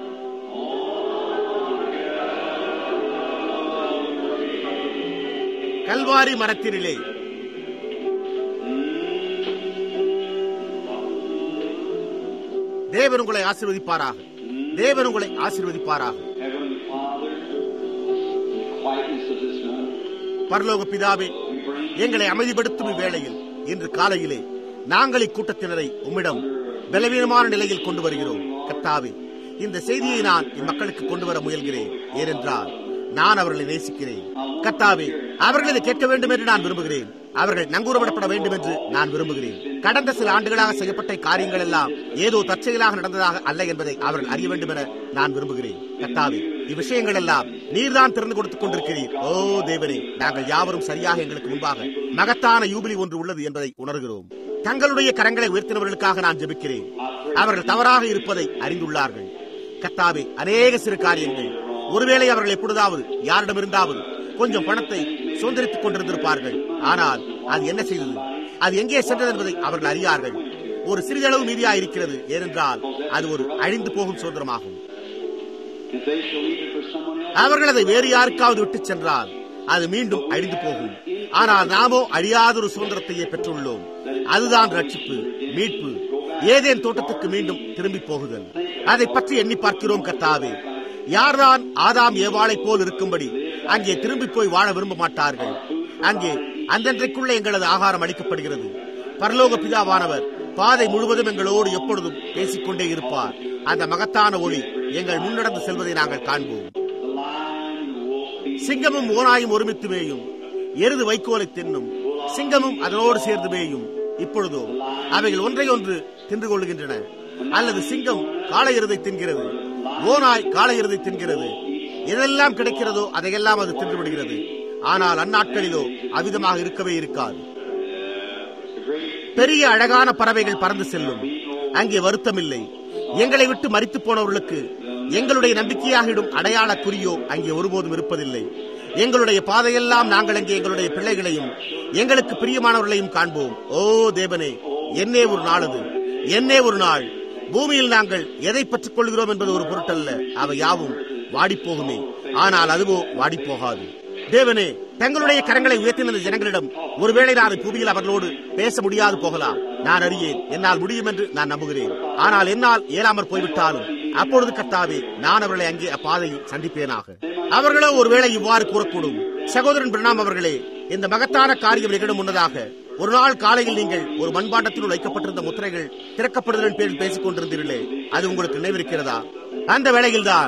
கல்வாரி மரத்தினிலே தேவன் உங்களை ஆசீர்வதிப்பாராக தேவன் உங்களை ஆசீர்வதிப்பாராக Heavenly Father, in the quietness of this moment, பரலோக பிதாவே எங்களை அமைதிப்படுத்தும் இவ்வேளையில் இன்று காலையிலே நாங்கள் இக்கூட்டத்தினரை உம்மிடம் பலவீனமான நிலையில் கொண்டு வருகிறோம் கர்த்தாவே இந்த செய்தியை நான் இம்மக்களுக்கு கொண்டு வர முயல்கிறேன் ஏனென்றால் நான் அவர்களை நேசிக்கிறேன் கர்த்தாவே அவர்கள் இதை கேட்க வேண்டும் என்று நான் விரும்புகிறேன் அவர்கள் நங்கூரப்படப்பட வேண்டும் என்று நான் விரும்புகிறேன் கடந்த சில ஆண்டுகளாக செய்யப்பட்ட காரியங்கள் எல்லாம் ஏதோ தற்செயலாக நடந்ததாக அல்ல என்பதை அவர்கள் அறிய வேண்டும் என நான் விரும்புகிறேன் கர்த்தாவே இவ்விஷயங்கள் எல்லாம் நீர்தான் திறந்து கொடுத்துக் கொண்டிருக்கிறீர் ஓ தேவனே நாங்கள் யாவரும் சரியாக எங்களுக்கு முன்பாக மகத்தான யூபிலி ஒன்று உள்ளது என்பதை உணர்கிறோம் தங்களுடைய கரங்களை உயர்த்தினவர்களுக்காக நான் ஜெபிக்கிறேன் அவர்கள் தவறாக இருப்பதை அறிந்துள்ளார்கள் கத்தாவே அநேக சிறு காரியங்கள் ஒருவேளை அவர்கள் எப்பொழுதாவது யாரிடமிருந்தாவது கொஞ்சம் பணத்தை சுதந்திரித்துக் கொண்டிருந்திருப்பார்கள் ஆனால் அது என்ன செய்தது அது எங்கே சென்றது என்பதை அவர்கள் அறியார்கள் ஒரு சிறிதளவு மீதியா இருக்கிறது ஏனென்றால் அது ஒரு அழிந்து போகும் சுதந்திரமாகும் if they shall leave it for someone else, அவர்கள் அதை வேறு யாருக்காவது விட்டுச் சென்றால் அது மீண்டும் அழிந்து போகும் ஆனால் நாமோ அழியாதொரு சுதந்திரத்தையே பெற்றுள்ளோம் அதுதான் ரட்சிப்பு மீட்பு ஏதேன் தோட்டத்துக்கு மீண்டும் திரும்பி போகுதல் அதை பற்றி எண்ணி பார்க்கிறோம் கர்த்தாவே யார்தான் ஆதாம் ஏவாளைப் போல் இருக்கும்படி அங்கே திரும்பி போய் வாழ விரும்ப மாட்டார்கள் அங்கே அன்றன்றைக்குள்ள எங்களது ஆகாரம் அளிக்கப்படுகிறது பரலோக பிதாவானவர் பாதை முழுவதும் எங்களோடு எப்பொழுதும் பேசிக்கொண்டே இருப்பார் அந்த மகத்தான ஒளி எங்கள் முன்னடந்து செல்வதை நாங்கள் காண்போம் the lion and the wolf be சிங்கமும் ஓனாயும் ஒருமித்து மேயும் எருது வைக்கோலை தின்னும் சிங்கமும் அதனோடு சேர்ந்து மேயும் இப்பொழுதோ அவைகள் ஒன்றை ஒன்று தின்று கொள்கின்றன அல்லது சிங்கம் காளை எருதை தின்கிறது ஓனாய் காளை எருதை தின்கிறது எதெல்லாம் கிடைக்கிறதோ அதையெல்லாம் அது தின்று விடுகிறது ஆனால் அந்நாட்களிலோ அவ்விதமாக இருக்கவே இருக்காது பெரிய அழகான பறவைகள் பறந்து செல்லும் அங்கே வருத்தமில்லை எங்களை விட்டு மறித்து போனவர்களுக்கு எங்களுடைய நம்பிக்கையாகிடும் அடையாள குறியோ அங்கே ஒருபோதும் இருப்பதில்லை எங்களுடைய பாதையெல்லாம் நாங்கள் அங்கே எங்களுடைய பிள்ளைகளையும் எங்களுக்கு பிரியமானவர்களையும் காண்போம் ஓ தேவனே என்னே ஒரு நாள் அது என்னே ஒரு நாள் பூமியில் நாங்கள் எதை பற்றிக் கொள்கிறோம் என்பது ஒரு பொருட்டல்ல அவை யாவும் வாடிப்போகுமே ஆனால் அதுவோ வாடிப்போகாது தேவனே தங்களுடைய கரங்களை உயர்த்தின ஜனங்களிடம் ஒருவேளை நான் புவியில் அவர்களோடு பேச முடியாது போகலாம் நான் அறியேன் என்னால் முடியும் என்று நான் நம்புகிறேன் ஆனால் என்னால் இயலாமற் போய்விட்டாலும் அப்பொழுது கர்த்தாவே நான் அவர்களை அங்கே அப்பாதையில் சந்திப்பேனாக அவர்களோ ஒருவேளை இவ்வாறு கூறக்கூடும் சகோதரன் பிரணாம் அவர்களே இந்த மகத்தான காரியம் நிகழும் முன்னதாக ஒரு நாள் காலையில் நீங்கள் ஒரு மண்பாண்டத்தில் வைக்கப்பட்டிருந்த முத்திரைகள் திறக்கப்படுதலின் பேரில் பேசிக் கொண்டிருந்தீர்களே அது உங்களுக்கு நினைவிருக்கிறதா அந்த வேளையில்தான்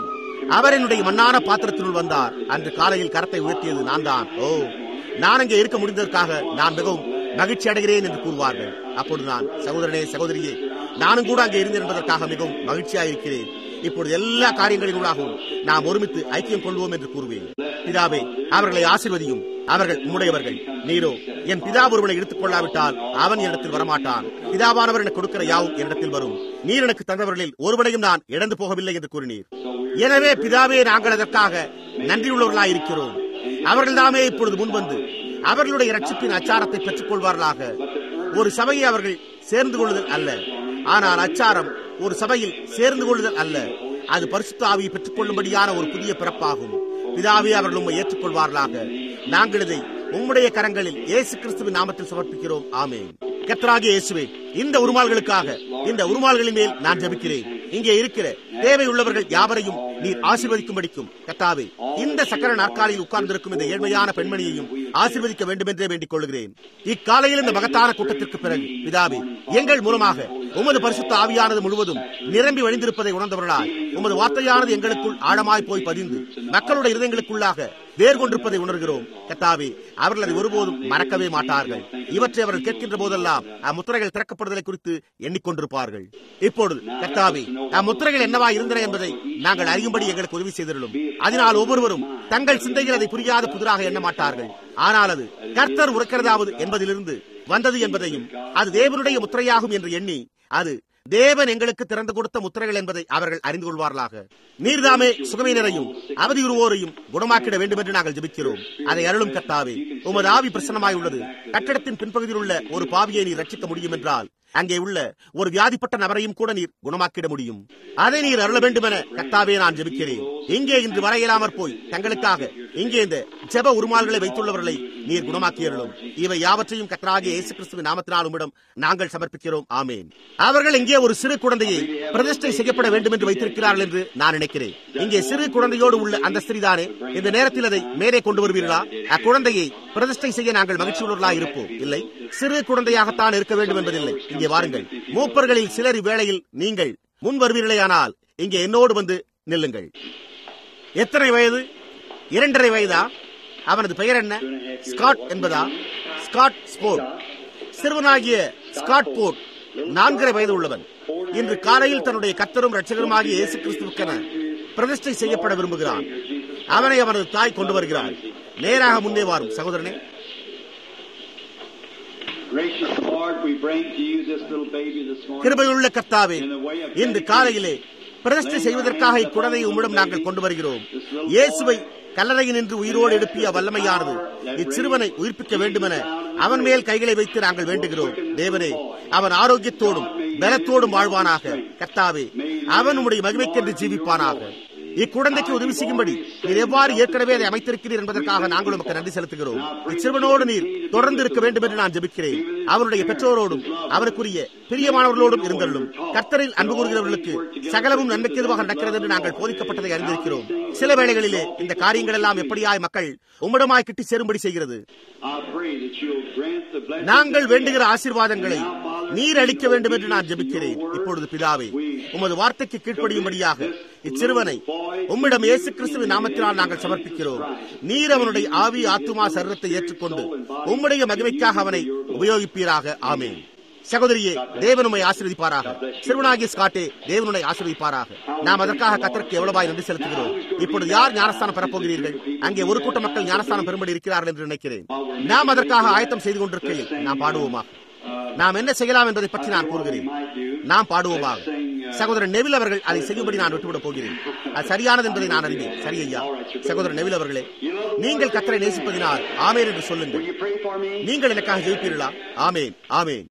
அவர் என்னுடைய மண்ணான பாத்திரத்தினுள் வந்தார் அன்று காலையில் கரத்தை உயர்த்தியது நான் தான் ஓ நான் அங்கே இருக்க முடிந்ததற்காக நான் மிகவும் மகிழ்ச்சி அடைகிறேன் என்று கூறுவார்கள் அப்பொழுது நான் சகோதரனே சகோதரியே நானும் கூட அங்கே இருந்தேன் என்பதற்காக மிகவும் மகிழ்ச்சியாக இருக்கிறேன் இப்பொழுது எல்லா காரியங்களினூடாகவும் நாம் ஒருமித்து ஐக்கியம் கொள்வோம் என்று கூறுவேன் பிதாவே அவர்களை ஆசிர்வதியும் அவர்கள் உம்முடையவர்கள் நீரோ என் பிதா ஒருவனை எடுத்துக் கொள்ளாவிட்டால் அவன் என்னிடத்தில் வரமாட்டான் பிதாவானவர் எனக்கு கொடுக்கிற யாவும் என்னிடத்தில் வரும் நீர் எனக்கு தந்தவர்களில் ஒருவனையும் நான் இழந்து போகவில்லை என்று கூறினீர் எனவே பிதாவே நாங்கள் அதற்காக நன்றியுள்ளவர்களாய் இருக்கிறோம் அவர்கள் தாமே இப்பொழுது முன்வந்து அவர்களுடைய ரட்சிப்பின் அச்சாரத்தை பெற்றுக் கொள்வார்களாக ஒரு சபையை அவர்கள் சேர்ந்து கொள்ளுதல் அல்ல ஆனால் அச்சாரம் ஒரு சபையில் சேர்ந்து கொள்ளுதல் அல்ல அது பரிசுத்த ஆவியை பெற்றுக் கொள்ளும்படியான ஒரு புதிய பிறப்பாகும் பிதாவே அவர்கள் உண்மை ஏற்றுக்கொள்வார்களாக நாங்கள் இதை உம்முடைய கரங்களில் இயேசு கிறிஸ்துவின் நாமத்தில் சமர்ப்பிக்கிறோம் ஆமென் கர்த்தராகிய இயேசுவே இந்த உருமால்களுக்காக இந்த உருமால்களின் மேல் நான் ஜபிக்கிறேன் இங்கே இருக்கிற தேவை உள்ளவர்கள் யாவரையும் நீர் ஆசீர்வதிக்கும்படிக்கும் கத்தாவே இந்த சக்கர நாற்காலியில் உட்கார்ந்திருக்கும் இந்த ஏழ்மையான பெண்மணியையும் ஆசீர்வதிக்க வேண்டும் என்றே வேண்டிக் கொள்கிறேன் இக்காலையில் இந்த மகத்தான கூட்டத்திற்கு பிறகு பிதாவே எங்கள் மூலமாக உமது பரிசுத்த ஆவியானது முழுவதும் நிரம்பி வழிந்திருப்பதை உணர்ந்தவர்களாய் உமது வார்த்தையானது எங்களுக்குள் ஆழமாய் போய் பதிந்து மக்களுடைய இருதயங்களுக்குள்ளாக வேர் கொண்டிருப்பதை உணர்கிறோம் கத்தாவே அவர்கள் அதை ஒருபோதும் மறக்கவே மாட்டார்கள் இவற்றை அவர்கள் கேட்கின்ற போதெல்லாம் அம்முத்திரைகள் திறக்கப்படுதலை குறித்து எண்ணிக்கொண்டிருப்பார்கள் இப்பொழுது கத்தாவே அம்முத்திரைகள் என்னவா இருந்தன என்பதை நாங்கள் அறியும்படி எங்களுக்கு உதவி செய்திருளும் அதனால் ஒவ்வொருவரும் தங்கள் சிந்தையில் அதை புரியாத புதிராக எண்ண மாட்டார்கள் ஆனால் அது கர்த்தர் உரைக்கிறதாவது என்பதிலிருந்து வந்தது என்பதையும் அது தேவனுடைய முத்திரையாகும் என்று எண்ணி அது தேவன் எங்களுக்கு திறந்து கொடுத்த முத்திரைகள் என்பதை அவர்கள் அறிந்து கொள்வார்களாக நீர்தாமே சுகமீனரையும் அவதியுறுவோரையும் குணமாக்கிட வேண்டும் என்று நாங்கள் ஜெபிக்கிறோம் அதை அருளும் கத்தாவே உமது ஆவி பிரசன்னமாய் உள்ளது கட்டடத்தின் பின்பகுதியில் உள்ள ஒரு பாவியை நீர் ரட்சிக்க முடியும் என்றால் அங்கே உள்ள ஒரு வியாதிப்பட்ட நபரையும் கூட நீர் குணமாக்கிட முடியும் அதை நீர் அருள வேண்டும் என கத்தாவே நான் ஜெபிக்கிறேன் இங்கே இன்று வர இயலாமற் போய் தங்களுக்காக இங்கே இந்த ஜெப உருமால்களை வைத்துள்ளவர்களை நீர் குணமாக்கியருளும் இவை யாவற்றையும் கத்தராகிய இயேசு கிறிஸ்துவின் நாமத்தினால் உம்மிடம் நாங்கள் சமர்ப்பிக்கிறோம் ஆமேன் அவர்கள் இங்கே ஒரு சிறு குழந்தையை பிரதிஷ்டை செய்யப்பட வேண்டும் என்று வைத்திருக்கிறார்கள் என்று நான் நினைக்கிறேன் இங்கே சிறு குழந்தையோடு உள்ள அந்த ஸ்திரீதானே இந்த நேரத்தில் அதை மேலே கொண்டு வருவீர்களா அக்குழந்தையை பிரதிஷ்டை செய்ய நாங்கள் மகிழ்ச்சி உள்ளவர்களாக இருப்போம் இல்லை சிறு குழந்தையாகத்தான் இருக்க வேண்டும் என்பதில்லை இங்கே வாருங்கள் மூப்பர்களில் சிலர் வேளையில் நீங்கள் முன் வருவீர்களேயானால் இங்கே என்னோடு வந்து நில்லுங்கள் எத்தனை வயது இரண்டரை வயதா அவனது பெயர் என்ன ஸ்காட் என்பதா ஸ்காட் ஸ்போர்ட் சிறுவனாகிய ஸ்காட் போர்ட் நான்கரை வயது உள்ளவன் இன்று காலையில் தன்னுடைய கத்தரும் ரட்சகருமாகிய இயேசு கிறிஸ்துவுக்கென பிரதிஷ்டை செய்யப்பட விரும்புகிறான் அவனை அவனது தாய் கொண்டு வருகிறான் நேராக முன்னே வாரும் சகோதரனே Gracious Lord, we bring to you this little baby this morning. கிருபையுள்ள கர்த்தாவே இன்று காலையிலே பிரதிஷ்டை செய்வதற்காக இக்குழந்தையை உம்மிடம் நாங்கள் கொண்டு வருகிறோம் இயேசுவை கல்லறையில் நின்று உயிரோடு எழுப்பிய வல்லமையானது இச்சிறுவனை உயிர்ப்பிக்க வேண்டுமென அவன் மேல் கைகளை வைத்து நாங்கள் வேண்டுகிறோம் தேவனே அவன் ஆரோக்கியத்தோடும் பலத்தோடும் வாழ்வானாக கர்த்தாவே அவன் உம்முடைய மகிமைக்கென்று ஜீவிப்பானாக இக்குழந்தைக்கு உதவி செய்யும்படி நீர் எவ்வாறு ஏற்கனவே அதை அமைத்திருக்கிறீர் என்பதற்காக நாங்கள் உமக்கு நன்றி செலுத்துகிறோம் இச்சிறுவனோடு நீர் தொடர்ந்து இருக்க வேண்டும் என்று நான் ஜெபிக்கிறேன் அவனுடைய பெற்றோரோடும் அவனுக்குரிய பிரியமானவர்களோடும் இருந்தள்ளும் கர்த்தரில் அன்பு கூறுகிறவர்களுக்கு சகலமும் நன்மைக்கு எதுவாக நடக்கிறது என்று நாங்கள் போதிக்கப்பட்டதை அறிந்திருக்கிறோம் சில வேளைகளிலே இந்த காரியங்கள் எல்லாம் எப்படியாய் மக்கள் உம்மிடமாய் கிட்டி சேரும்படி செய்கிறது I pray that you'll grant the blessing. நாங்கள் வேண்டுகிற ஆசீர்வாதங்களை நீர் அளிக்க வேண்டும் என்று நான் ஜெபிக்கிறேன் இப்பொழுது பிதாவே உமது வார்த்தைக்கு கீழ்ப்படியும்படியாக இச்சிறுவனை உம்மிடம் இயேசு கிறிஸ்துவின் நாமத்தினால் நாங்கள் சமர்ப்பிக்கிறோம் நீர் அவனுடைய ஆவி ஆத்துமா சரீரத்தை ஏற்றுக்கொண்டு உம்முடைய மகிமைக்காக அவனை உபயோகிப்பீராக ஆமென் சகோதரியே தேவனுமை ஆசீர்வதிப்பாராக சிறுவனாகிய ஸ்காட்டே தேவனுடைய ஆசீர்வதிப்பாராக நாம் அதற்காக கத்தருக்கு எவ்வளவாய் நன்றி செலுத்துகிறோம் இப்பொழுது யார் ஞானஸ்தானம் பெறப்போகிறீர்கள் அங்கே ஒரு கூட்ட மக்கள் ஞானஸ்தானம் பெறும்படி இருக்கிறார்கள் என்று நினைக்கிறேன் நாம் அதற்காக ஆயத்தம் செய்து கொண்டிருக்கையில் நாம் பாடுவோமாக நாம் என்ன செய்யலாம் என்பதை பற்றி நான் கூறுகிறேன் நாம் பாடுவோமாக சகோதரன் நெவில் அவர்கள் அதை செய்யும்படி நான் விட்டுவிட போகிறேன் அது சரியானது என்பதை நான் அறிவேன் சரி ஐயா சகோதரன் நெவில் அவர்களே நீங்கள் கத்தரை நேசிப்பதினால் ஆமேன் என்று சொல்லுங்கள் You pray for me? நீங்கள் எனக்காக ஜெயிப்பீர்களா ஆமேன் ஆமேன்